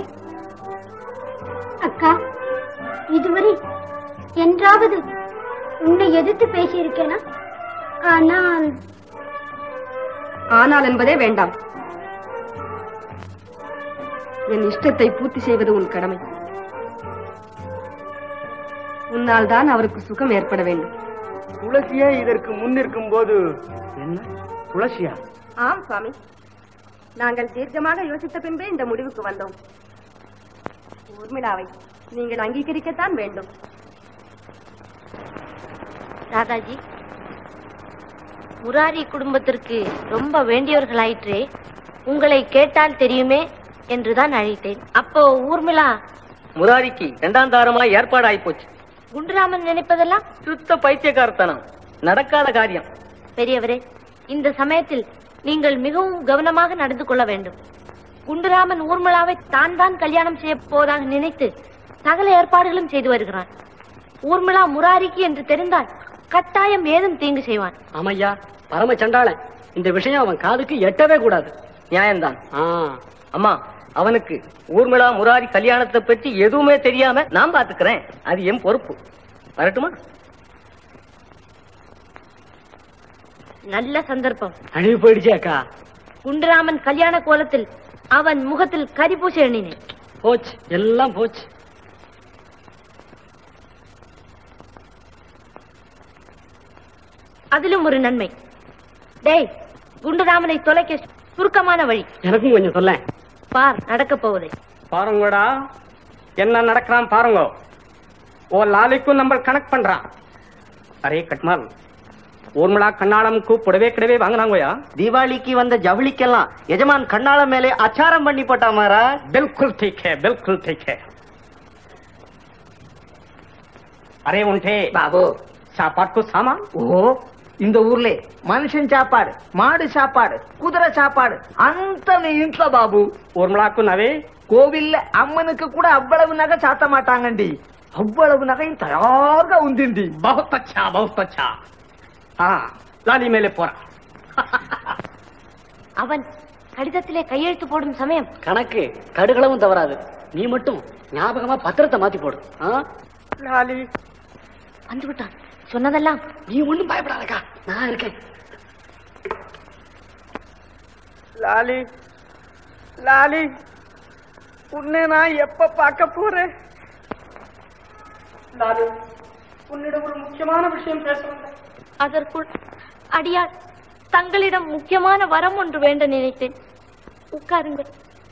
அக்கா இதுவரை என்றாவது உன்னை எதிர்த்து பேசியிருக்கேனா ஆனால் ஆனால் என்பதே வேண்டாம் என் இஷ்டத்தை பூர்த்தி செய்வது உன் கடமை உன்னால் தான் அவருக்கு சுகம் ஏற்பட வேண்டும் துளசியே இதற்கு முன்னிற்கும் போது என்ன துளசியா ஆம் சுவாமி நாங்கள் தீர்க்கமாக யோசித்த பின்பே இந்த முடிவுக்கு வந்தோம் ஊர்மிளாவை நீங்கள் அங்கீகரிக்கத்தான் வேண்டும் ராதாஜி முராரி குடும்பத்திற்கு ரொம்ப வேண்டியவர்களாயிற்றே உங்களை கேட்டால் தெரியுமே என்றுதான் அழைத்தேன் அப்போ ஊர்மிளா முராரிக்கு இரண்டாம் தாரமா ஏற்பாடாயி போச்சு குண்டுராமன் நினைப்பதெல்லாம் சுத்த பைத்தியக்காரத்தனம் நடக்காத காரியம் பெரியவரே இந்த சமயத்தில் நீங்கள் மிகவும் கவனமாக நடந்து கொள்ள வேண்டும் குண்டுராமன் ஊர்மிளாவை தான் தான் கல்யாணம் செய்ய போவதாக நினைத்து சகல ஏற்பாடுகளும் செய்து வருகிறான் ஊர்மிளா முராரிக்கு என்று தெரிந்தால் கட்டாயம் ஏதும் தீங்கு செய்வான் ஆமையா பரம சண்டாளன் இந்த விஷயம் அவன் காதுக்கு எட்டவே கூடாது நியாயம்தான் ஆ அம்மா அவனுக்கு ஊர்மிளா முராரி கல்யாணத்தை பற்றி எதுவுமே தெரியாம நான் பாத்துக்கிறேன் அது என் பொறுப்பு வரட்டுமா நல்ல சந்தர்ப்பம் அழிவு போயிடுச்சே அக்கா குண்டுராமன் கல்யாண கோலத்தில் அவன் முகத்தில் கரிபூசி எண்ணினேன் போச்சு எல்லாம் போச்சு அதிலும் ஒரு நன்மை டேய் குண்டுராமனை தொலைக்க சுருக்கமான வழி எனக்கும் கொஞ்சம் சொல்ல பார் நடக்கப் போவதை பாருங்கடா என்ன நடக்கிறான் பாருங்க ஓ லாலிக்கும் நம்ம கனெக்ட் பண்றான் அரே கட்மால் ஊர்மிளா கண்ணாளமுக்கு புடவே கிடவே வாங்கினாங்கயா தீபாவளிக்கு வந்த ஜவுளிக்கெல்லாம் எஜமான் கண்ணால மேலே அச்சாரம் பண்ணி போட்டா மாறா बिल्कुल ठीक है बिल्कुल ठीक है अरे उनके బాబు सापाट को सामान ஓ இந்த ஊர்ல మనిషిని சாப்பாடு மாடு சாப்பாடு குதிரை சாப்பாடு అంత నీ ఇంట్లో బాబు ஊர்மிளாக்கு நவே కోవిల్ల అమ్మనికి కూడా అవ్వளவு నగ చాత మాటాంగండి అవ్వளவு నగயும் తయారుగా ఉందింది बहुत अच्छा बहुत अच्छा हाँ लाली மேலே போறான் அவன் கடிதத்திலே கையெழுத்து போடும் சமயம் கணக்கு கடுகளவும் தவறாது நீ மட்டும் ஞாபகமா பத்திரத்தை மாத்தி போடு ஆ? லாலி வந்து விட்டான் சொன்னதெல்லாம் நீ ஒண்ணும் பயப்படாதக்கா நான் இருக்கேன் லாலி லாலி உன்னை நான் எப்ப பார்க்க போறேன் லாலி உன்னிடம் ஒரு முக்கியமான விஷயம் பேச வந்தேன் அதற்குள் அடியார் தங்களிடம் முக்கியமான வரம் ஒன்று வேண்ட நினைத்தேன் உட்காருங்கள்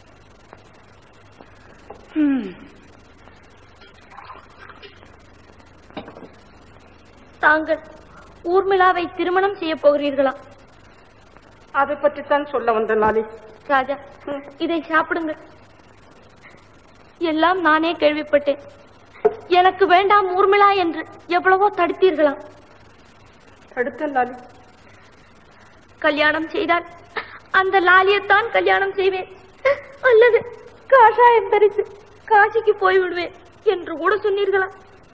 தாங்கள் ஊர்மிளாவை திருமணம் செய்ய போகிறீர்களா அதை பற்றி தான் சொல்ல வந்தேன் லாலி ராஜா இதை சாப்பிடுங்கள் எல்லாம் நானே கேள்விப்பட்டேன் எனக்கு வேண்டாம் ஊர்மிளா என்று எவ்வளவோ தடுத்தீர்களாம் தடுத்த லாலி கல்யாணம் செய்தால் அந்த லாலியத்தான் கல்யாணம் செய்வேன் அல்லது காஷாயம் தரித்து காசிக்கு போய் விடுவேன் என்று கூட சொன்னீர்களா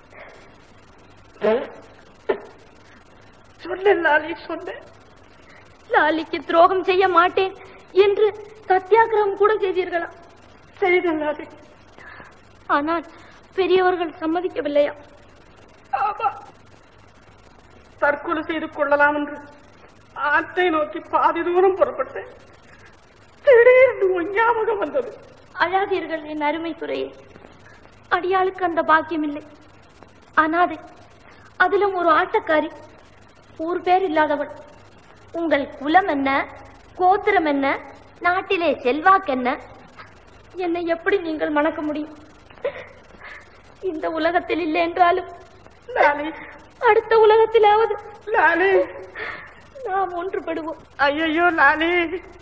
சொன்னேன் லாலி சொன்னேன் லாலிக்கு துரோகம் செய்ய மாட்டேன் என்று சத்தியாகிரகம் கூட செய்தீர்களா செய்தேன் லாலி ஆனால் பெரியவர்கள் சம்மதிக்கவில்லையா ஆமா தற்கொலை செய்து கொள்ளலாம் என்று ஆற்றை நோக்கி பாதி தூரம் புறப்பட்டேன் திடீர்னு உன் ஞாபகம் வந்தது அழாதீர்கள் என் அருமை துறையே அடியாளுக்கு அந்த பாக்கியம் இல்லை அனாதை அதிலும் ஒரு ஆட்டக்காரி ஊர் பேர் இல்லாதவள் உங்கள் குலம் என்ன கோத்திரம் என்ன நாட்டிலே செல்வாக்கென்ன என்னை எப்படி நீங்கள் மணக்க முடியும் இந்த உலகத்தில் இல்லை என்றாலும் லாலி அடுத்த உலகத்திலாவது லாலி நாம் ஒன்றுபடுவோம் ஐயோ லாலி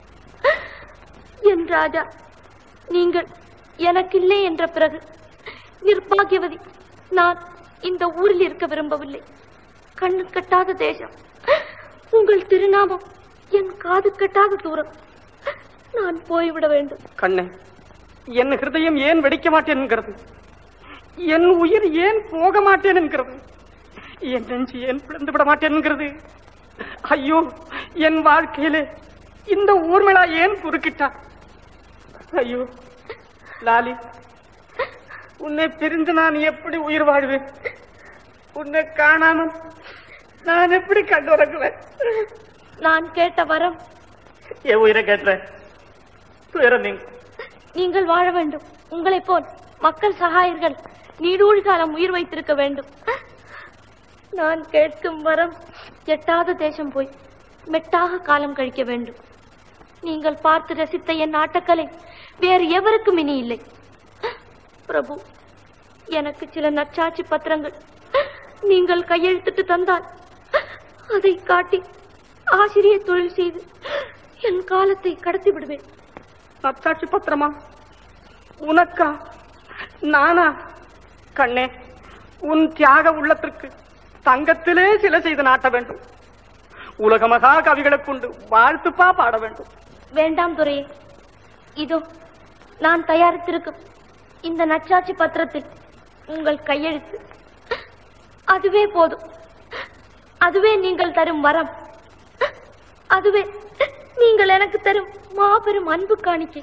என் ராஜா நீங்கள் எனக்கில்லை என்ற பிறகு நிர்பாகியவதி நான் இந்த ஊரில் இருக்க விரும்பவில்லை கண்ணு கட்டாத தேசம் உங்கள் திருநாமம் என் காது கட்டாத தூரம் நான் போய்விட வேண்டும் கண்ணே என் ஹிருதயம் ஏன் வெடிக்க மாட்டேன் என்கிறது என் உயிர் ஏன் போக மாட்டேன் என்கிறது என் நெஞ்சு ஏன் பிளந்து விட மாட்டேன் என்கிறது ஐயோ என் வாழ்க்கையிலே இந்த ஊர்மிளா ஏன் குறுக்கிட்டா ஐயோ லாலி உன்னை பிரிந்து நான் எப்படி உயிர் வாழ்வேன் உன்னை காணாமல் நான் எப்படி கண்டு உறங்குவேன் நான் கேட்ட வரம் என் உயிரை கேட்டுறேன் துயரம் நீங்க நீங்கள் வாழ வேண்டும் உங்களைப் போல் மக்கள் சகாயர்கள் நீடூழ் காலம் உயிர் வைத்திருக்க வேண்டும் நான் கேட்கும் வரம் எட்டாத தேசம் போய் மெட்டாக காலம் கழிக்க வேண்டும் நீங்கள் பார்த்து ரசித்த என் ஆட்டக்கலை வேறு எவருக்கும் இனி இல்லை பிரபு எனக்கு சில நற்சாட்சி பத்திரங்கள் நீங்கள் கையெழுத்திட்டு தந்தால் அதை காட்டி ஆசிரியர் தொழில் செய்து என் காலத்தை கடத்தி விடுவேன் நற்சாட்சி பத்திரமா உனக்கா நானா கண்ணே உன் தியாக உள்ளத்திற்கு தங்கத்திலே சில செய்து நாட்ட வேண்டும் உலக மகா கவிகளைக் கொண்டு வாழ்த்துப்பா பாட வேண்டும் வேண்டாம் துரையே இதோ நான் தயாரித்திருக்கும் இந்த நச்சாட்சி பத்திரத்தில் உங்கள் கையெழுத்து அதுவே போதும் அதுவே நீங்கள் தரும் வரம் அதுவே நீங்கள் எனக்கு தரும் மாபெரும் அன்பு காணிக்கை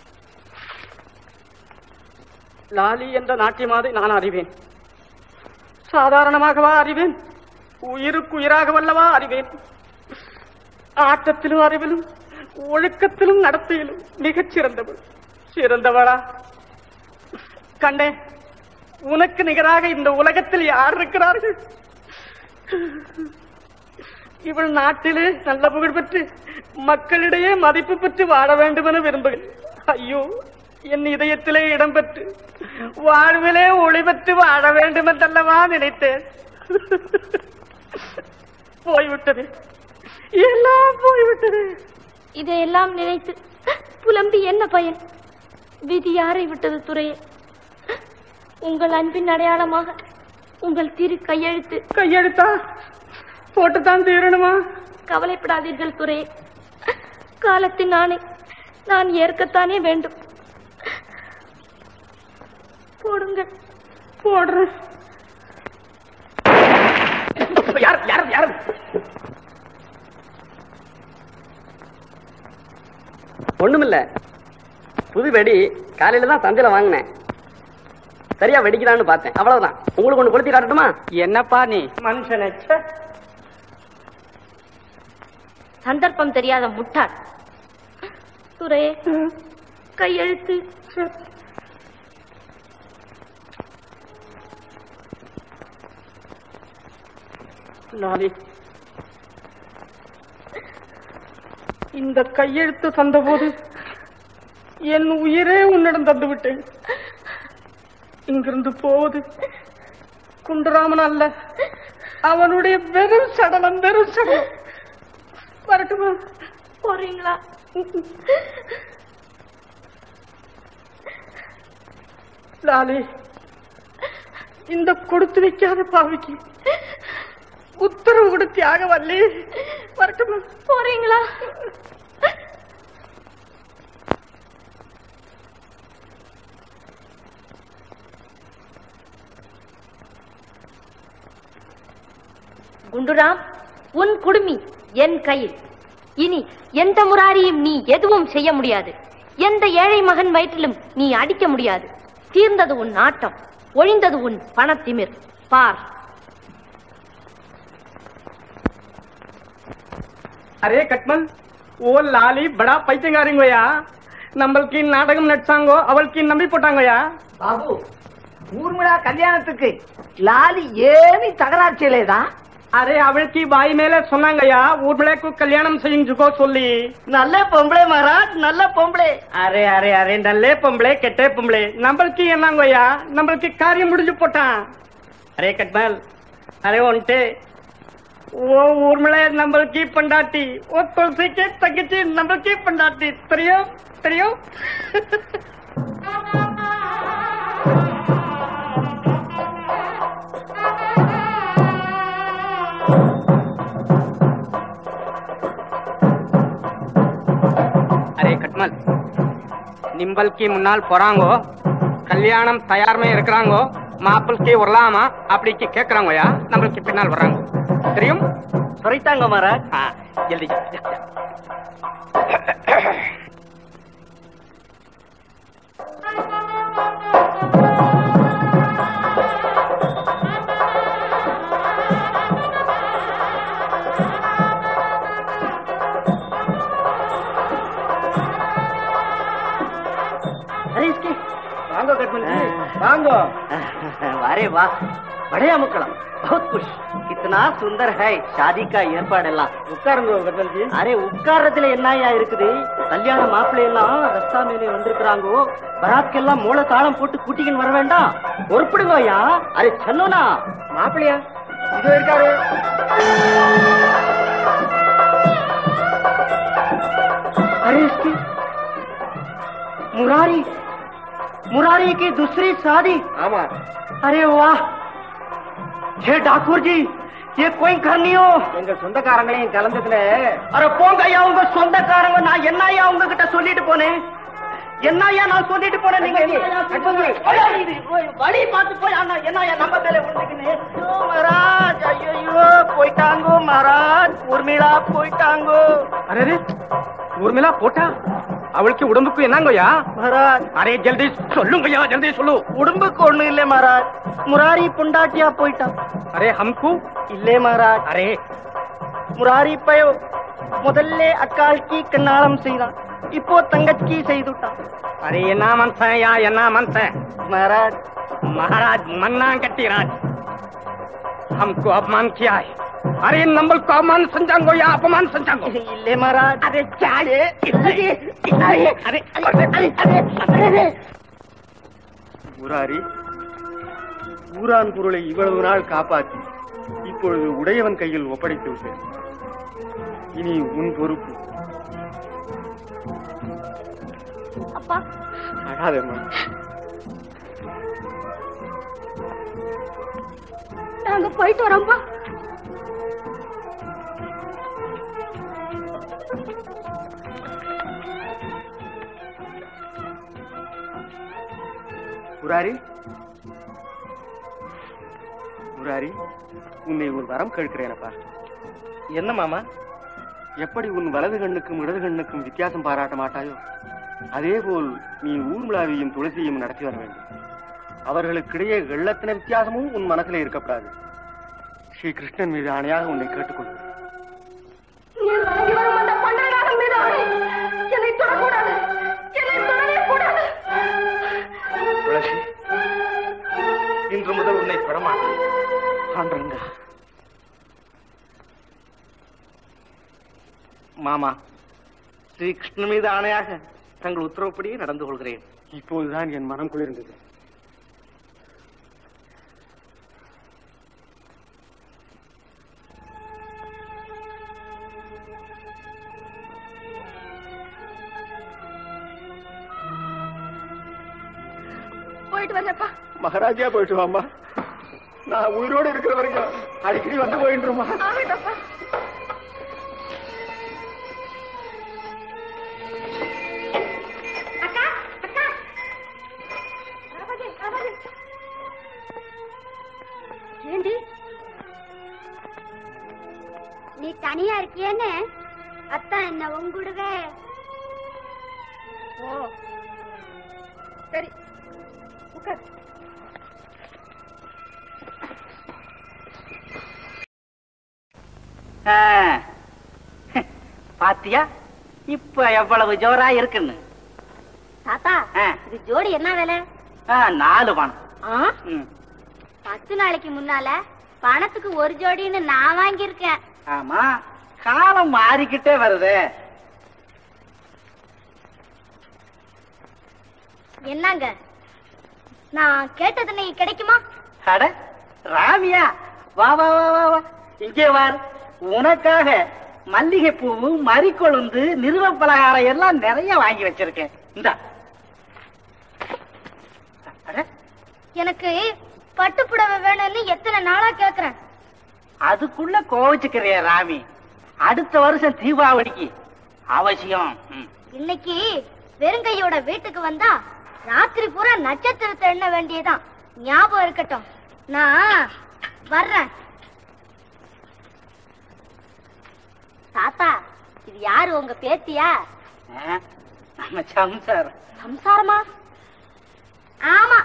லாலி என்ற நாட்டியமாதை நான் அறிவேன் சாதாரணமாகவா அறிவேன் உயிருக்கு உயிராக வல்லவா அறிவேன் ஆட்டத்திலும் அறிவிலும் ஒழுக்கத்திலும் நடத்தையிலும் மிகச் சிறந்தவள் சிறந்தவளா கண்டே உனக்கு நிகராக இந்த உலகத்தில் யார் இருக்கிறார்கள் இவள் நாட்டிலே நல்ல புகழ் பெற்று மக்களிடையே மதிப்பு பெற்று வாழ வேண்டும் என விரும்புகிறேன் ஐயோ என் இதயத்திலே இடம் பெற்று வாழ்விலே ஒளி பெற்று வாழ வேண்டும் என்றல்லவா நினைத்தேன் போய்விட்டது எல்லாம் போய்விட்டது இதையெல்லாம் நினைத்து புலம்பி என்ன பயன் விதி யாரை விட்டது துறையே உங்கள் அன்பின் அடையாளமாக உங்கள் திரு கையெழுத்து கையெழுத்தா போட்டுத்தான் தீரணுமா கவலைப்படாதீர்கள் துறையே காலத்தின் நானே நான் ஏற்கத்தானே வேண்டும் போடுங்கள் போடுறேன் யார் யார் யார் ஒண்ணுமில்ல புது வெடி காலையில தான் சந்தையில வாங்கினேன் சரியா வெடிக்கிறான்னு பார்த்தேன் அவ்வளவுதான் உங்களுக்கு ஒண்ணு கொளுத்தி காட்டட்டுமா என்னப்பா நீ மனுஷனே ச்சே. சந்தர்ப்பம் தெரியாத முட்டாள் துரையே கையெழுத்து லாலி இந்த கையெழுத்து தந்தபோது என் உயிரே உன்னிடம் தந்து விட்டேன் இங்கிருந்து போவது குண்டராமன் அல்ல அவனுடைய வெறும் சடலம் வெறும் சடலம் வரட்டுமா போறீங்களா லாலி இந்த கொடுத்து வைக்காத பாவிக்கு உத்தரவு கொடுத்து ஆக வரலே வரட்டுமா போறீங்களா குண்டுராம் உன் குடுமி என் கையில் இனி எந்த முராரியும் நீ எதுவும் செய்ய முடியாது எந்த ஏழை மகன் வயிற்றிலும் நீ அடிக்க முடியாது தீர்ந்தது உன் நாட்டம் ஒழிந்தது உன் பணத்திமிர் பார் அரே கட்மல் ஓ லாலி படா பைத்தியங்காரிங்கோயா நம்மளுக்கு நாடகம் நடிச்சாங்கோ அவளுக்கு நம்பி போட்டாங்கோயா பாபு ஊர்மிளா கல்யாணத்துக்கு லாலி ஏமி தகராறு செய்யலேதா அரே அவளுக்கு பாய் மேல சொன்னாங்கய்யா ஊர்மிளைக்கு கல்யாணம் செஞ்சுக்கோ சொல்லி நல்ல பொம்பளை மகாராஜ் நல்ல பொம்பளை அரே அரே அரே நல்லே பொம்பளை கெட்டே பொம்பளை நம்மளுக்கு என்னங்கய்யா நம்மளுக்கு காரியம் முடிஞ்சு போட்டான் அரே கட்மல் அரே ஒன்ட்டு ஓ ஊர்மிளை நம்மளுக்கு பண்டாட்டி ஓ துளசிக்கு தங்கச்சி நம்மளுக்கு பண்டாட்டி தெரியும் தெரியும் அரே கட்மல் நிம்பல்க்கு முன்னால் போறாங்கோ கல்யாணம் தயார்மே இருக்கிறாங்கோ மாப்பிள்க்கு வரலாமா அப்படிக்கு கேக்குறாங்கோயா நம்மளுக்கு பின்னால் வர்றாங்க தெரியும் சொல்லிட்டாங்க மகாராஜ் ஆ, ஜல்தி ஜல்தி, ஜல்தி. अरे इसके வாங்கோ கட்மல் வாங்கோ अरे वाह बढ़िया मुकला बहुत खुश कितना सुंदर है शादी का ஏற்பாடெல்லாம் உட்காருங்க கட்மல் ஜி அரே உட்கார்றதுல என்னய்யா இருக்குது கல்யாண மாப்பிள்ளை எல்லாம் ரஸ்தா மேலே வந்திருக்கிறாங்கோ பராத்கெல்லாம் மூல தாளம் போட்டு கூட்டிக்கின்னு வர வேண்டாம் பொறுப்பிடுங்கய்யா அரே சொன்னோனா மாப்பிள்ளையா இதோ இருக்காரு अरे इसकी मुरारी मुरारी की दूसरी शादी ஆமா अरे वाह हे ठाकुर जी ये कोई घर नहीं हो எங்க சொந்தக்காரங்களையும் கலந்ததுல அረ போங்க ஐயா உங்க சொந்தக்காரங்க நான் என்ன ஐயா உங்ககிட்ட சொல்லிட்டு போனேன் என்ன ஐயா நான் சொல்லிட்டு போனேன் நீங்க ஐயா, இது, ஓய், வழி பார்த்து போய் அண்ணா என்ன ஐயா நம்ம மேல விழுந்துக்கினே ஐயோ, மகாராஜ் ஐயோ போயிட்டாங்கோ மகாராஜ் உர்மிளா போயிட்டாங்கோ அரே ஊர்மிளா போட்டா அவளுக்கு உடம்புக்கு என்னங்கய்யா மகாராஜ் அரே ஜல்தி சொல்லுங்கய்யா ஜல்தி சொல்லு உடம்புக்கு ஒண்ணு இல்ல மகாராஜ் முராரி புண்டாட்டியா போயிட்டான் அரே ஹம்கு இல்லே மகாராஜ் அரே முராரி பயோ முதல்ல அக்கால்க்கு கண்ணாலம் செய்தான் இப்போ தங்கச்சி செய்துட்டான் அரே என்ன மனுஷன் யா என்ன மனுஷன் மகாராஜ் महाराज मन्ना कट्टी राज हमको अपमान किया है अरे नंबल को अपमान समझांगो या अपमान समझांगो இல்லே மகாராஜ் अरे क्या ये अरे अरे अरे अरे अरे முராரி ஊரான் பொருளை இவ்வளவு நாள் காப்பாற்றி இப்பொழுது உடையவன் கையில் ஒப்படைத்து விட்டேன் இனி உன் பொறுப்பு அப்பா அழாதம்மா நாங்க போயிட்டு வரோம்ப்பா முராரி முராரி உன்னை ஒரு வரம் கேட்கிறேனப்பா என்ன மாமா எப்படி உன் வலது கண்ணுக்கும் இடது கண்ணுக்கும் வித்தியாசம் பாராட்ட மாட்டாயோ அதேபோல் நீ ஊர்மிளாவையும் துளசியையும் நடத்தி வர வேண்டும் அவர்களுக்கிடையே எள்ளத்தின வித்தியாசமும் உன் மனசிலே இருக்கக்கூடாது ஸ்ரீ கிருஷ்ணன் மீது ஆணையாக உன்னை கேட்டுக்கொள்கிறேன் நீ வாங்கி வரும் அந்த பண்டரநாதன் மீது ஆணை. என்னை தொடக்கூடாது என்னை தொடவே கூடாது துளசி இன்று முதல் உன்னை தொடமாட்டேன் ஆண்டரங்கா மாமா ஸ்ரீ கிருஷ்ணன் மீது ஆணையாக தங்கள் உத்தரவுப்படியே நடந்து கொள்கிறேன் இப்போதுதான் என் மனம் குளிர்ந்தது போயிட்டு வரேன்ப்பா மகாராஜா போயிட்டு வாம்மா நான் உயிரோடு இருக்கிற வரைக்கும் அடிக்கடி வந்து போயிட்டுருமா ஆகட்டப்பா அக்கா அக்கா ராபாஜி ராபாஜி ஏண்டி நீ தனியா இருக்கியேன்னு அத்தான் என்ன உங்குடுவே ஓ சரி உட்கார் ஆ, பாத்தியா இப்ப எவ்வளவு ஜோரா இருக்குன்னு தாத்தா ஆ. இது ஜோடி என்ன விலை ஆ, நாலு பணம் ஆ? ம், பத்து நாளைக்கு முன்னால பணத்துக்கு ஒரு ஜோடின்னு நான் வாங்கியிருக்கேன் ஆமா காலம் மாறிக்கிட்டே வருது என்னங்க நான் கேட்டது நீ கிடைக்குமா அட ராமியா வா வா வா வா வா இங்கே வார் உனக்காக மல்லிகை பூவு மறிக்கொழுந்து நிறுவ பலகாரம் எல்லாம் நிறைய வாங்கி வச்சிருக்கேன் இந்தா அட, எனக்கு பட்டுப்புடவை வேணும்னு எத்தனை நாளா கேக்குறேன் அதுக்குள்ள கோவிச்சுக்கிறிய ராமி அடுத்த வருஷம் தீபாவளிக்கு அவசியம் ம். இன்னைக்கு வெறுங்கையோட வீட்டுக்கு வந்தா ராத்திரி பூரா நட்சத்திரத்தை எண்ண வேண்டியதான் ஞாபகம் இருக்கட்டும் நான் வர்றேன் தாத்தா இது யாரு உங்க பேத்தியா ஆ, நம்ம சம்சாரம் சம்சாரமா ஆமா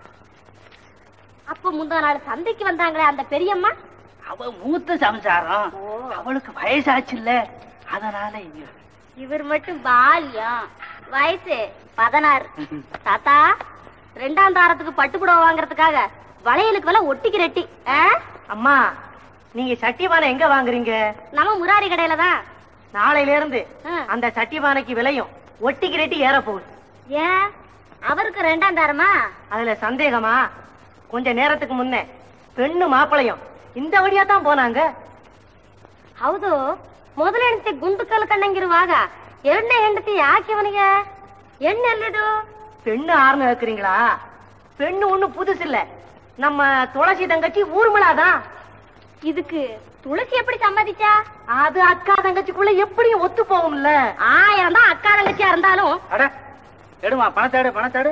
அப்ப முந்தா நாள் சந்தைக்கு வந்தாங்களே அந்த பெரியம்மா அவ மூத்த சம்சாரம் அவளுக்கு வயசாச்சுல்ல அதனால இங்க இவர் மட்டும் பால்யம் வயசு பதினாறு தாத்தா ரெண்டாம் தாரத்துக்கு பட்டுப்புடவை வாங்குறதுக்காக வளையலுக்கு விலை ஒட்டிக்கு ரெட்டி ஆ? அம்மா நீங்க சட்டிபானை எங்க வாங்குறீங்க நம்ம முராரி கடையில தான் நாளையில இருந்து அந்த சட்டிபானைக்கு விலையும் ஒட்டிக்கு ரெட்டி ஏற போகுது ஏன் அவருக்கு ரெண்டாம் தாரமா அதுல சந்தேகமா கொஞ்ச நேரத்துக்கு முன்ன பெண்ணு மாப்பிளையும் இந்த வழியா தான் போனாங்க ಹೌದು ಮೊದಲ ಹೆಂಡತಿ ಗುಂಡು ಕಲ್ ಕಣ್ಣಂಗಿರುವಾಗ ಎರಡನೇ ಹೆಂಡತಿ ಯಾಕೆ ಅವನಿಗೆ ಎಣ್ಣೆ ಎಲ್ಲಿದು பெண்ணு ஆறுனு வைக்கிறீங்களா பெண்ணு ஒண்ணு புதுசு இல்ல நம்ம துளசி தங்கச்சி ஊர்மிளாதான் இதுக்கு துளசி எப்படி சம்மதிச்சா அது அக்கா தங்கச்சிக்குள்ள எப்படியும் ஒத்து போகும்ல ஆயிரம் தான் அக்கா தங்கச்சியா இருந்தாலும் அட எடுமா பணத்தாடு பணத்தாடு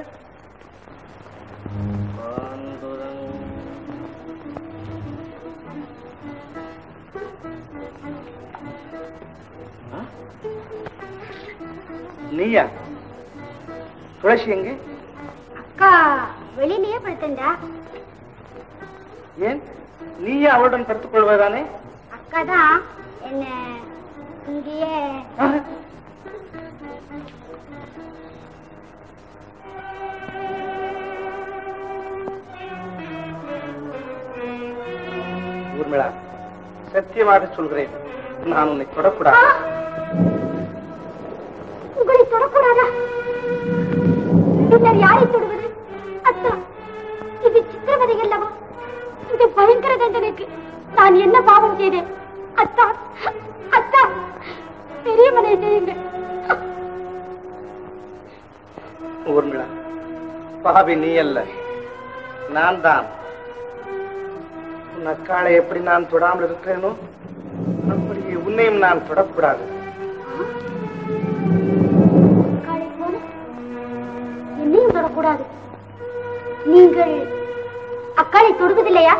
நீயா துளசி எங்க அக்கா வெளியிலயே படுத்தண்டா ஏன் நீயே அவளுடன் படுத்துக் கொள்வதானே அக்கா தான் என்ன இங்கேயே ஊர்மிளா சத்தியமாக சொல்கிறேன் நான் உன்னை தொடக்கூடாது உங்களை தொடக்கூடாதா பின்னர் யாரை தொடுவது அத்தா இது சித்திரவதை அல்லவா இது பயங்கர தண்டனைக்கு நான் என்ன பாவம் செய்தேன் அத்தா அத்தா பெரியவனை செய்யுங்கள் ஊர்மிளா பாவி நீ அல்ல நான் தான் உன் அக்காளை எப்படி நான் தொடாமல் இருக்கிறேனோ அப்படியே உன்னையும் நான் தொடக்கூடாது காலை போல என்னையும் தொடக்கூடாது நீங்கள் அக்காளை தொடுவதில்லையா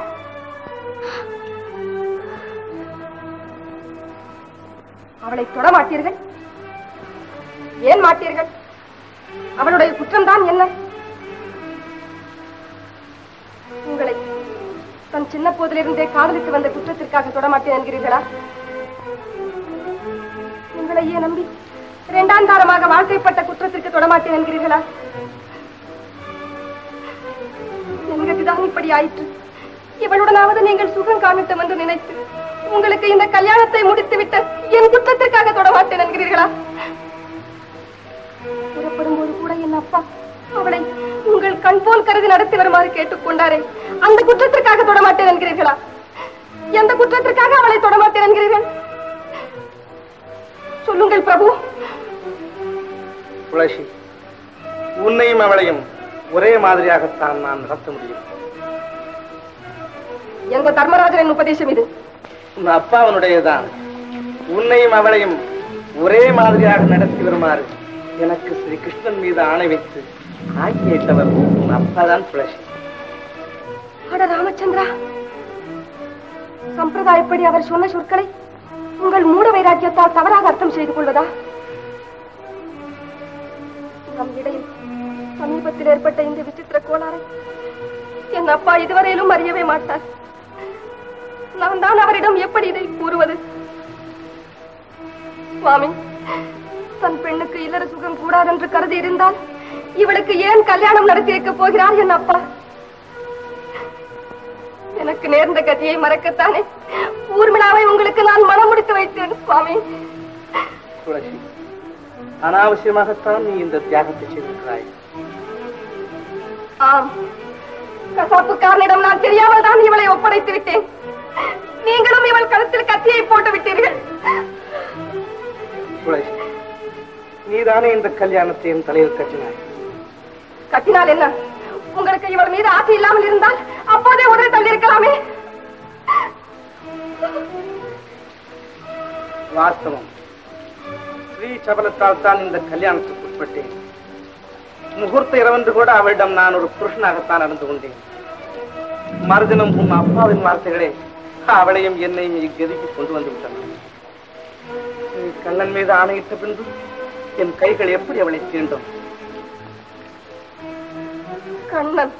அவளை தொட மாட்டீர்கள் ஏன் மாட்டீர்கள் அவளுடைய குற்றம்தான் என்ன உங்களை தன் சின்ன போதிலிருந்தே காதலித்து வந்த குற்றத்திற்காக தொடமாட்டேன் என்கிறீர்களா உங்களையே நம்பி இரண்டாம் தாரமாக வாழ்க்கைப்பட்ட குற்றத்திற்கு தொடமாட்டேன் என்கிறீர்களா என் கதிதான் இப்படி ஆயிற்று இவளுடனாவது நீங்கள் சுகம் காணட்டும் என்று நினைத்து உங்களுக்கு இந்த கல்யாணத்தை முடித்துவிட்டு என் குற்றத்திற்காக தொடமாட்டேன் என்கிறீர்களா புறப்படும் போது கூட என் அப்பா அவளை உங்கள் கண் போல் கருதி நடத்தி வருமாறு கேட்டுக்கொண்டாரே அந்த குற்றத்திற்காக தொடமாட்டேன் என்கிறீர்களா எந்த குற்றத்திற்காக அவளை தொடமாட்டேன் என்கிறீர்கள் சொல்லுங்கள் பிரபு துளசி உன்னையும் அவளையும் ஒரே மாதிரியாகத்தான் நான் நடத்த முடியும் எங்க தர்மராஜனின் உபதேசம் இது உன் அப்பாவனுடையதான் உன்னையும் அவளையும் ஒரே மாதிரியாக நடத்தி வருமாறு எனக்கு ஸ்ரீ கிருஷ்ணன் மீது ஆணை வைத்து ஆக்கியிட்டவர் உன் அப்பாதான் துளசி அட ராமச்சந்திரா சம்பிரதாயப்படி அவர் சொன்ன சொற்களை உங்கள் மூட வைராக்கியத்தால் தவறாக அர்த்தம் செய்து கொள்வதா நம் இடையில் சமீபத்தில் ஏற்பட்ட இந்த விசித்திர கோளாறை என் அப்பா இதுவரையிலும் அறியவே மாட்டார் நான் தான் அவரிடம் எப்படி இதை கூறுவது சுவாமி தன் பெண்ணுக்கு இல்லற சுகம் கூடாதென்று கருதி இருந்தால் இவளுக்கு ஏன் கல்யாணம் நடத்தி வைக்கப் போகிறார் என் அப்பா எனக்கு நேர்ந்த கதியை மறக்கத்தானே ஊர்மிளாவை உங்களுக்கு நான் மனம் முடித்து வைத்தேன் சுவாமி துளசி அனாவசியமாகத்தான் நீ இந்த தியாகத்தை செய்திருக்கிறாய் ஆம் கசாப்புக்காரனிடம் நான் தெரியாமல் தான் இவளை ஒப்படைத்து விட்டேன் நீங்களும் இவள் கழுத்தில் கத்தியை போட்டு விட்டீர்கள் துளசி நீதானே இந்த கல்யாணத்தை என் தலையில் கட்டினாய் கத்தினால் என்ன உங்களுக்கு இவள் மீது ஆசை இல்லாமல் இருந்தால் அப்போதே உடனே தள்ளியிருக்கலாமே வாஸ்தவம் ஸ்ரீ சபலத்தால் தான் இந்த கல்யாணத்துக்கு உட்பட்டேன் முகூர்த்த இரவென்று கூட அவளிடம் நான் ஒரு புருஷனாகத்தான் நடந்து கொண்டேன் மறுதினம் உன் அப்பாவின் வார்த்தைகளே அவளையும் என்னையும் இக்கதிக்கு கொண்டு வந்து விட்டன நீ கண்ணன் மீது ஆணையிட்ட பின்பு என் கைகள் எப்படி அவளை தீண்டும் கண்ணன்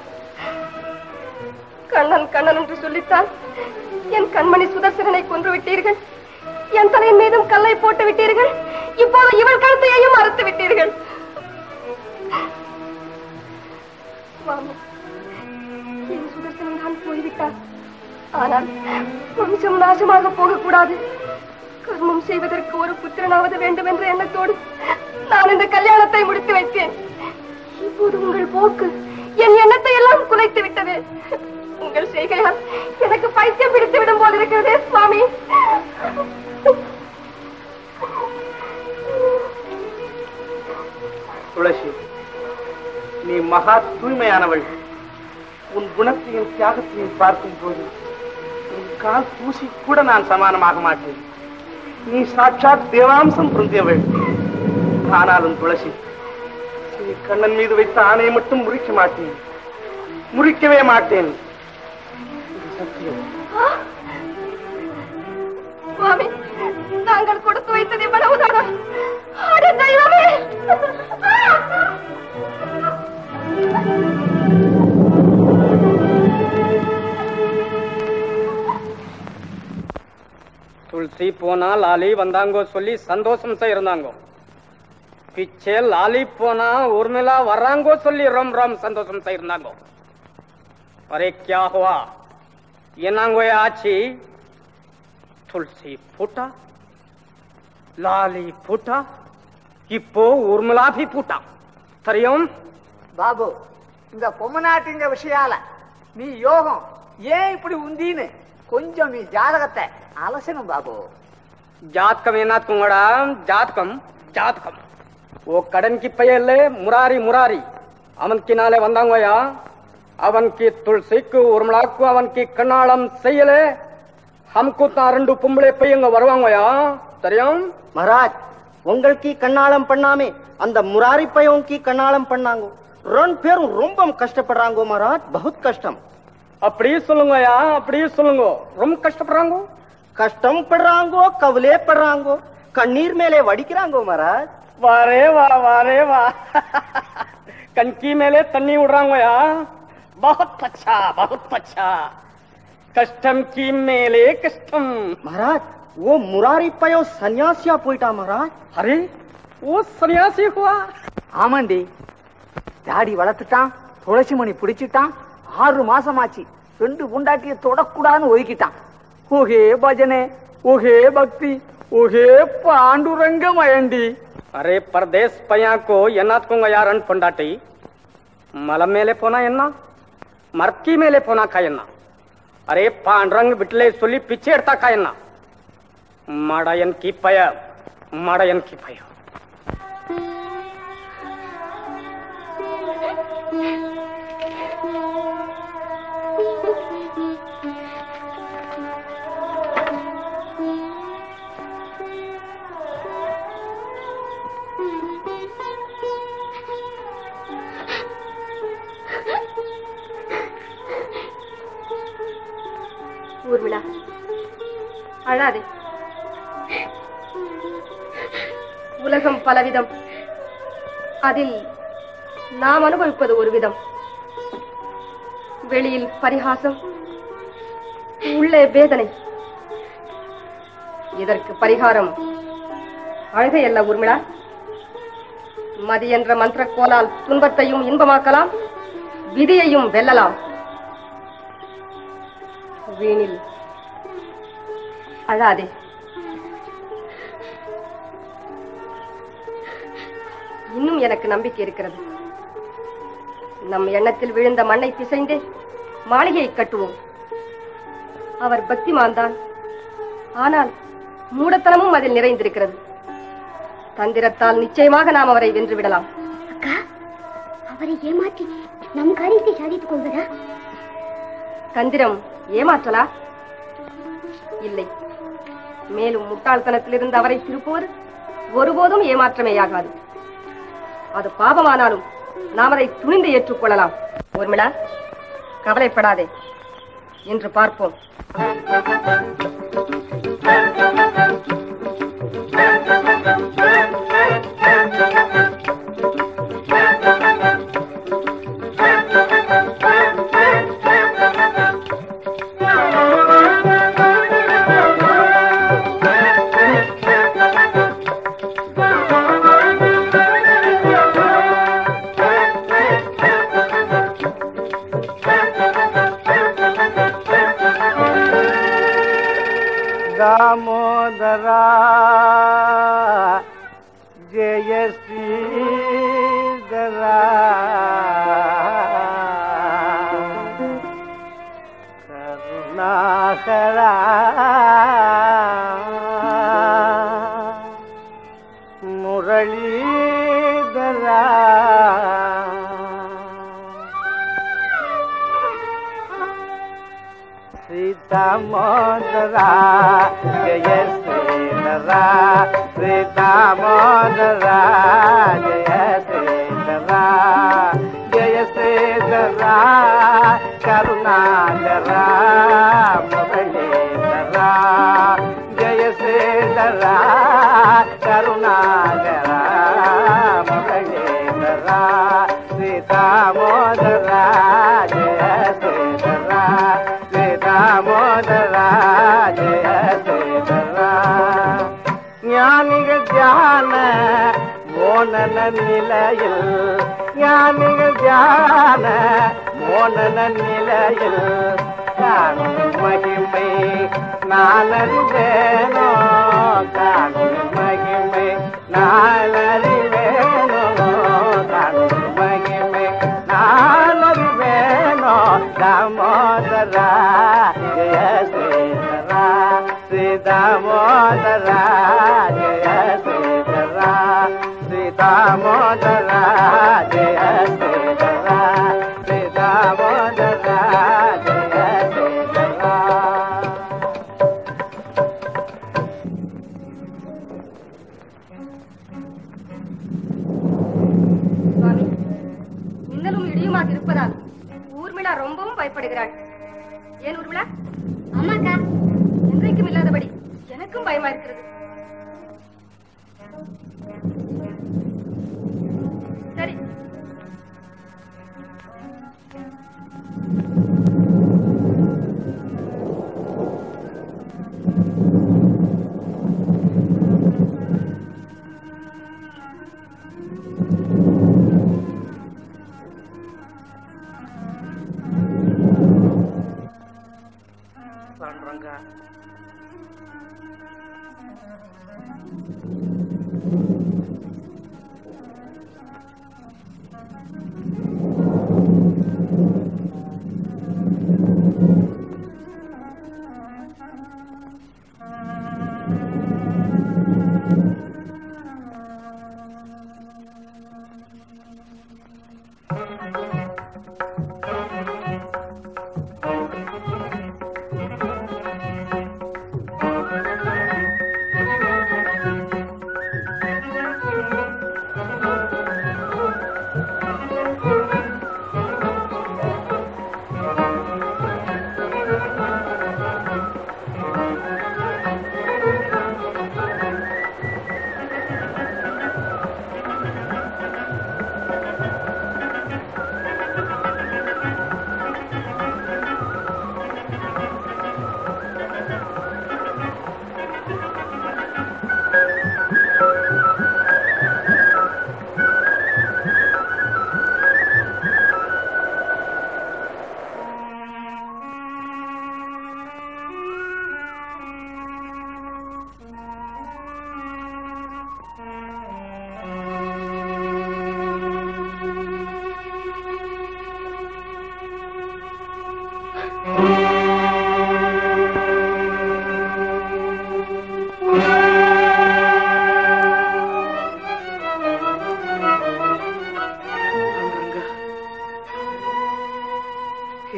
கண்ணன் கண்ணன் என்று சொல்லித்தான் என் கண்மணி சுதர்சனனை கொன்று விட்டீர்கள் என் தலையின் மீதும் கல்லை போட்டு விட்டீர்கள் இப்போது இவள் கழுத்தையையும் அறுத்து விட்டீர்கள் சுவாமி என் சுதர்சனம் தான் போய்விட்டார் ஆனால் வம்சம் நாசமாக போகக்கூடாது கர்மம் செய்வதற்கு ஒரு புத்திரனாவது வேண்டும் என்ற எண்ணத்தோடு நான் இந்த கல்யாணத்தை முடித்து வைத்தேன் இப்போது உங்கள் போக்கு என் எண்ணத்தை எல்லாம் குலைத்து விட்டது உங்கள் செய்கையால் எனக்கு பைத்தியம் பிடித்து விடும் போல் இருக்கிறதே சுவாமி துளசி நீ மகா தூய்மையானவள் உன் குணத்தையும் தியாகத்தையும் பார்க்கும் போது உன் கால் தூசி கூட நான் சமானமாக மாட்டேன் நீ சாட்சாத் தேவாம்சம் பொருந்தியவள் ஆனாலும் துளசி நீ கண்ணன் மீது வைத்த ஆணையை மட்டும் முறிக்க மாட்டேன் முறிக்கவே மாட்டேன் இது சத்தியம் சுவாமி நாங்கள் கொடுத்து வைத்தது இவ்வளவுதானா அட தெய்வமே துளசி போனா லாலி வந்தாங்கோ சொல்லி சந்தோஷம் இருந்தாங்கோ பிச்சே லாலி போனா ஊர்மிளா வர்றாங்கோ சொல்லி ரொம்ப ரொம்ப சந்தோஷம் இருந்தாங்கோ அரே क्या हुआ என்னாங்கோ ஆச்சு துளசி பூட்டா லாலி பூட்டா இப்போ ஊர்மிளா பி பூட்டா தெரியும் பாபு இந்த பொம்மநாட்டிங்க விஷயால நீ யோகம் ஏன் இப்படி உந்தின்னு கொஞ்சம் நீ ஜாதகத்தை அலசணும் பாபு జాతకం ఏనాత్కుంగడా జాతకం జాతకం ఓ కడన్కి పయ్యల్లే మురారి మురారి அவன்க்கு நாளே வந்தாங்கோயா அவன்க்கு துளசிக்கு உருமலாக்கு அவன்க்கு கண்ணாளம் செய்யலே ஹம்கு தான் ரெண்டு பொம்பளை பையங்க வருவாங்கோயா தெரியும் மகாராஜ் உங்களுக்கு கண்ணாளம் பண்ணாமே அந்த முராரி பையன்க்கு கண்ணாளம் பண்ணாங்க ரெண்டு பேரும் ரொம்ப கஷ்டப்படுறாங்க மகாராஜ் பகுத் கஷ்டம் அப்படியே சொல்லுங்கய்யா அப்படியே சொல்லுங்க ரொம்ப கஷ்டப்படுறாங்க கஷ்டம் படுறாங்கோ கவலே படுறாங்கோ கண்ணீர் மேலே வடிக்கிறாங்கோ மகாராஜ் வாரே வா வாரே வா கண்கி மேலே தண்ணி விடுறாங்கயா बहुत अच्छा बहुत अच्छा கஷ்டம் கி மேலே கஷ்டம் மகாராஜ் ஓ முராரி பையன் சன்னியாசியா போயிட்டா மகாராஜ் அரே ஓ சன்னியாசி ஹுவா ஆமாண்டி தாடி வளர்த்துட்டான் துளசி மணி பிடிச்சிட்டான் ஆறு மாசமாச்சு ரெண்டு புண்டாட்டிய தொடக்கூடாதுன்னு ஒதுக்கிட்டான் ஓஹே பஜனே ஓஹே பக்தி ஓஹே பாண்டுரங்கமயண்டி அரே பரதேஸ் பையன்கோ என்னாத்துக்குங்க யாரன் பொண்டாட்டி மலை மேலே போனா என்ன மர்க்கி மேலே போனாக்கா என்ன அரே பாண்டரங்க விட்டலே சொல்லி பிச்சை எடுத்தாக்கா என்ன மடையன் கி பய மடையன் கி பய ஊர்மிளா அழாதே உலகம் பலவிதம் அதில் நாம் அனுபவிப்பது ஒரு விதம் வெளியில் பரிகாசம் உள்ளே வேதனை இதற்கு பரிகாரம் அழுகை அல்ல ஊர்மிளா மதி என்ற மந்திர கோலால் துன்பத்தையும் இன்பமாக்கலாம் விதியையும் வெல்லலாம் வீணில் அழாதே இன்னும் எனக்கு நம்பிக்கை இருக்கிறது நம் எண்ணத்தில் விழுந்த மண்ணை பிசைந்தே மாளிகையை கட்டுவோம் அவர் பக்திமான் தான் ஆனால் மூடத்தனமும் அதில் நிறைந்திருக்கிறது தந்திரத்தால் நிச்சயமாக நாம் அவரை வென்று விடலாம் அவரை ஏமாற்றி நம் காரியத்தை சாதித்துக் கொள்வதா தந்திரம் ஏமாற்றலா இல்லை மேலும் முட்டாள்தனத்திலிருந்து அவரை திருப்புவது ஒருபோதும் ஏமாற்றமேயாகாது அது பாபமானாலும் நாம் அதை துணிந்து ஏற்றுக்கொள்ளலாம் ஊர்மிளா கவலைப்படாதே என்று பார்ப்போம் దామోదరా జయ శ్రీధరా కరుణాకరా మురళీధరా సీతామోదరా జయ శ్రీధరా సీతామోదరా జయ శ్రీధరా జయ శ్రీధరా కరుణాకరా మురళీధరా జయ శ్రీధరా కరుణాకరా మురళీధరా సీతామోదరా జయ శ్రీధరా சீதாமோதரா ஜெய சீதரா ஞானிகள் தியான மோனன நிலையில் ஞானிகள் தியான மோனன நிலையில் காணும் மகிமை நான் அறிவேனோ காணும் மகிமை நான் அறிவேனோ காணும் மகிமை நான் அறிவேனோ தாமோதரா ஜெய ஸ்ரீதரா ஸ்ரீதாமோதரா ஜெய ஸ்ரீதரா ஸ்ரீதாமோதரா ஜெய ஸ்ரீதரா ஸ்ரீதாமோதரா ஜெய ஸ்ரீதரா சுவாமி மின்னலும் இடியுமாக இருப்பதால் ஊர்மிளா ரொம்பவும் பயப்படுகிறாள் ஏன் ஊர்மிளா ஆமாக்கா என்றைக்கும் இல்லாதபடி எனக்கும் பயமா இருக்கிறது சரி பாண்டுரங்கா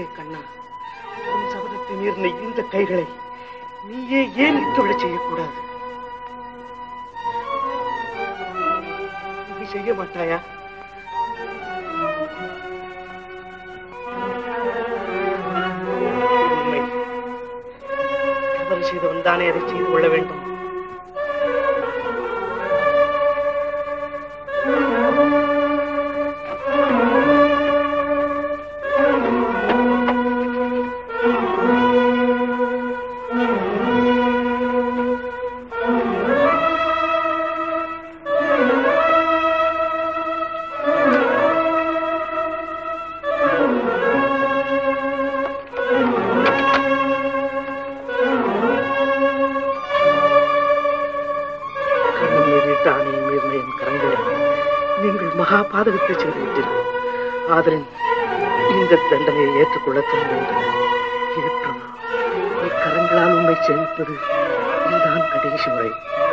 ஏ கண்ணா உன் சபதத்தை மீறின இந்த கைகளை நீயே ஏன் இட்டுவிட செய்யக்கூடாது நீ செய்ய மாட்டாயா உண்மை தவறு செய்தவன் தானே அதை செய்து கொள்ள வேண்டும் கண்ணம் மீறிட்டு ஆணையை மீறின என் கரங்களை நீங்கள் மகா பாதகத்தை செய்து விட்டீர்கள் ஆதலின் இந்த தண்டனையை ஏற்றுக்கொள்ளத்தான் வேண்டும் ஏற்றும் இக்கரங்களால் உண்மை சேமிப்பது இதுதான் கடைசி முறை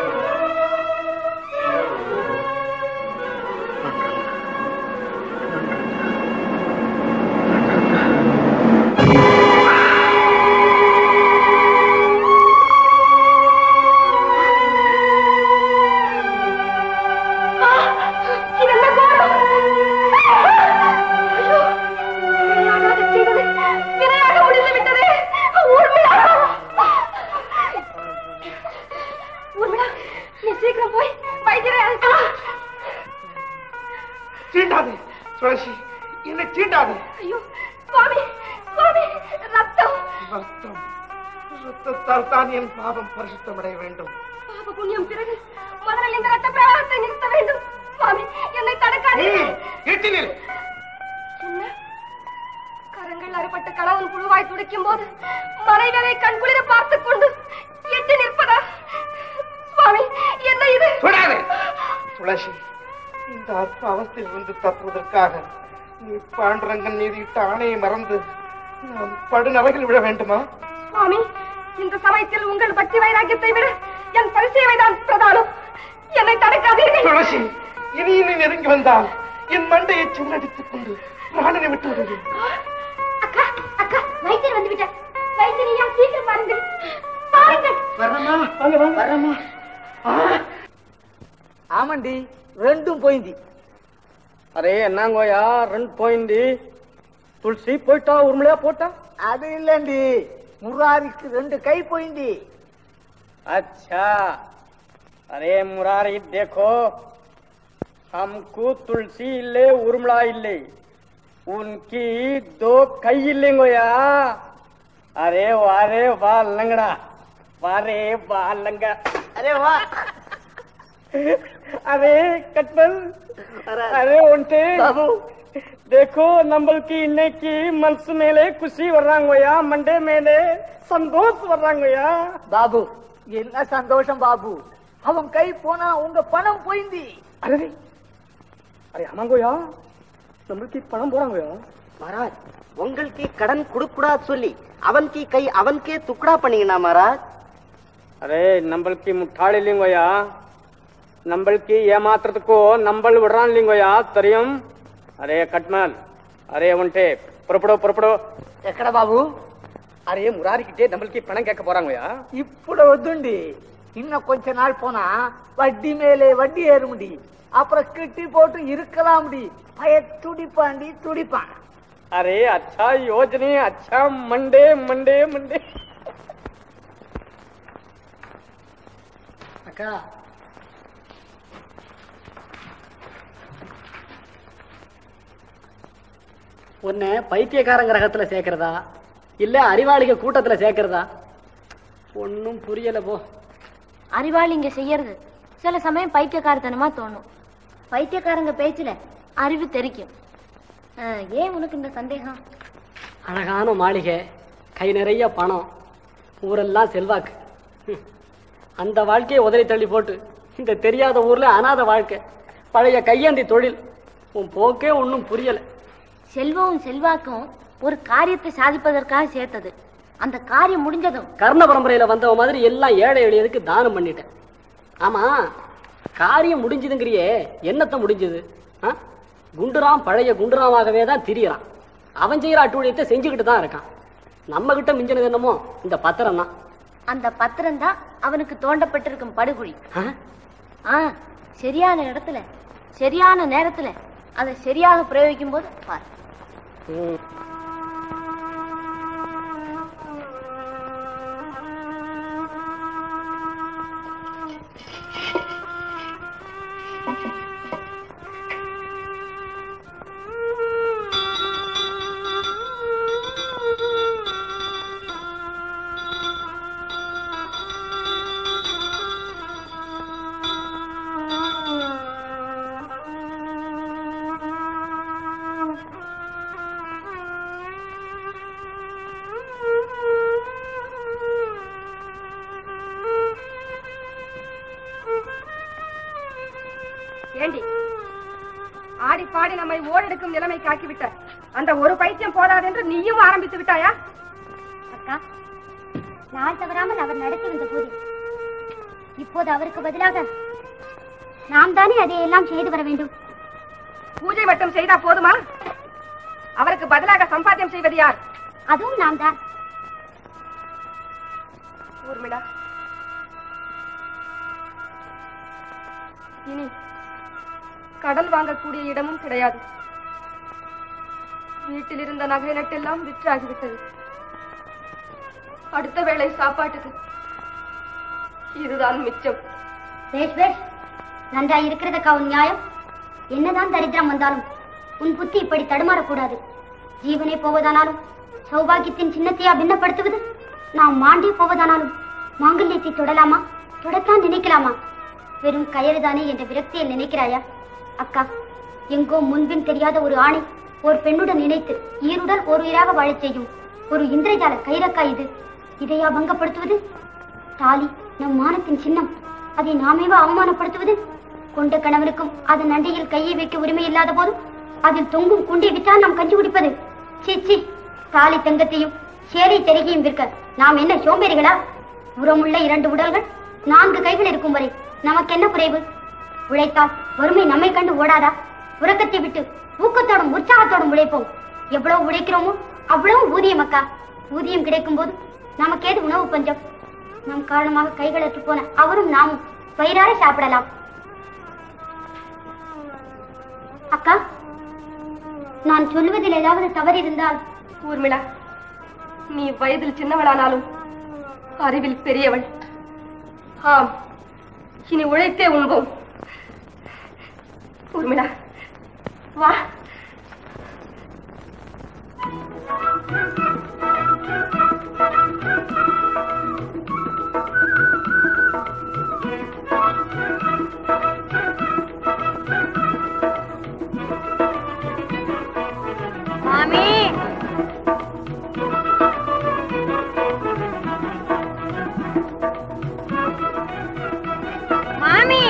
இது என்ன கோரம்? ஐயோ, விளையாடாத செய்தது வினையாக முடிந்து விட்டது. ஊர்மிளா! ஊர்மிளா, நீ சீக்கிரம் போய் வைத்தியரை அழைத்து வா. சீண்டாது துளசி என்னை சீண்டாது ஐயோ, சுவாமி, சுவாமி, ரத்தம். ரத்தம் ரத்தத்தால் தான் என் பாவம் பரிசுத்தமடைய வேண்டும் பாப புண்ணியம் பிறகு முதலில் இந்த ரத்த பிரவாகத்தை நிறுத்த வேண்டும் சுவாமி என்னை தடுக்காதீர்கள் எட்டினில் என்ன? கரங்கள் அறுபட்ட கணவன் புழுவாய் துடிக்கும் போது மனைவியை கண்குளிர பார்த்துக் கொண்டு எட்டி நிற்பதா சுவாமி என்ன இது தொடாதே துளசி இந்த அற்ப அவஸ்தையில் இருந்து தப்புவதற்காக நீ பாண்டரங்கன் மீது இட்ட ஆணையை மறந்து நான் படுநரகில் விழ வேண்டுமா சுவாமி இந்த சமயத்தில் உங்கள் பக்தி வைராக்கியத்தை விட என் பரிசேவை தான் பிரதானம் என்னை தடுக்காதீர்கள் துளசி இனி நீ நெருங்கி வந்தால் என் மண்டையை சின்னடித்துக் கொண்டு பிராணனை விட்டு விடுவேன் அக்கா அக்கா வைத்தியர் வந்து விட்டார் வைத்தியர் ஐயா சீக்கிரம் பாருங்கள் பாருங்கள் வரமா வரமா ஆமாண்டி ரெண்டும் போயிந்தி அரே என்னங்கோயா ரெண்டு போயிந்தி துளசி போயிட்டா உருமலையா போட்டா அது இல்லண்டி முராரிக்கு ரெண்டு கை போயிந்தி अच्छा अरे मुरारी देखो हमको तुलसी इल्ले उर्मला इल्ले उनकी दो कई इल्लेंगोया अरे वारे वाह लंगड़ा वारे वाह लंगा अरे वाह अरे कटबल अरे उनते बाबू देखो नंबल की இன்னைக்கு மனசு மேலே குஷி வர்றாங்கோயா மண்டே மேலே சந்தோஷ் வர்றாங்கோயா பாபு என்ன சந்தோஷம் பாபு அவன் கை போனா உங்க பணம் போயிந்தி அரே அரே ஆமாங்கோயா நம்மளுக்கு பணம் போறாங்கோயா மகாராஜ் உங்களுக்கு கடன் கொடுக்கூடாது சொல்லி அவன்கி கை அவன்கே துக்கடா பண்ணீங்கண்ணா மகாராஜ் அரே நம்மளுக்கு முட்டாள் இல்லைங்கோயா நம்மளுக்கு ஏமாத்துறதுக்கோ நம்பள் விடுறான் இல்லைங்கோயா தெரியும் அரே கட்மல் அரே உன்ட்டே புறப்படோ புறப்படோ ఎక్కడ బాబు அரே முராரிக்கிட்டே நம்மளுக்கு பணம் கேட்க போறாங்கோயா ఇప్పుడు వద్దుండి இன்னும் கொஞ்ச நாள் போனா வட்டி மேலே வட்டி ஏறுமுடி அப்புறம் கிட்டி போட்டு இருக்கலாம்டி பய துடிப்பாண்டி துடிப்பான் अरे अच्छा योजने अच्छा मंडे मंडे मंडे அக்கா உன்னை பைத்தியக்காரங்க ரகத்துல சேர்க்கறதா இல்ல அறிவாளிக கூட்டத்துல சேர்க்கறதா ஒன்னும் புரியல போ அறிவாளி இங்க செய்யறது சில சமயம் பைத்தியக்காரத்தனமா தோணும் பைத்தியக்காரங்க பேச்சுல அறிவு தெரிக்கும் ஆ, ஏன் உனக்கு இந்த சந்தேகம் அழகான மாளிகை கை நிறைய பணம் ஊரெல்லாம் செல்வாக்கு ஹம். அந்த வாழ்க்கையை உதறி தள்ளி போட்டு இந்த தெரியாத ஊர்ல அனாதை வாழ்க்கை பழைய கையேந்தி தொழில் உன் போக்கே ஒன்னும் புரியல செல்வமும் செல்வாக்கும் ஒரு காரியத்தை சாதிப்பதற்காக சேர்த்தது அந்த காரியம் முடிஞ்சதும் கர்ண பரம்பரையில வந்தவ மாதிரி எல்லாம் ஏழை எளியதுக்கு தானம் பண்ணிட்டேன் ஆமா காரியம் முடிஞ்சதுங்கிறியே என்னத்த முடிஞ்சது ஆ? குண்டுராம் பழைய குண்டுராமாகவே தான் திரியறான் அவன் செய்யற அட்டூழியத்தை செஞ்சுக்கிட்டு தான் இருக்கான் நம்ம கிட்ட மிஞ்சினது என்னமோ இந்த பத்திரம் தான் அந்த பத்திரம் தான் அவனுக்கு தோண்டப்பட்டிருக்கும் படுகுழி ஆ சரியான இடத்துல சரியான நேரத்துல அதை சரியாக பிரயோகிக்கும் போது பாரு ஏண்டி ஆடி பாடி நம்மை ஓடெடுக்கும் நிலைமை காக்கிவிட்ட அந்த ஒரு பைத்தியம் போதாதென்று நீயும் ஆரம்பித்து விட்டாயா அக்கா நாள் தவறாமல் அவர் நடத்தி வந்த போது இப்போது அவருக்கு பதிலாக நாம் தானே அதையெல்லாம் செய்து வர வேண்டும் பூஜை மட்டும் செய்தா போதுமா அவருக்கு பதிலாக சம்பாத்தியம் செய்வது யார் அதுவும் நாம் தான் ஊர்மிளா இனி கடல் வாங்கக்கூடிய இடமும் கிடையாது வீட்டில் இருந்த நகை நட்டெல்லாம் விற்றாகிவிட்டது அடுத்த வேளை சாப்பாட்டுக்கு இதுதான் மிச்சம் பேஷ் பேஷ் நன்றாய் இருக்கிறதக்கா உன் நியாயம் என்னதான் தரித்திரம் வந்தாலும் உன் புத்தி இப்படி தடுமாறக்கூடாது ஜீவனே போவதானாலும் சௌபாகியத்தின் சின்னத்தையா பின்னப்படுத்துவது நாம் மாண்டே போவதானாலும் மாங்கல்யத்தை தொடலாமா தொடத்தான் நினைக்கலாமா வெறும் கயறுதானே என்ற விரக்தியில் நினைக்கிறாயா அக்கா எங்கோ முன்பின் தெரியாத ஒரு ஆணை ஒரு பெண்ணுடன் இணைத்து ஈருடல் ஒரு உயிராக வாழச் செய்யும் ஒரு இந்திரஜால கயிறக்கா இது இதையா பங்கப்படுத்துவது தாலி நம் மானத்தின் சின்னம் அதை நாமேவா அவமானப்படுத்துவது கொண்ட கணவனுக்கும் அதன் அண்டையில் கையை வைக்க உரிமை இல்லாத போதும் அதில் தொங்கும் குண்டை விற்றால் நாம் கஞ்சி குடிப்பது சீ சீ தாலி தங்கத்தையும் சேலை செருகியும் விற்க நாம் என்ன சோம்பேறிகளா உரமுள்ள இரண்டு உடல்கள் நான்கு கைகள் இருக்கும் வரை நமக்கு என்ன குறைவு உழைத்தால் வறுமை நம்மை கண்டு ஓடாதா உறக்கத்தை விட்டு ஊக்கத்தோடும் உற்சாகத்தோடும் உழைப்போம் எவ்வளவு உழைக்கிறோமோ அவ்வளவு ஊதியம் அக்கா ஊதியம் கிடைக்கும் போது நமக்கு ஏது உணவு பஞ்சம் நம் காரணமாக கைகளற்று போன அவரும் நாமும் வயிறார சாப்பிடலாம் அக்கா நான் சொல்லுவதில் ஏதாவது தவறு இருந்தால் ஊர்மிளா நீ வயதில் சின்னவளானாலும் அறிவில் பெரியவள் ஆம் இனி உழைத்தே உண்போம் ஊர்மிளா வா மாமி மாமி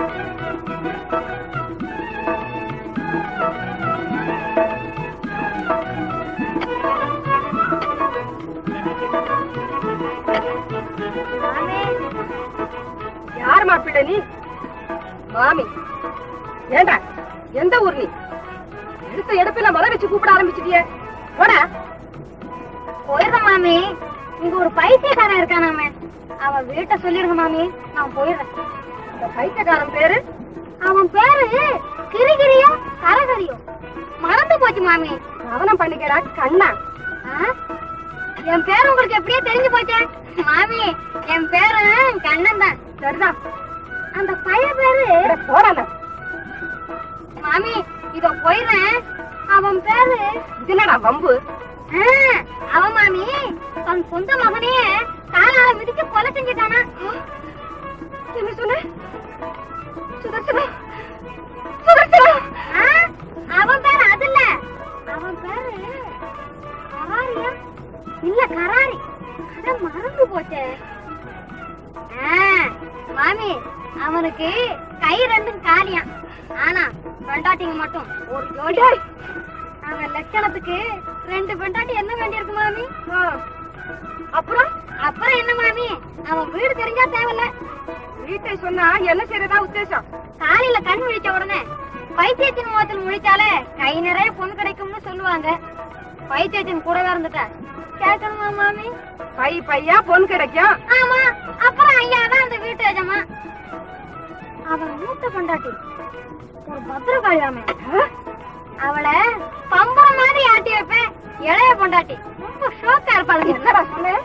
யார் மாப்பிள்ள நீ மாமி ஏண்டா எந்த ஊர் நீ எடுத்த எடுப்பில மலை வச்சு கூப்பிட ஆரம்பிச்சிட்டியே போடா போயிடுறேன் மாமி இங்க ஒரு பைத்தியக்காரன் இருக்கானாமே அவன் வீட்டை சொல்லிடுங்க மாமி நான் போயிடுறேன் இந்த பைத்தியக்காரன் பேரு அவன் பேரு கிரிகிரியும் கரகரியும் மறந்து போச்சு மாமி கவனம் பண்ணிக்கடா கண்ணா ஆ? என் பேரு உங்களுக்கு எப்படியே தெரிஞ்சு போச்சே மாமி என் பேரு கண்ணன் தான் சரிதான் அந்த பையன் பேரு போடாத மாமி இதோ போயிடுறேன் அவன் பேரு இது என்னடா வம்பு ஆ, அவன் மாமி தன் சொந்த மகனையே காலால மிதிச்சு கொலை செஞ்சுட்டானா என்ன சொன்ன சுதர்சனா சுதர்சனா ஆ, அவன் பேரு அது இல்ல அவன் பேரு கராரியா இல்ல கராரி அட மறந்து போச்சே ஆ, மாமி அவனுக்கு கை ரெண்டும் காலியாம் ஆனா பெண்டாட்டிங்க மட்டும் ஒரு ஜோடி அவன் லட்சணத்துக்கு ரெண்டு பெண்டாட்டி என்ன வேண்டியிருக்கு மாமி அப்புறம் அப்புறம் என்ன மாமி அவன் வீடு தெரிஞ்சா தேவையில்ல வீட்டை சொன்னா என்ன செய்யறதா உத்தேசம் காலையில கண் முழிச்ச உடனே பைத்தியத்தின் முகத்தில் முழிச்சாலே கை நிறைய பொண்ணு கிடைக்கும்னு சொல்லுவாங்க பைத்தியத்தின் கூடவே இருந்துட்டேன் கேட்கணுமா மாமி பை பையா பொன் கிடைக்கும் ஆமா அப்புறம் ஐயா தான் அந்த வீட்டு எஜமா அவன் மூத்த பொண்டாட்டி ஒரு பத்திரகாளியாமே அவளை பம்பரம் மாதிரி ஆட்டி வைப்பேன் இளைய பொண்டாட்டி ரொம்ப ஷோக்கா இருப்பாளுங்க என்னடா சொல்லு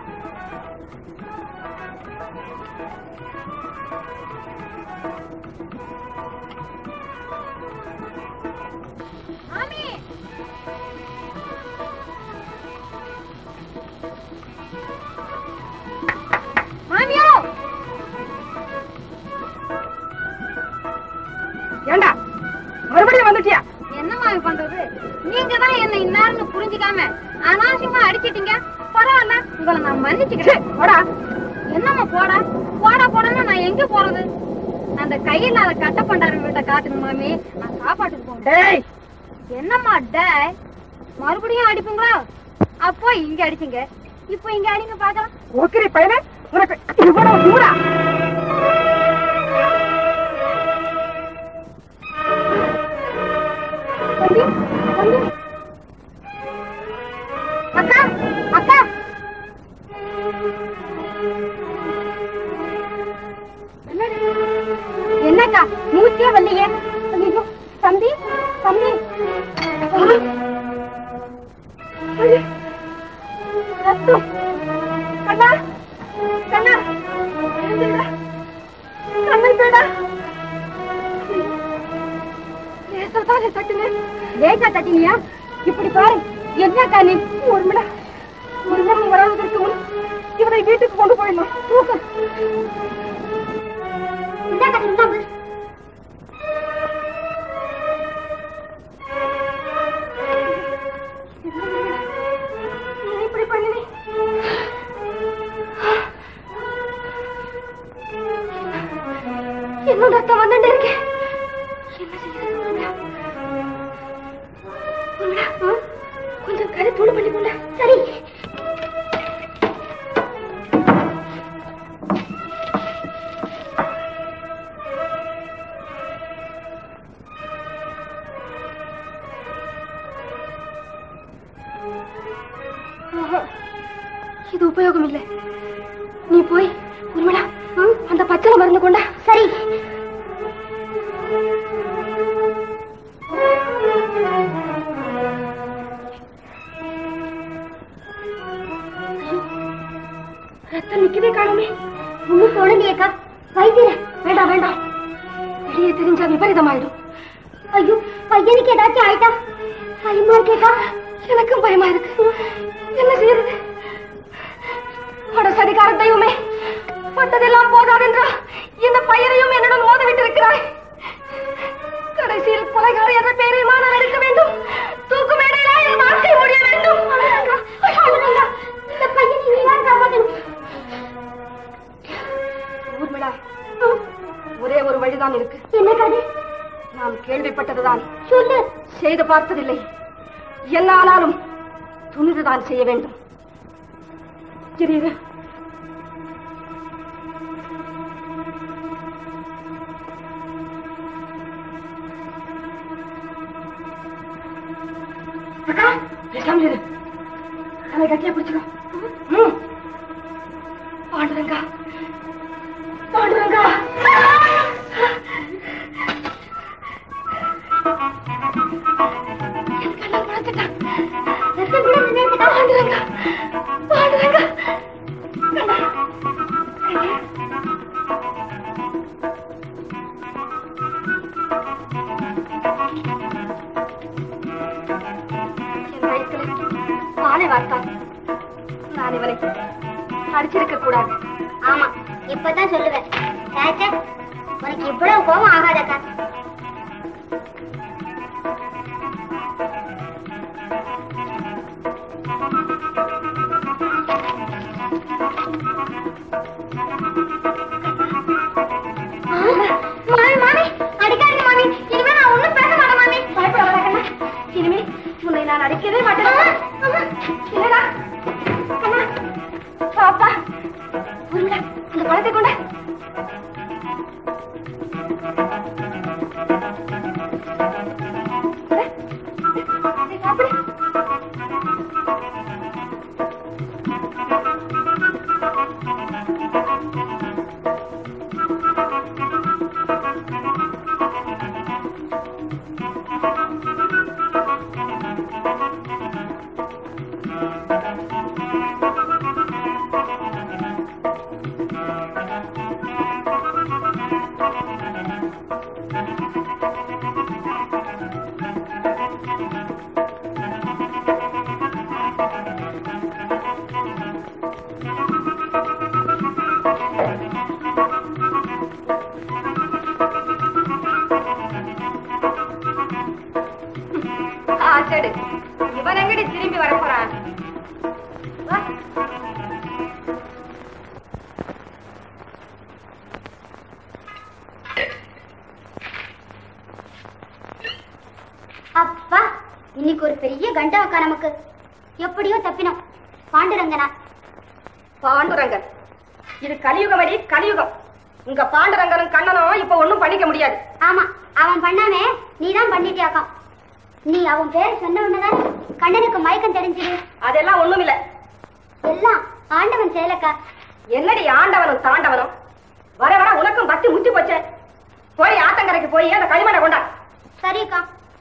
மாமி மாமியோ ஏண்டா மறுபடியும் வந்துட்டியா என்ன மாமி பண்றது நீங்க தான் என்ன இன்னாருன்னு புரிஞ்சுக்காம அனாவசியமா அடிச்சிட்டீங்க பரவாயில்ல உங்களை நான் மன்னிச்சுக்கிறேன் போடா என்னம்மா போடா போடா போடா நான் எங்க போறது அந்த கையில் அதை கட்ட பண்டாரு வீட்டை காட்டுங்க மாமி நான் சாப்பாட்டுக்கு போறேன் டேய் என்னம்மா டேய் மறுபடியும் அடிப்பீங்களா அப்போ இங்க அடிச்சீங்க இப்போ இங்க அடிங்க பாக்கலாம் ஒக்கிரி பையனே உனக்கு இவ்வளவு தூரா தம்பி தம்பி அக்கா அக்கா என்னடி? என்னக்கா மூச்சே வரலையே ஐயோ தம்பி தம்பி ஆ! ஐயோ! ரத்தம் கண்ணா கண்ணா எழுந்துடா. கண்ணை பேடா லேசா தானே தட்டுனேன் லேசா தட்டினியா இப்படி பாரு என்னக்கா நீ ஒரு மிட ஒரு நிமிடம் வராததற்கு முன் இவனை வீட்டுக்கு கொண்டு போயிடணும் தூக்கம் இந்தாக்கா இந்தாங்க இப்படி பண்ணினே என்னோட ரத்தம் வந்துட்டே இருக்கேன் என்ன செய்யறது உருமிளா? உருமிளா, ஆ? கொஞ்சம் கரை தூள் பண்ணி கொண்ட சரி ஆஹா, இது உபயோகம் இல்லை நீ போய் உருமிளா ஆ, அந்த பச்சளை மருந்து கொண்டா சரி ரத்தம் நிக்கவே காணுமே ஒண்ணும் தொடங்கியக்கா வைத்தியர வேண்டாம் வேண்டாம் வெளியே தெரிஞ்சா விபரீதமாயிடும் ஐயோ பையனுக்கு ஏதாச்சும் ஆயிட்டா பயமா இருக்கேக்கா எனக்கும் பயமா இருக்கு என்ன செய்யறது அட சதிகார தெய்வமே பட்டதெல்லாம் போதாதென்றா இந்த பையனையும் என்னுடன் மோத விட்டிருக்கிறாய் கடைசியில் கொலைகாரி என்ற பெயரையுமா நான் எடுக்க வேண்டும் தூக்கு மேடையில என் வாழ்க்கை முடிய வேண்டும் இந்த பையனை நீதான் காப்பாற்றணும் ஊர்மிளா ஒரே ஒரு வழிதான் இருக்கு என்ன கதை நாம் கேள்விப்பட்டதுதான் சொல்லு செய்து பார்த்ததில்லை என்ன ஆனாலும் துணிதுதான் செய்ய வேண்டும் இரு அக்கா பேசாம இரு தலை கட்டியா பிடிச்சுக்கோ ம். பாண்டுரங்கா பாண்டுரங்கா என் கண்ணன் குழந்தைட்டா. ரத்தம் கூட நின்னுட்டுட்டா. பாண்டுரங்கா பாண்டுரங்கா கண்ணா. என் வயிற்றில் பாலை வார்த்தான் நான் இவனை அடிச்சிருக்க கூடாது ஆமா இப்பதான் சொல்லுவேன் சாச்சா உனக்கு இவ்வளவு கோபம் ஆகாதக்கா மாமி மாமி அடிக்காதீங்க மாமி இனிமே நான் ஒண்ணும் பேச மாட்டேன் மாமி பயப்படாத கண்ணா இனிமே உன்னை நான் அடிக்கவே மாட்டேன் இல்லடா கண்ணா பாப்பா உருளா அந்த பழத்தை கொண்ட சாப்பிடு ஆச்சடு இவன் எங்கடி திரும்பி வரப்போறான் வா. அப்பா இன்னைக்கு ஒரு பெரிய கண்டாக்கா நமக்கு எப்படியோ தப்பினோம் பாண்டுரங்கனா பாண்டுரங்கன் இது கலியுகமடி கலியுகம் உங்க பாண்டுரங்கனும் கண்ணனும் இப்ப ஒண்ணும் பண்ணிக்க முடியாது ஆமா அவன் பண்ணாமே நீதான் பண்ணிட்டியாக்கா நீ அவன் பேர் சொன்ன உடனேதான் கண்ணனுக்கு மயக்கம் தெரிஞ்சுது அதெல்லாம் ஒண்ணும் இல்ல எல்லாம் ஆண்டவன் செயலக்கா என்னடி ஆண்டவனும் தாண்டவனும் வர வர உனக்கும் பக்தி முத்தி போச்சே போய் ஆத்தங்கரைக்கு போய் அந்த களிமண்ணை கொண்டா சரிக்கா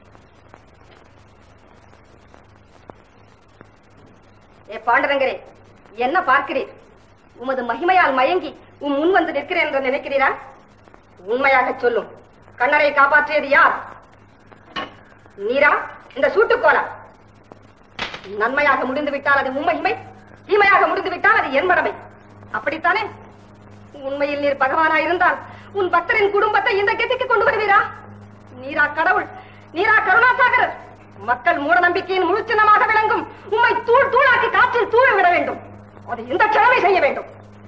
ஏ பாண்டரங்கரே என்ன பார்க்கிறீர் உமது மகிமையால் மயங்கி உம் முன் வந்து நிற்கிறேன் என்று நினைக்கிறீரா உண்மையாக சொல்லும் கண்ணனை காப்பாற்றியது யார் நீரா இந்த சூட்டுக்கோலா நன்மையாக முடிந்து விட்டால் அது உண்மகிமை தீமையாக முடிந்து விட்டால் அது என் மடமை அப்படித்தானே உண்மையில் நீர் பகவானா இருந்தால் உன் பக்தரின் குடும்பத்தை இந்த கெதிக்கு கொண்டு வருவீரா நீரா கடவுள் நீரா கருணாசாகரர் மக்கள் மூட நம்பிக்கையின் முழு சின்னமாக விளங்கும் உம்மை தூள் தூளாக்கி காற்றில் தூர விட வேண்டும் அதை இந்த கிழமை செய்ய வேண்டும்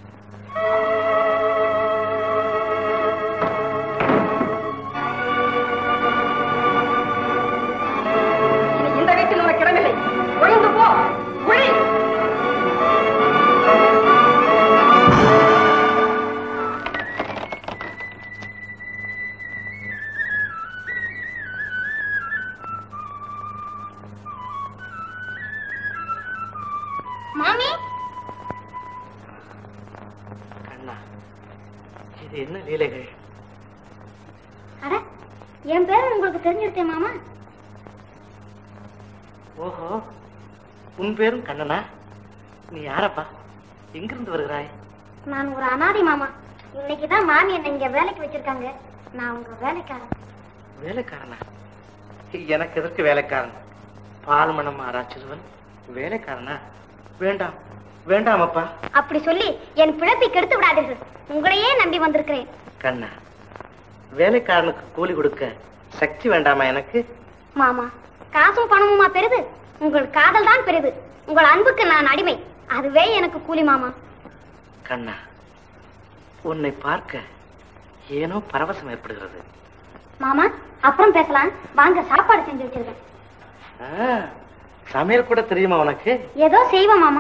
இனி இந்த வீட்டில் உனக்கு இடமில்லை ஒழிந்து போ ஒழி மாமி கண்ணா இது என்ன லீலைகள் அட என் பேர் உங்களுக்கு தெரிஞ்சிருக்கேன் மாமா ஓஹோ உன் பேரும் கண்ணனா நீ யாரப்பா எங்கிருந்து வருகிறாய் நான் ஒரு அனாதை மாமா இன்னைக்கு தான் மாமி என்னை இங்க வேலைக்கு வச்சிருக்காங்க நான் உங்க வேலைக்காரன் வேலைக்காரனா எனக்கு எதற்கு வேலைக்காரன் பால் மணம் ஆராய்ச்சிருவன் வேலைக்காரனா வேண்டாம் வேண்டாம் அப்பா அப்படி சொல்லி என் பிழப்பை கெடுத்து விடாதீர்கள் உங்களையே நம்பி வந்திருக்கிறேன் கண்ணா வேலைக்காரனுக்கு கூலி கொடுக்க சக்தி வேண்டாமா எனக்கு மாமா காசும் பணமுமா பெரிது உங்கள் காதல் தான் பெரிது உங்கள் அன்புக்கு நான் அடிமை அதுவே எனக்கு கூலி மாமா கண்ணா உன்னை பார்க்க ஏனோ பரவசம் ஏற்படுகிறது மாமா அப்புறம் பேசலாம் வாங்க சாப்பாடு செஞ்சு வச்சிருக்கேன் ஆ, சமையல் கூட தெரியுமா உனக்கு ஏதோ செய்வோம் மாமா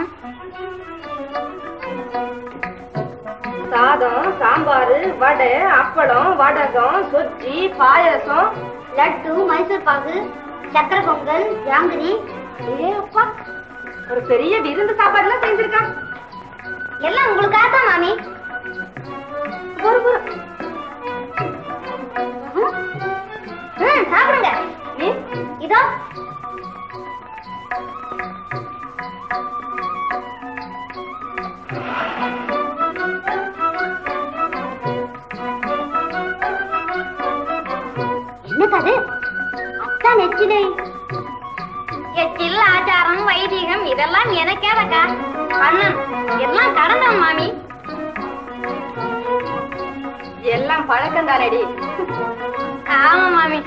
சாதம் சாம்பார் வடை அப்பளம் வடகம் சொஜ்ஜி பாயசம் லட்டு மைசூர் பாகு சக்கரை பொங்கல் ஜாங்கிரி ஏ அப்பா ஒரு பெரிய விருந்து சாப்பாடுலாம் செஞ்சிருக்கான் எல்லாம் உங்களுக்காக தான் மாமி பொறு, பொறு. ம், ம், சாப்பிடுங்க ம், இதோ என்னது அது அத்தான் நெச்சிலே எச்சில் ஆச்சாரம் வைதீகம் இதெல்லாம் எனக்கேதக்கா கண்ணன் எல்லாம் கடந்தவன் மாமி எல்லாம் பழக்கம் தானடி ஆமா மாமி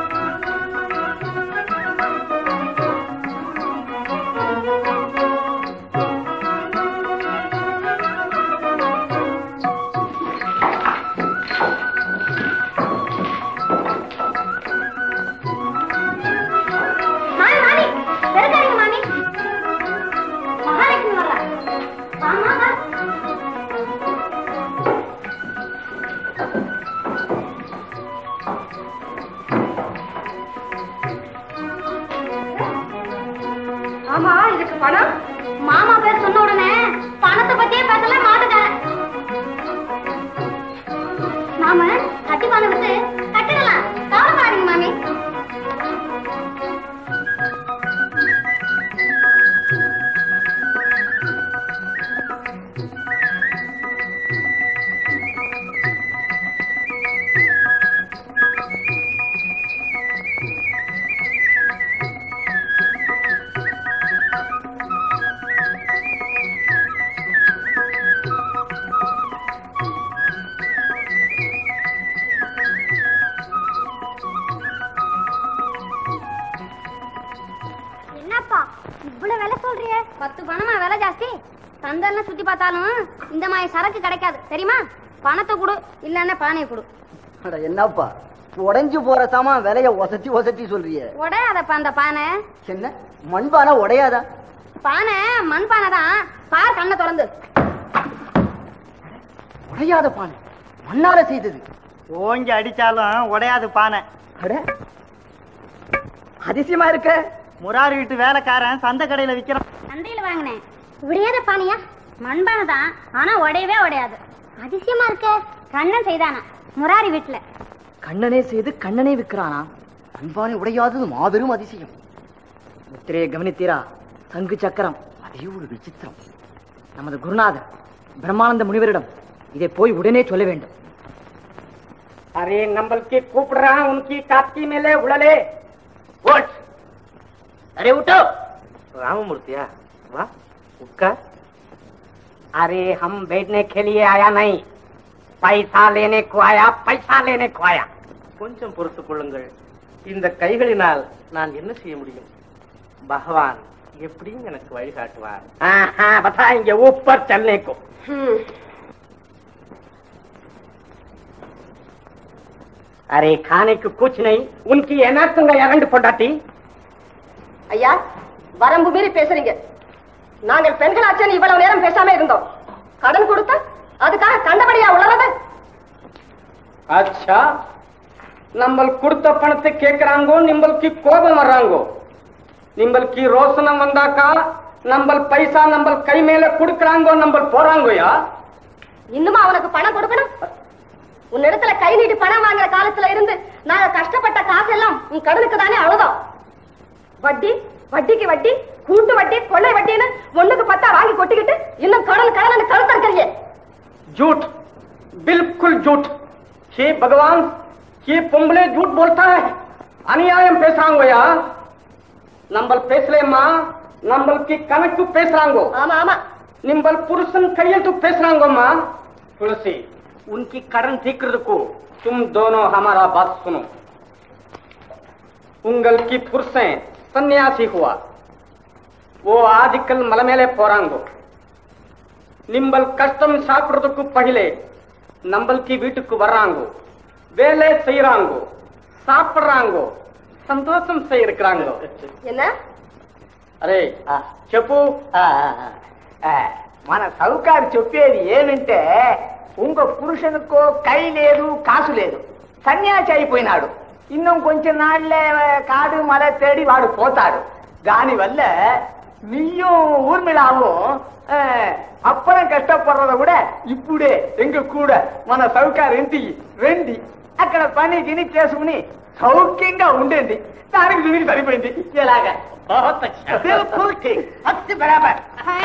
மாமி மாமி பெருக்காதீங்க மாமி மகாலட்சுமி வர்றா வாமா வா ஆமா இதுக்கு பணம் மாமா பேர் சொன்ன உடனே பணத்தை பத்தியே பேசல மாட்டுக்கார நாம கட்டி பணம் விட்டு கட்டிடலாம் கவலைப்படாதீங்க மாமி என்னப்பா இவ்வளவு விலை சொல்றியே பத்து பணமா விலை ஜாஸ்தி சந்தெல்லாம் சுத்தி பார்த்தாலும் இந்த மாதிரி சரக்கு கிடைக்காது தெரியுமா பணத்தை கொடு இல்லன்னா பானையை கொடு அட என்னப்பா உடைஞ்சு போற சாமான் விலைய ஒசத்தி ஒசத்தி சொல்றியே உடையாதப்பா அந்த பானை என்ன மண்பானை உடையாதா பானை மண் பானை தான் பார் கண்ணை திறந்து உடையாத பானை மண்ணால செய்தது ஓங்கி அடிச்சாலும் உடையாது பானை அதிசயமா இருக்க முராரி வீட்டு வேலைக்காரன் சந்தை கடையில விக்கிறான் சந்தையில வாங்கினேன் உடையாத பானையா மண்பானை தான் ஆனா உடையவே உடையாது அதிசயமா இருக்க கண்ணன் செய்தானா முராரி வீட்டுல கண்ணனே செய்து கண்ணனே விற்கிறானா மண்பானை உடையாதது மாபெரும் அதிசயம் முத்திரையை கவனித்தீரா சங்கு சக்கரம் அதே ஒரு விசித்திரம் நமது குருநாதர் பிரம்மானந்த முனிவரிடம் இதை போய் உடனே சொல்ல வேண்டும் अरे नंबल के कूप रहा उनकी काटकी में ले उड़ले उठ अरे उठो राममूर्तिया वाह उठकर अरे हम बैठने के लिए आया नहीं पैसा लेने को आया पैसा लेने को आया கொஞ்சம் பொறுத்துக் கொள்ளுங்கள் இந்த கைகளினால் நான் என்ன செய்ய முடியும் பகவான் எப்படியும் எனக்கு வழிகாட்டுவார் हाँ हाँ बताएंगे ऊपर चलने को अरे खाने को कुछ नहीं उनकी என்னாத்துங்க இரண்டு பொண்டாட்டி ஐயா வரம்பு மீறி பேசுறீங்க நாங்கள் பெண்களாச்சேன்னு இவ்வளவு நேரம் பேசாம இருந்தோம் கடன் கொடுத்தா அதுக்காக கண்டபடியா உளறது अच्छा நம்மள் கொடுத்த பணத்தை கேக்குறாங்கோ நிம்பளுக்கு கோபம் வர்றாங்கோ நிம்பளுக்கு ரோசனம் வந்தாக்கா நம்மள் பைசா நம்ம கை மேல கொடுக்கறாங்கோ நம்ம போறாங்கோயா இன்னுமா அவனுக்கு பணம் கொடுக்கணும் உன்னிடத்துல கை நீட்டி பணம் வாங்குற காலத்துல இருந்து நாங்க கஷ்டப்பட்ட காசெல்லாம் உன் கடனுக்கு தானே அழுதோம் வட்டி வட்டிக்கு வட்டி கூட்டு வட்டி கொள்ளை வட்டின்னு ஒண்ணுக்கு பத்தா வாங்கி கொட்டிக்கிட்டு இன்னும் கடன் கடன் கழுத்தறிக்கிறியே झूठ बिल्कुल झूठ हे भगवान ये பொம்பளை झूठ बोलता है அநியாயம் பேசுறாங்கோயா நம்ம பேசலேம்மா நம்மளுக்கு கணக்கு பேசுறாங்கோ ஆமா ஆமா நிம்பல் புருஷன் கையெழுத்து பேசுறாங்கம்மா तुलसी उनकी करण தீக்கிறதுக்கு तुम दोनों हमारा बात सुनो உங்கள் की புருஷன் சன்னியாசி हुआ वो आजकल மலை மேலே போறாங்கோ நிம்பல் கஷ்டம் சாப்பிடுறதுக்கு பகிலே நம்மளுக்கு வீட்டுக்கு வர்றாங்கோ வேலை செய்யறாங்கோ சாப்பிடுறாங்கோ సంతోషం செய்யிருக்கிறாங்கோ என்ன అరే చెప్పు మన సౌకారు చెప్పేది ఏమంటే ఇంకో పురుషనుకో కై లేదు కాసు లేదు సన్యాసి అయిపోయినాడు இன்னும் కొంచెం నాళ్లే కాడు మల తేడి వాడు పోతాడు దానివల్ల நீயும் ஊர்மிளாவும் அஹ், அப்புறம் కష్టపడறத விட ఇప్పుడే எங்க கூட మన సౌకారు ఇంటికి రండి అక్కడ పని గిని చేసుకుని సౌఖ్యంగా ఉండేది దానికి దీనికి సరిపోయింది ఎలాగా बिल्कुल ठीक अति बराबर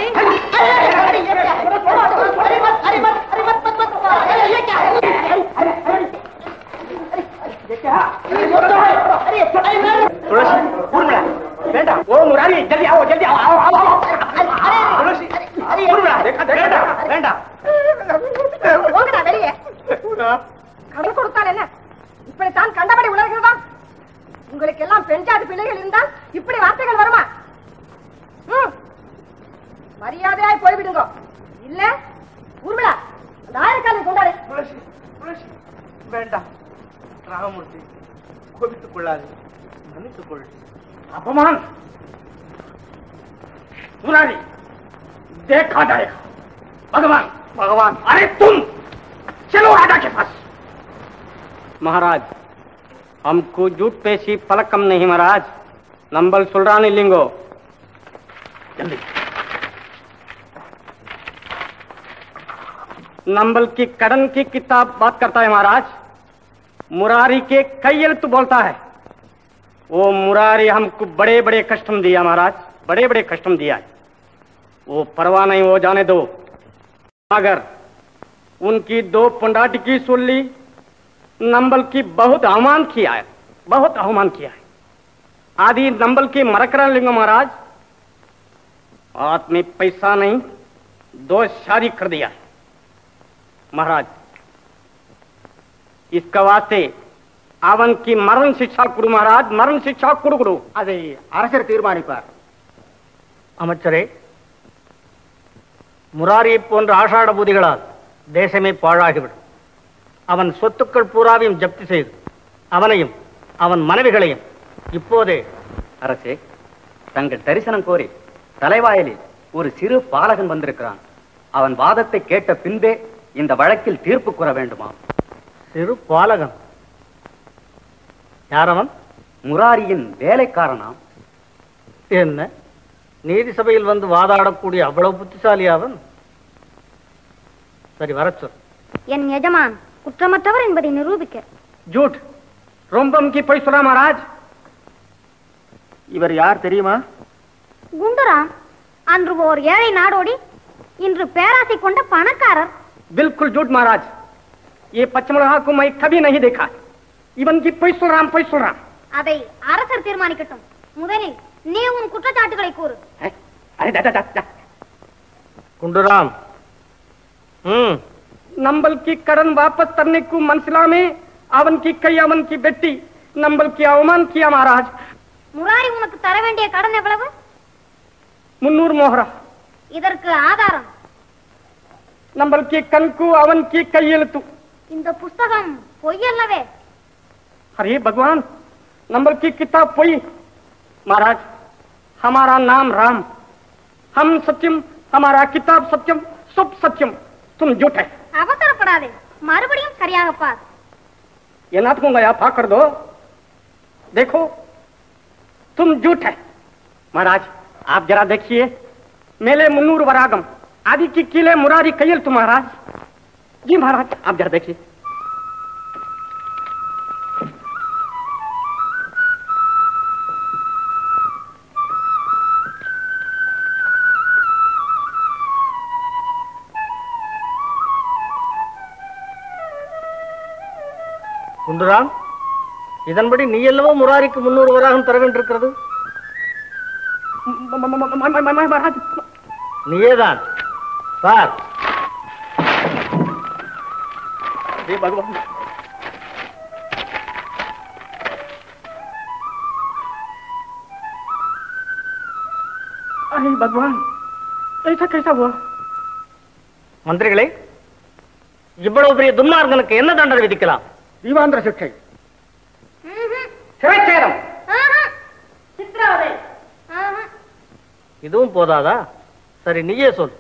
வேண்டாம் ஓ முராரி ஜல்தி ஆவோ ஜல்தி ஆவோ ஆவோ ஆவோ ஆவோ ஊர்மிளா, देखा, देखा, வேண்டாம் வேண்டாம் போங்கடா வெளியே கடன் கொடுத்தால் என்ன இப்படித்தான் கண்டபடி உலகிறதா உங்களுக்கு எல்லாம் பெண் ஜாதி பிள்ளைகள் இருந்தால் இப்படி வார்த்தைகள் வருமா ம். மரியாதையாய் போய்விடுங்க இல்ல ஊர்மிளா அந்த ஆயிரக்காலை கொண்டாடு வேண்டாம் ராமமூர்த்தி கோபித்துக் கொள்ளாது மன்னித்துக் கொள் अपमान मुरारी देखा जाएगा भगवान भगवान अरे तुम चलो राजा के पास महाराज हमको जूट पेशी पलकम नहीं महाराज नंबल सुल्रानी लिंगो जल्दी नंबल की कड़न की किताब बात करता है महाराज मुरारी के कई எழுத்து बोलता है वो मुरारी हमको बड़े बड़े कष्टम दिया महाराज बड़े बड़े कष्टम दिया है वो परवाह नहीं हो जाने दो मगर उनकी दो पंडाटी की सुन ली नंबल की बहुत अवमान किया है बहुत अवमान किया है आदि नंबल की मरकरण लिंग महाराज हाथ में पैसा नहीं दो शादी कर दिया है महाराज इसका वास्ते அவனுக்கு மரண சிக்ஷா கொடு மகாராஜ் மரண சிக்ஷா கொடு கொடு அதை அரசர் தீர்மானிப்பார் அமைச்சரே முராரியைப் போன்ற ஆஷாட பூதிகளால் தேசமே பாழாகிவிடும் அவன் சொத்துக்கள் பூராவையும் ஜப்தி செய்து அவனையும் அவன் மனைவிகளையும் இப்போதே அரசே தங்கள் தரிசனம் கோரி தலைவாயலில் ஒரு சிறு பாலகன் வந்திருக்கிறான் அவன் வாதத்தை கேட்ட பின்பே இந்த வழக்கில் தீர்ப்பு கூற வேண்டுமா சிறு பாலகன் யாரவன் முராரியின் வேலைக்காரனாம் என்ன நீதி சபையில் வந்து வாதாடக்கூடிய அவ்வளவு புத்திசாலி அவன் சரி வரச் சொல் என் எஜமான் குற்றமற்றவர் என்பதை நிரூபிக்க ஜூட் ரொம்பம் கி பொய் சொல்ல மகாராஜ் இவர் யார் தெரியுமா குண்டுராம் அன்று ஓர் ஏழை நாடோடி இன்று பேராசை கொண்ட பணக்காரர் बिल्कुल झूठ महाराज ये पचमढ़ा को मैं कभी नहीं देखा इवन की பொய் சொல்றான் பொய் சொல்றான் அதை அரசர் தீர்மானிக்கட்டும் முதலில் நீ உன் குற்றச்சாட்டுகளை கூறு अरे दादा दादा गुंडूराम हम्म नंबल की कड़न वापस करने को मनसिला में अवन की कई अवन की बेटी नंबल की अवमान किया महाराज முராரி உனக்கு தர வேண்டிய கடன் எவ்வளவு मुन्नूर मोहरा இதற்கு ஆதாரம் नंबल की कन को अवन की कई எழுத்து இந்த புஸ்தகம் பொய்யல்லவே अरे भगवान नंबर की किताब पोई महाराज हमारा नाम राम हम सत्यम हमारा किताब सत्यम सब सत्यम तुम झूठ है அவசரப்படாதே மறுபடியும் சரியாக பார் ये नाथ को गया कर दो देखो तुम झूठ है महाराज आप जरा देखिए मेले मुन्नूर वरागम आदि की किले मुरारी कैल तुम महाराज जी महाराज आप जरा देखिए குண்டுராம் இதன்படி நீ அல்லவோ முராரிக்கு முன்னூறு வராகம் தர வேண்டியிருக்கிறது நீயேதான் சார் பகவான் अरे भगवान ऐसा कैसा हुआ மந்திரிகளே இவ்வளவு பெரிய துன்மார்கனுக்கு என்ன தண்டனை விதிக்கலாம் தீவாந்திர சிக்ஷை சிறைச்சேரம் சித்ராவதை இதுவும் போதாதா சரி நீயே சொல்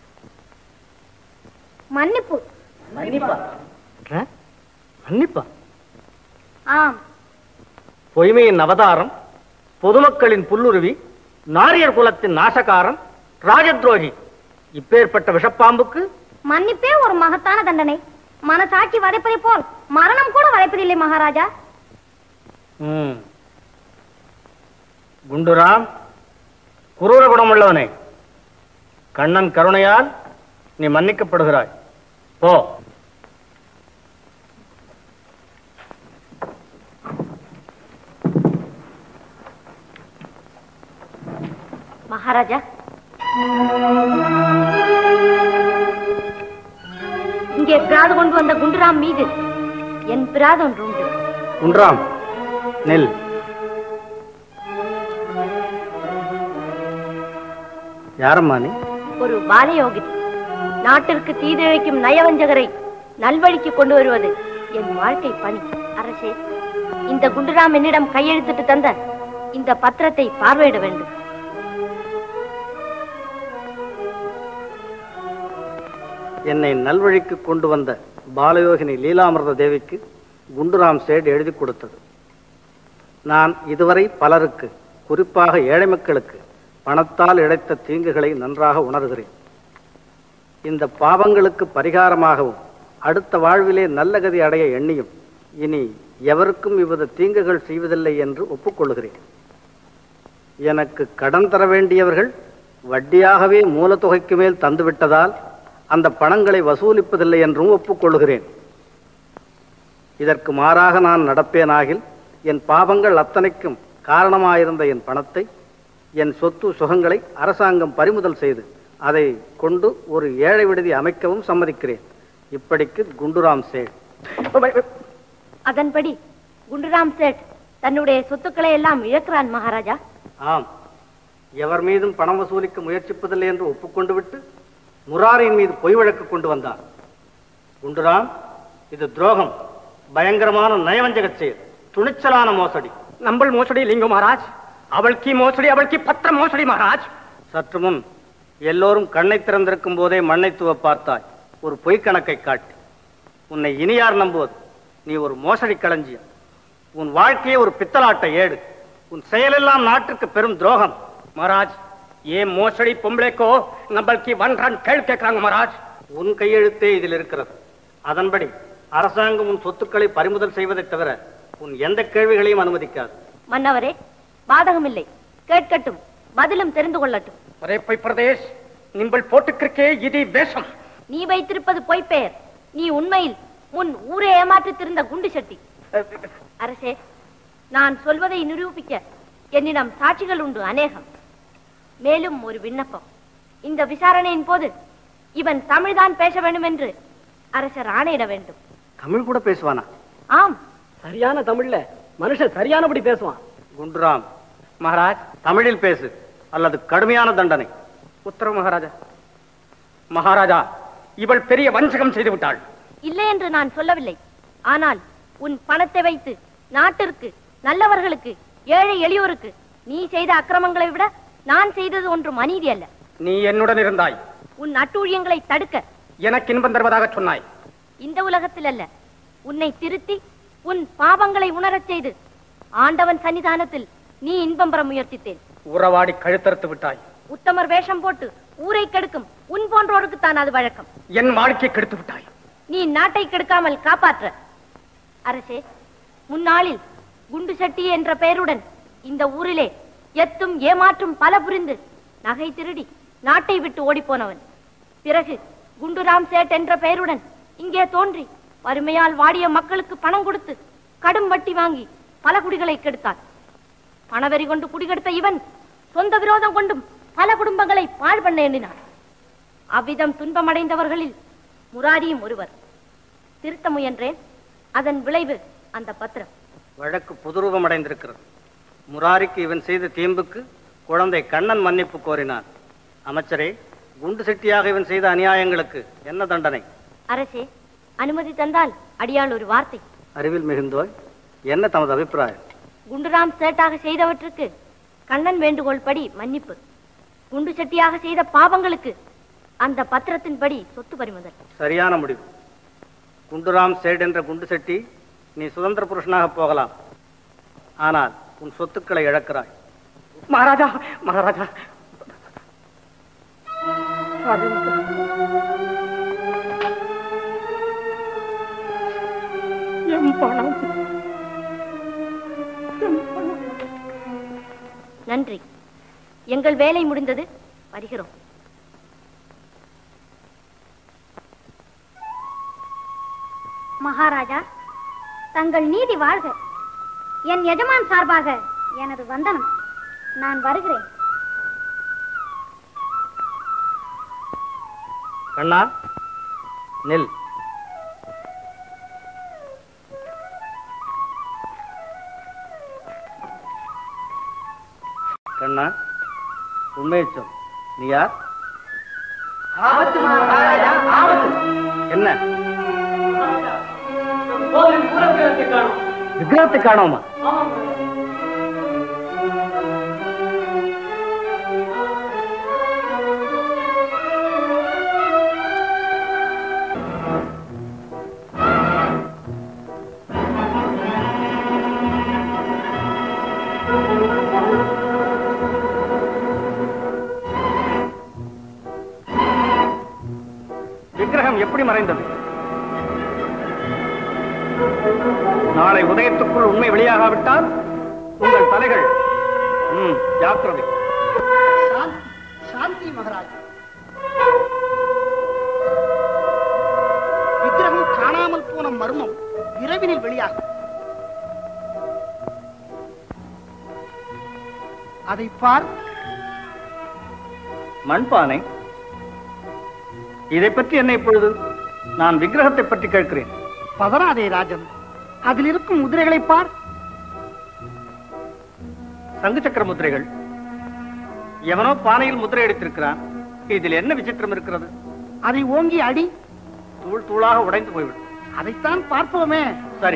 மன்னிப்பு மன்னிப்பா மன்னிப்பா ஆம் பொய்மையின் அவதாரம் பொதுமக்களின் புல்லுருவி நாரியர் குலத்தின் நாசகாரன் ராஜத்ரோகி இப்பேற்பட்ட விஷப்பாம்புக்கு மன்னிப்பே ஒரு மகத்தான தண்டனை மனசாட்சி வதைப்பதை போல் மரணம் கூட வதைப்பதில்லை மகாராஜா ம். குண்டுராம் குரூர குணமுள்ளவனே கண்ணன் கருணையால் நீ மன்னிக்கப்படுகிறாய் போ மகாராஜா இங்கே பிராது கொண்டு வந்த குண்டுராம் மீது என் பிராது ஒன்று உண்டு குன்றாம் நெல் யாரம்மா நீ ஒரு பாலயோகி நாட்டிற்கு தீதிழைக்கும் நயவஞ்சகரை நல்வழிக்கு கொண்டு வருவது என் வாழ்க்கை பணி அரசே இந்த குண்டுராம் என்னிடம் கையெழுத்திட்டு தந்த இந்த பத்திரத்தை பார்வையிட வேண்டும் என்னை நல்வழிக்கு கொண்டு வந்த பாலயோகினி லீலாமிரத தேவிக்கு குண்டுராம் சேட் எழுதி கொடுத்தது நான் இதுவரை பலருக்கு குறிப்பாக ஏழை மக்களுக்கு பணத்தால் இழைத்த தீங்குகளை நன்றாக உணர்கிறேன் இந்த பாவங்களுக்கு பரிகாரமாகவும் அடுத்த வாழ்விலே நல்ல கதி அடைய எண்ணியும் இனி எவருக்கும் இவ்வித தீங்குகள் செய்வதில்லை என்று ஒப்புக்கொள்கிறேன் எனக்கு கடன் தர வேண்டியவர்கள் வட்டியாகவே மூலத்தொகைக்கு மேல் தந்துவிட்டதால் அந்த பணங்களை வசூலிப்பதில்லை என்றும் ஒப்புக்கொள்கிறேன் இதற்கு மாறாக நான் நடப்பேனாகில் என் பாவங்கள் அத்தனைக்கும் காரணமாயிருந்த என் பணத்தை என் சொத்து சுகங்களை அரசாங்கம் பறிமுதல் செய்து அதை கொண்டு ஒரு ஏழை விடுதி அமைக்கவும் சம்மதிக்கிறேன் இப்படிக்கு குண்டுராம் சேட் அதன்படி குண்டுராம் சேட் தன்னுடைய சொத்துக்களை எல்லாம் இழக்கிறான் மகாராஜா ஆம் எவர் மீதும் பணம் வசூலிக்க முயற்சிப்பதில்லை என்று ஒப்புக்கொண்டு விட்டு முராரியின் மீது பொய் வழக்கு கொண்டு வந்தார் குண்டுராம் இது துரோகம் பயங்கரமான நயவஞ்சக செயல் துணிச்சலான மோசடி நம்பள் மோசடி இல்லைங்க மகாராஜ் அவள்கி மோசடி அவள்கி பத்திர மோசடி மகாராஜ் சற்று முன் எல்லோரும் கண்ணை திறந்திருக்கும் போதே மண்ணை துவ பார்த்தாய் ஒரு பொய் கணக்கை காட்டி உன்னை இனி யார் நம்புவது நீ ஒரு மோசடி களஞ்சியம் உன் வாழ்க்கையே ஒரு பித்தலாட்ட ஏடு உன் செயலெல்லாம் நாட்டுக்கு பெரும் துரோகம் மகாராஜ் ஏன் மோசடி பொம்பளைக்கோ நம்மளுக்கு வன்றான் கேள்வி கேட்கிறாங்க மகாராஜ் உன் கையெழுத்தே இதில் இருக்கிறது அதன்படி அரசாங்கம் உன் சொத்துக்களை பறிமுதல் செய்வதைத் தவிர உன் எந்த கேள்விகளையும் அனுமதிக்காது மன்னவரே பாதகமில்லை கேட்கட்டும் பதிலும் தெரிந்து கொள்ளட்டும் ரேப்பை பிரதேஷ் நிம்பள் போட்டுக்கிருக்கே இது வேஷம் நீ வைத்திருப்பது பொய்ப்பெயர் நீ உண்மையில் முன் ஊரை ஏமாற்றித் திருந்த குண்டு சட்டி அரசே நான் சொல்வதை நிரூபிக்க என்னிடம் சாட்சிகள் உண்டு அநேகம் மேலும் ஒரு விண்ணப்பம் இந்த விசாரணையின் போது இவன் தமிழ்தான் பேச வேண்டும் என்று அரசர் ஆணையிட வேண்டும் தமிழ் கூட பேசுவானா ஆம் சரியான தமிழ்ல மனுஷன் சரியானபடி பேசுவான் குண்டுராம் மகாராஜ் தமிழில் பேசு அல்லது கடுமையான தண்டனை உத்தரவு மகாராஜா மகாராஜா இவள் பெரிய வஞ்சகம் செய்து விட்டாள் இல்லை என்று நான் சொல்லவில்லை ஆனால் உன் பணத்தை வைத்து நாட்டிற்கு நல்லவர்களுக்கு ஏழை எளியோருக்கு நீ செய்த அக்கிரமங்களை விட நான் செய்தது ஒன்றும் அநீதி அல்ல நீ என்னுடன் இருந்தாய் உன் அட்டூழியங்களை தடுக்க எனக்கு இன்பம் தருவதாக சொன்னாய் இந்த உலகத்தில் அல்ல உன்னை திருத்தி உன் பாவங்களை உணரச் செய்து ஆண்டவன் சன்னிதானத்தில் நீ இன்பம் பெற முயற்சித்தேன் உறவாடி கழுத்தறுத்து விட்டாய் உத்தமர் வேஷம் போட்டு ஊரை கெடுக்கும் உன் போன்றோருக்கு தான் அது வழக்கம் என் வாழ்க்கை கெடுத்து விட்டாய் நீ நாட்டை கெடுக்காமல் காப்பாற்ற அரசே முன்னாளில் குண்டு சட்டி என்ற பெயருடன் இந்த ஊரிலே எத்தும் ஏமாற்றும் பல புரிந்து நகை திருடி நாட்டை விட்டு ஓடிப்போனவன் பிறகு குண்டுராம் சேட் என்ற பெயருடன் இங்கே தோன்றி வறுமையால் வாடிய மக்களுக்கு பணம் கொடுத்து கடும் வட்டி வாங்கி பல குடிகளை கெடுத்தான் பணவெறி கொண்டு குடிகெடுத்த இவன் சொந்த விரோதம் கொண்டும் பல குடும்பங்களை பாழ் பண்ண எண்ணினான் அவ்விதம் துன்பமடைந்தவர்களில் முராரியும் ஒருவர் திருத்த முயன்றேன் அதன் விளைவு அந்த பத்திரம் வழக்கு புதுரூபம் அடைந்திருக்கிறது முராரிக்கு இவன் செய்த தீம்புக்கு குழந்தை கண்ணன் மன்னிப்பு கோரினான் அமைச்சரே குண்டு செட்டியாக இவன் செய்த அநியாயங்களுக்கு என்ன தண்டனை அரசே அனுமதி தந்தால் அடியாள் ஒரு வார்த்தை அறிவில் மிகுந்தோய் என்ன தமது அபிப்பிராயம் குண்டுராம் சேட்டாக செய்தவற்றுக்கு கண்ணன் வேண்டுகோள் படி மன்னிப்பு குண்டு சட்டியாக செய்த பாவங்களுக்கு அந்த பத்திரத்தின்படி சொத்து பறிமுதல் சரியான முடிவு குண்டுராம் சேட் என்ற குண்டு செட்டி நீ சுதந்திர புருஷனாக போகலாம் ஆனால் உன் சொத்துக்களை இழக்கிறாய் மகாராஜா மகாராஜா என் பணம் நன்றி எங்கள் வேலை முடிந்தது வருகிறோம் மகாராஜா தங்கள் நீதி வாழ்க என் எஜமான் சார்பாக எனது வந்தனம் நான் வருகிறேன் கண்ணா நெல் கண்ணா உண்மையை சொல் நீ யார் என்ன விக்கிரகத்தை காணோமா விக்கிரகம் எப்படி மறைந்தது நாளை உதயத்துக்குள் உண்மை வெளியாகாவிட்டால் உங்கள் தலைகள் ம், ஜாக்கிரதை சாந்தி சாந்தி மகாராஜ் விக்கிரகம் காணாமல் போன மர்மம் விரைவினில் வெளியாகும் அதை பார் மண்பானை இதை பற்றி என்ன இப்பொழுது நான் விக்கிரகத்தை பற்றி கேட்கிறேன் பதறாதே ராஜன் அதில் இருக்கும் முதிரைகளை பார் சங்கு சக்கர முத்திரைகள் எவனோ பானையில் முத்திரை அடித்திருக்கிறான் இதில் என்ன விசித்திரம் இருக்கிறது அதை ஓங்கி அடி தூள் தூளாக உடைந்து போய்விடும் அதைத்தான் பார்ப்போமே சரி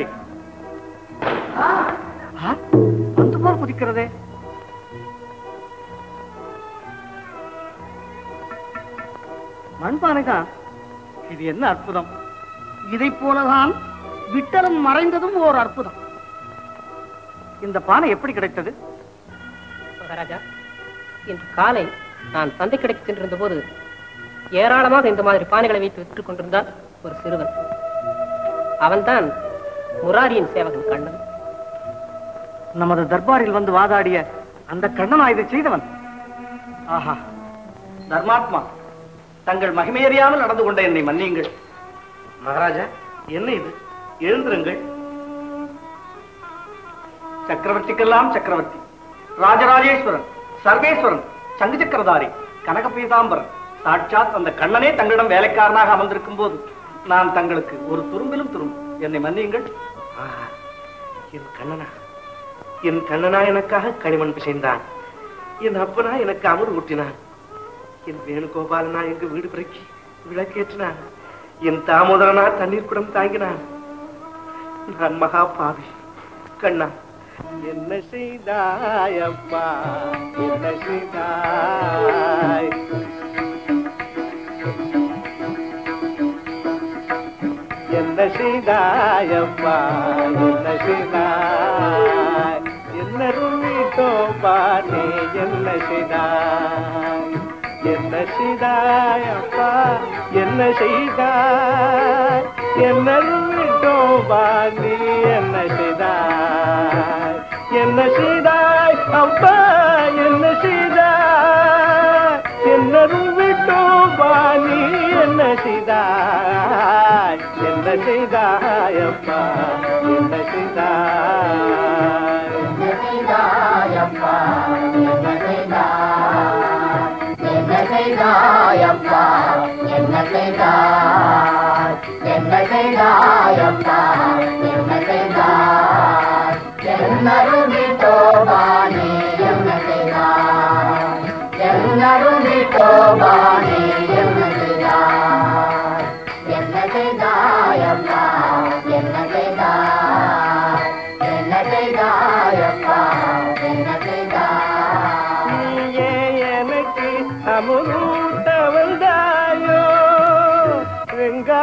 ஆ, பந்து போல் குதிக்கிறதே மண்பானைதான் இது என்ன அற்புதம் இதை போலதான் விட்டலன் மறைந்ததும் ஓர் அற்புதம் இந்த பானை எப்படி கிடைத்தது மகாராஜா இன்று காலை நான் சந்தை கடைக்கு சென்றிருந்த போது ஏராளமாக இந்த மாதிரி பானைகளை வைத்து விற்றுக் கொண்டிருந்தான் ஒரு சிறுவன் அவன்தான் முராரியின் சேவகன் கண்ணன் நமது தர்பாரில் வந்து வாதாடிய அந்த கண்ணனா இதை செய்தவன் ஆஹா தர்மாத்மா தங்கள் மகிமையறியாமல் நடந்து கொண்ட என்னை மன்னியுங்கள் மகாராஜா என்ன இது எழுந்திருங்கள் சக்கரவர்த்திக்கெல்லாம் சக்கரவர்த்தி ராஜராஜேஸ்வரன் சர்வேஸ்வரன் சங்கு சக்கரதாரி கனக பீதாம்பரன் சாட்சாத் அந்த கண்ணனே தங்களிடம் வேலைக்காரனாக அமர்ந்திருக்கும் போது நான் தங்களுக்கு ஒரு துரும்பிலும் துரும்பு என்னை மன்னியுங்கள் ஆஹா, என் கண்ணனா என் கண்ணனா எனக்காக களிமண் பிசைந்தான் என் அப்பனா எனக்கு அமர் ஊட்டினான் என் வேணுகோபாலனா எங்க வீடு பிறக்கி விளக்கேற்றினான் என் தாமோதரனா தண்ணீர் குடம் தாங்கினான் நான் மகா பாவி கண்ணா என்ன செய்தாயப்பா என்ன செய்தாய் என்ன செய்தாயப்பா என்ன செய்தாய் என்ன ருமிட்டோ பானே என்ன செய்தாய் என்ன செய்தாயப்பா என்ன செய்தாய் என்ன ருமிட்டோ பானே என்ன செய்தாய் என்ன செய்தாய் அப்பா என்ன செய்தாய் என்ன ருமிட்டோ பானி என்ன செய்தாய் என்ன செய்தாயப்பா என்ன செய்தாய் என்ன செய்தாயப்பா என்ன செய்தாய் என்ன செய்தாயப்பா என்ன செய்தாய் என்ன செய்தாயப்பா என்ன செய்தாய் என்னரும் தோபானே என்ன செய்தாய் என்னரும் தோபானே என்ன செய்தாய் என்ன செய்தாயப்பா என்ன செய்தாய் என்ன செய்தாயப்பா என்ன செய்தாய் நீயே எனக்கு அமுதூட்ட வந்தாயோ வெங்கா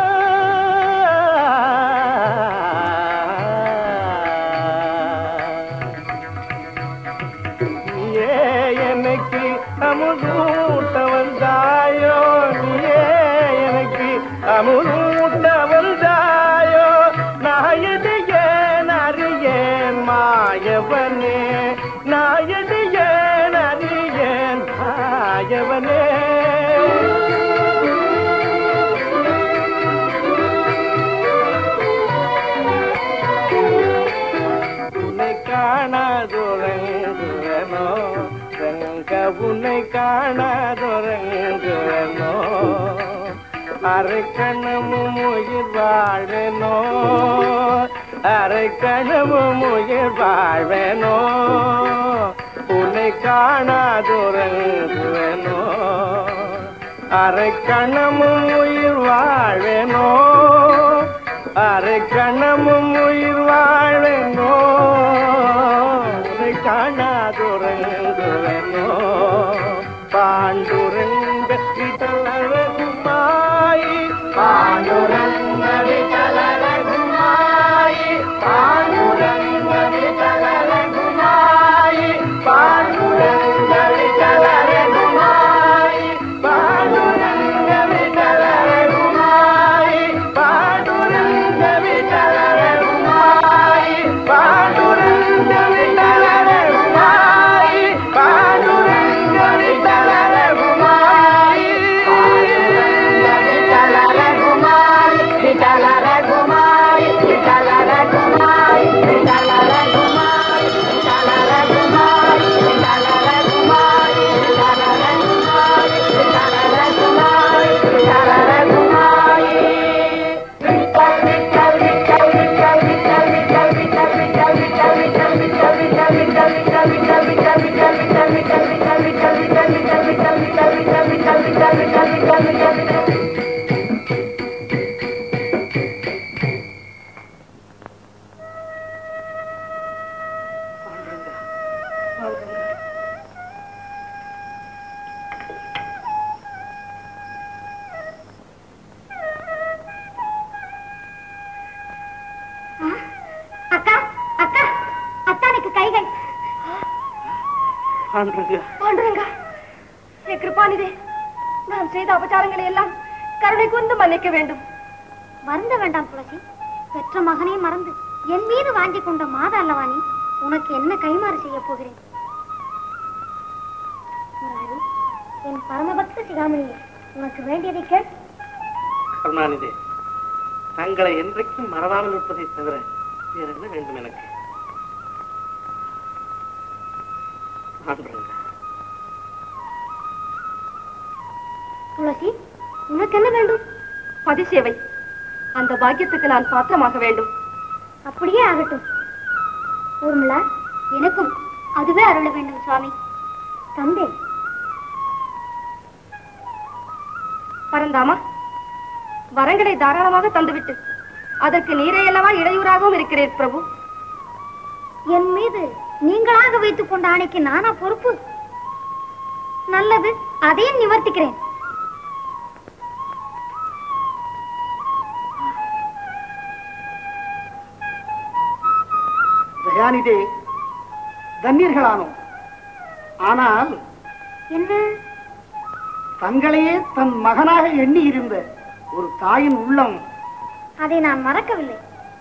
நீயே எனக்கு அமுதூட்ட வந்தாயோ நீயே எனக்கு அமுதூட்ட வந்தாயோ நாயது ஏன் அறியேன் மாயவனே நாயது ஏன் அறியேன் மாயவனே உன்னை காணாதுரங்குவனோ ரங்க உன்னை காணாதுரங்குவனோ அரை கணமும் உயிர் வாழ்வனோ அரை கணமும் உயிர் வாழ்வனோ உன்னை காணாதுரங்குவனோ அரை கணமும் உயிர் வாழ்வனோ அரை கணமும் உயிர் வாழனோ உன்னை காணாதுரங்குவனோ பாண்டுரங்க விட்டலரகுமாயி பாண்டுரங்க விட்டலரகுமாயி பாண்டுரங்க விட்டலரகுமாயி பாண்டுரங்க விட்டலரகுமாயி பாண்டுரங்க விட்டலரகுமாயி பாண்டுரங்க விட்டலரகுமாயி பாண்டுரங்க பாண்டுரங்க பாண்டுரங்கா ஏ கிருபானிதே நான் செய்த அபச்சாரங்களை எல்லாம் கருணை கொண்டு மன்னிக்க வேண்டும் வருந்த வேண்டாம் துளசி பெற்ற மகனை மறந்து என் மீது வாங்கி கொண்ட மாதா அல்லவா நீ உனக்கு என்ன கைமாறு செய்ய போகிறேன் முராரி, என் பரமபக்த சிகாமணியே உனக்கு வேண்டியதை கேள் கருணாநிதி தங்களை என்றைக்கும் மறவாமல் இருப்பதை தவிர வேற என்ன வேண்டும் எனக்கு பாண்டுரங்க துளசி உனக்கு என்ன வேண்டும் பதிசேவை அந்த பாக்கியத்துக்கு நான் பாத்திரமாக வேண்டும் அப்படியே ஆகட்டும் ஊர்மிளா எனக்கும் அதுவே அருள வேண்டும் சுவாமி தந்தை பரந்தாமா வரங்களை தாராளமாக தந்துவிட்டு அதற்கு நீரே அல்லவா இடையூறாகவும் இருக்கிறீர் பிரபு என் மீது நீங்களாக வைத்துக் கொண்ட ஆணைக்கு நானா பொறுப்பு நல்லது அதையும் நிவர்த்திக்கிறேன் தயாநிதே தண்ணீர்களானோம் ஆனால் என்ன தங்களையே தன் மகனாக எண்ணி இருந்த ஒரு தாயின் உள்ளம் அதை நான் மறக்கவில்லை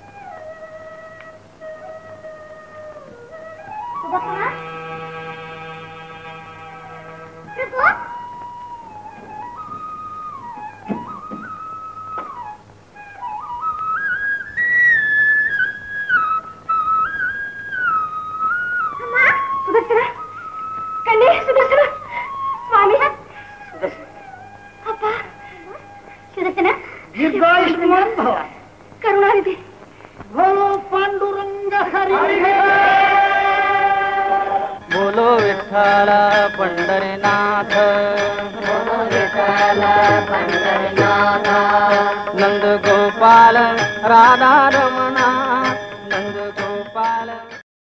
சுதர்சனா? பிரபு? அம்மா, சுதர்சனா கண்ணே சுதர்சனா சுவாமி அப்பா சுதர்சனா தீர்காயுஷ்மான் பவ கருணாநிதி போலோ பாண்டுரங்க ஹரி बोलो विठ्ठल पंढरीनाथ बोलो विठ्ठल पंढरीनाथ नंद गोपाल राधा रमण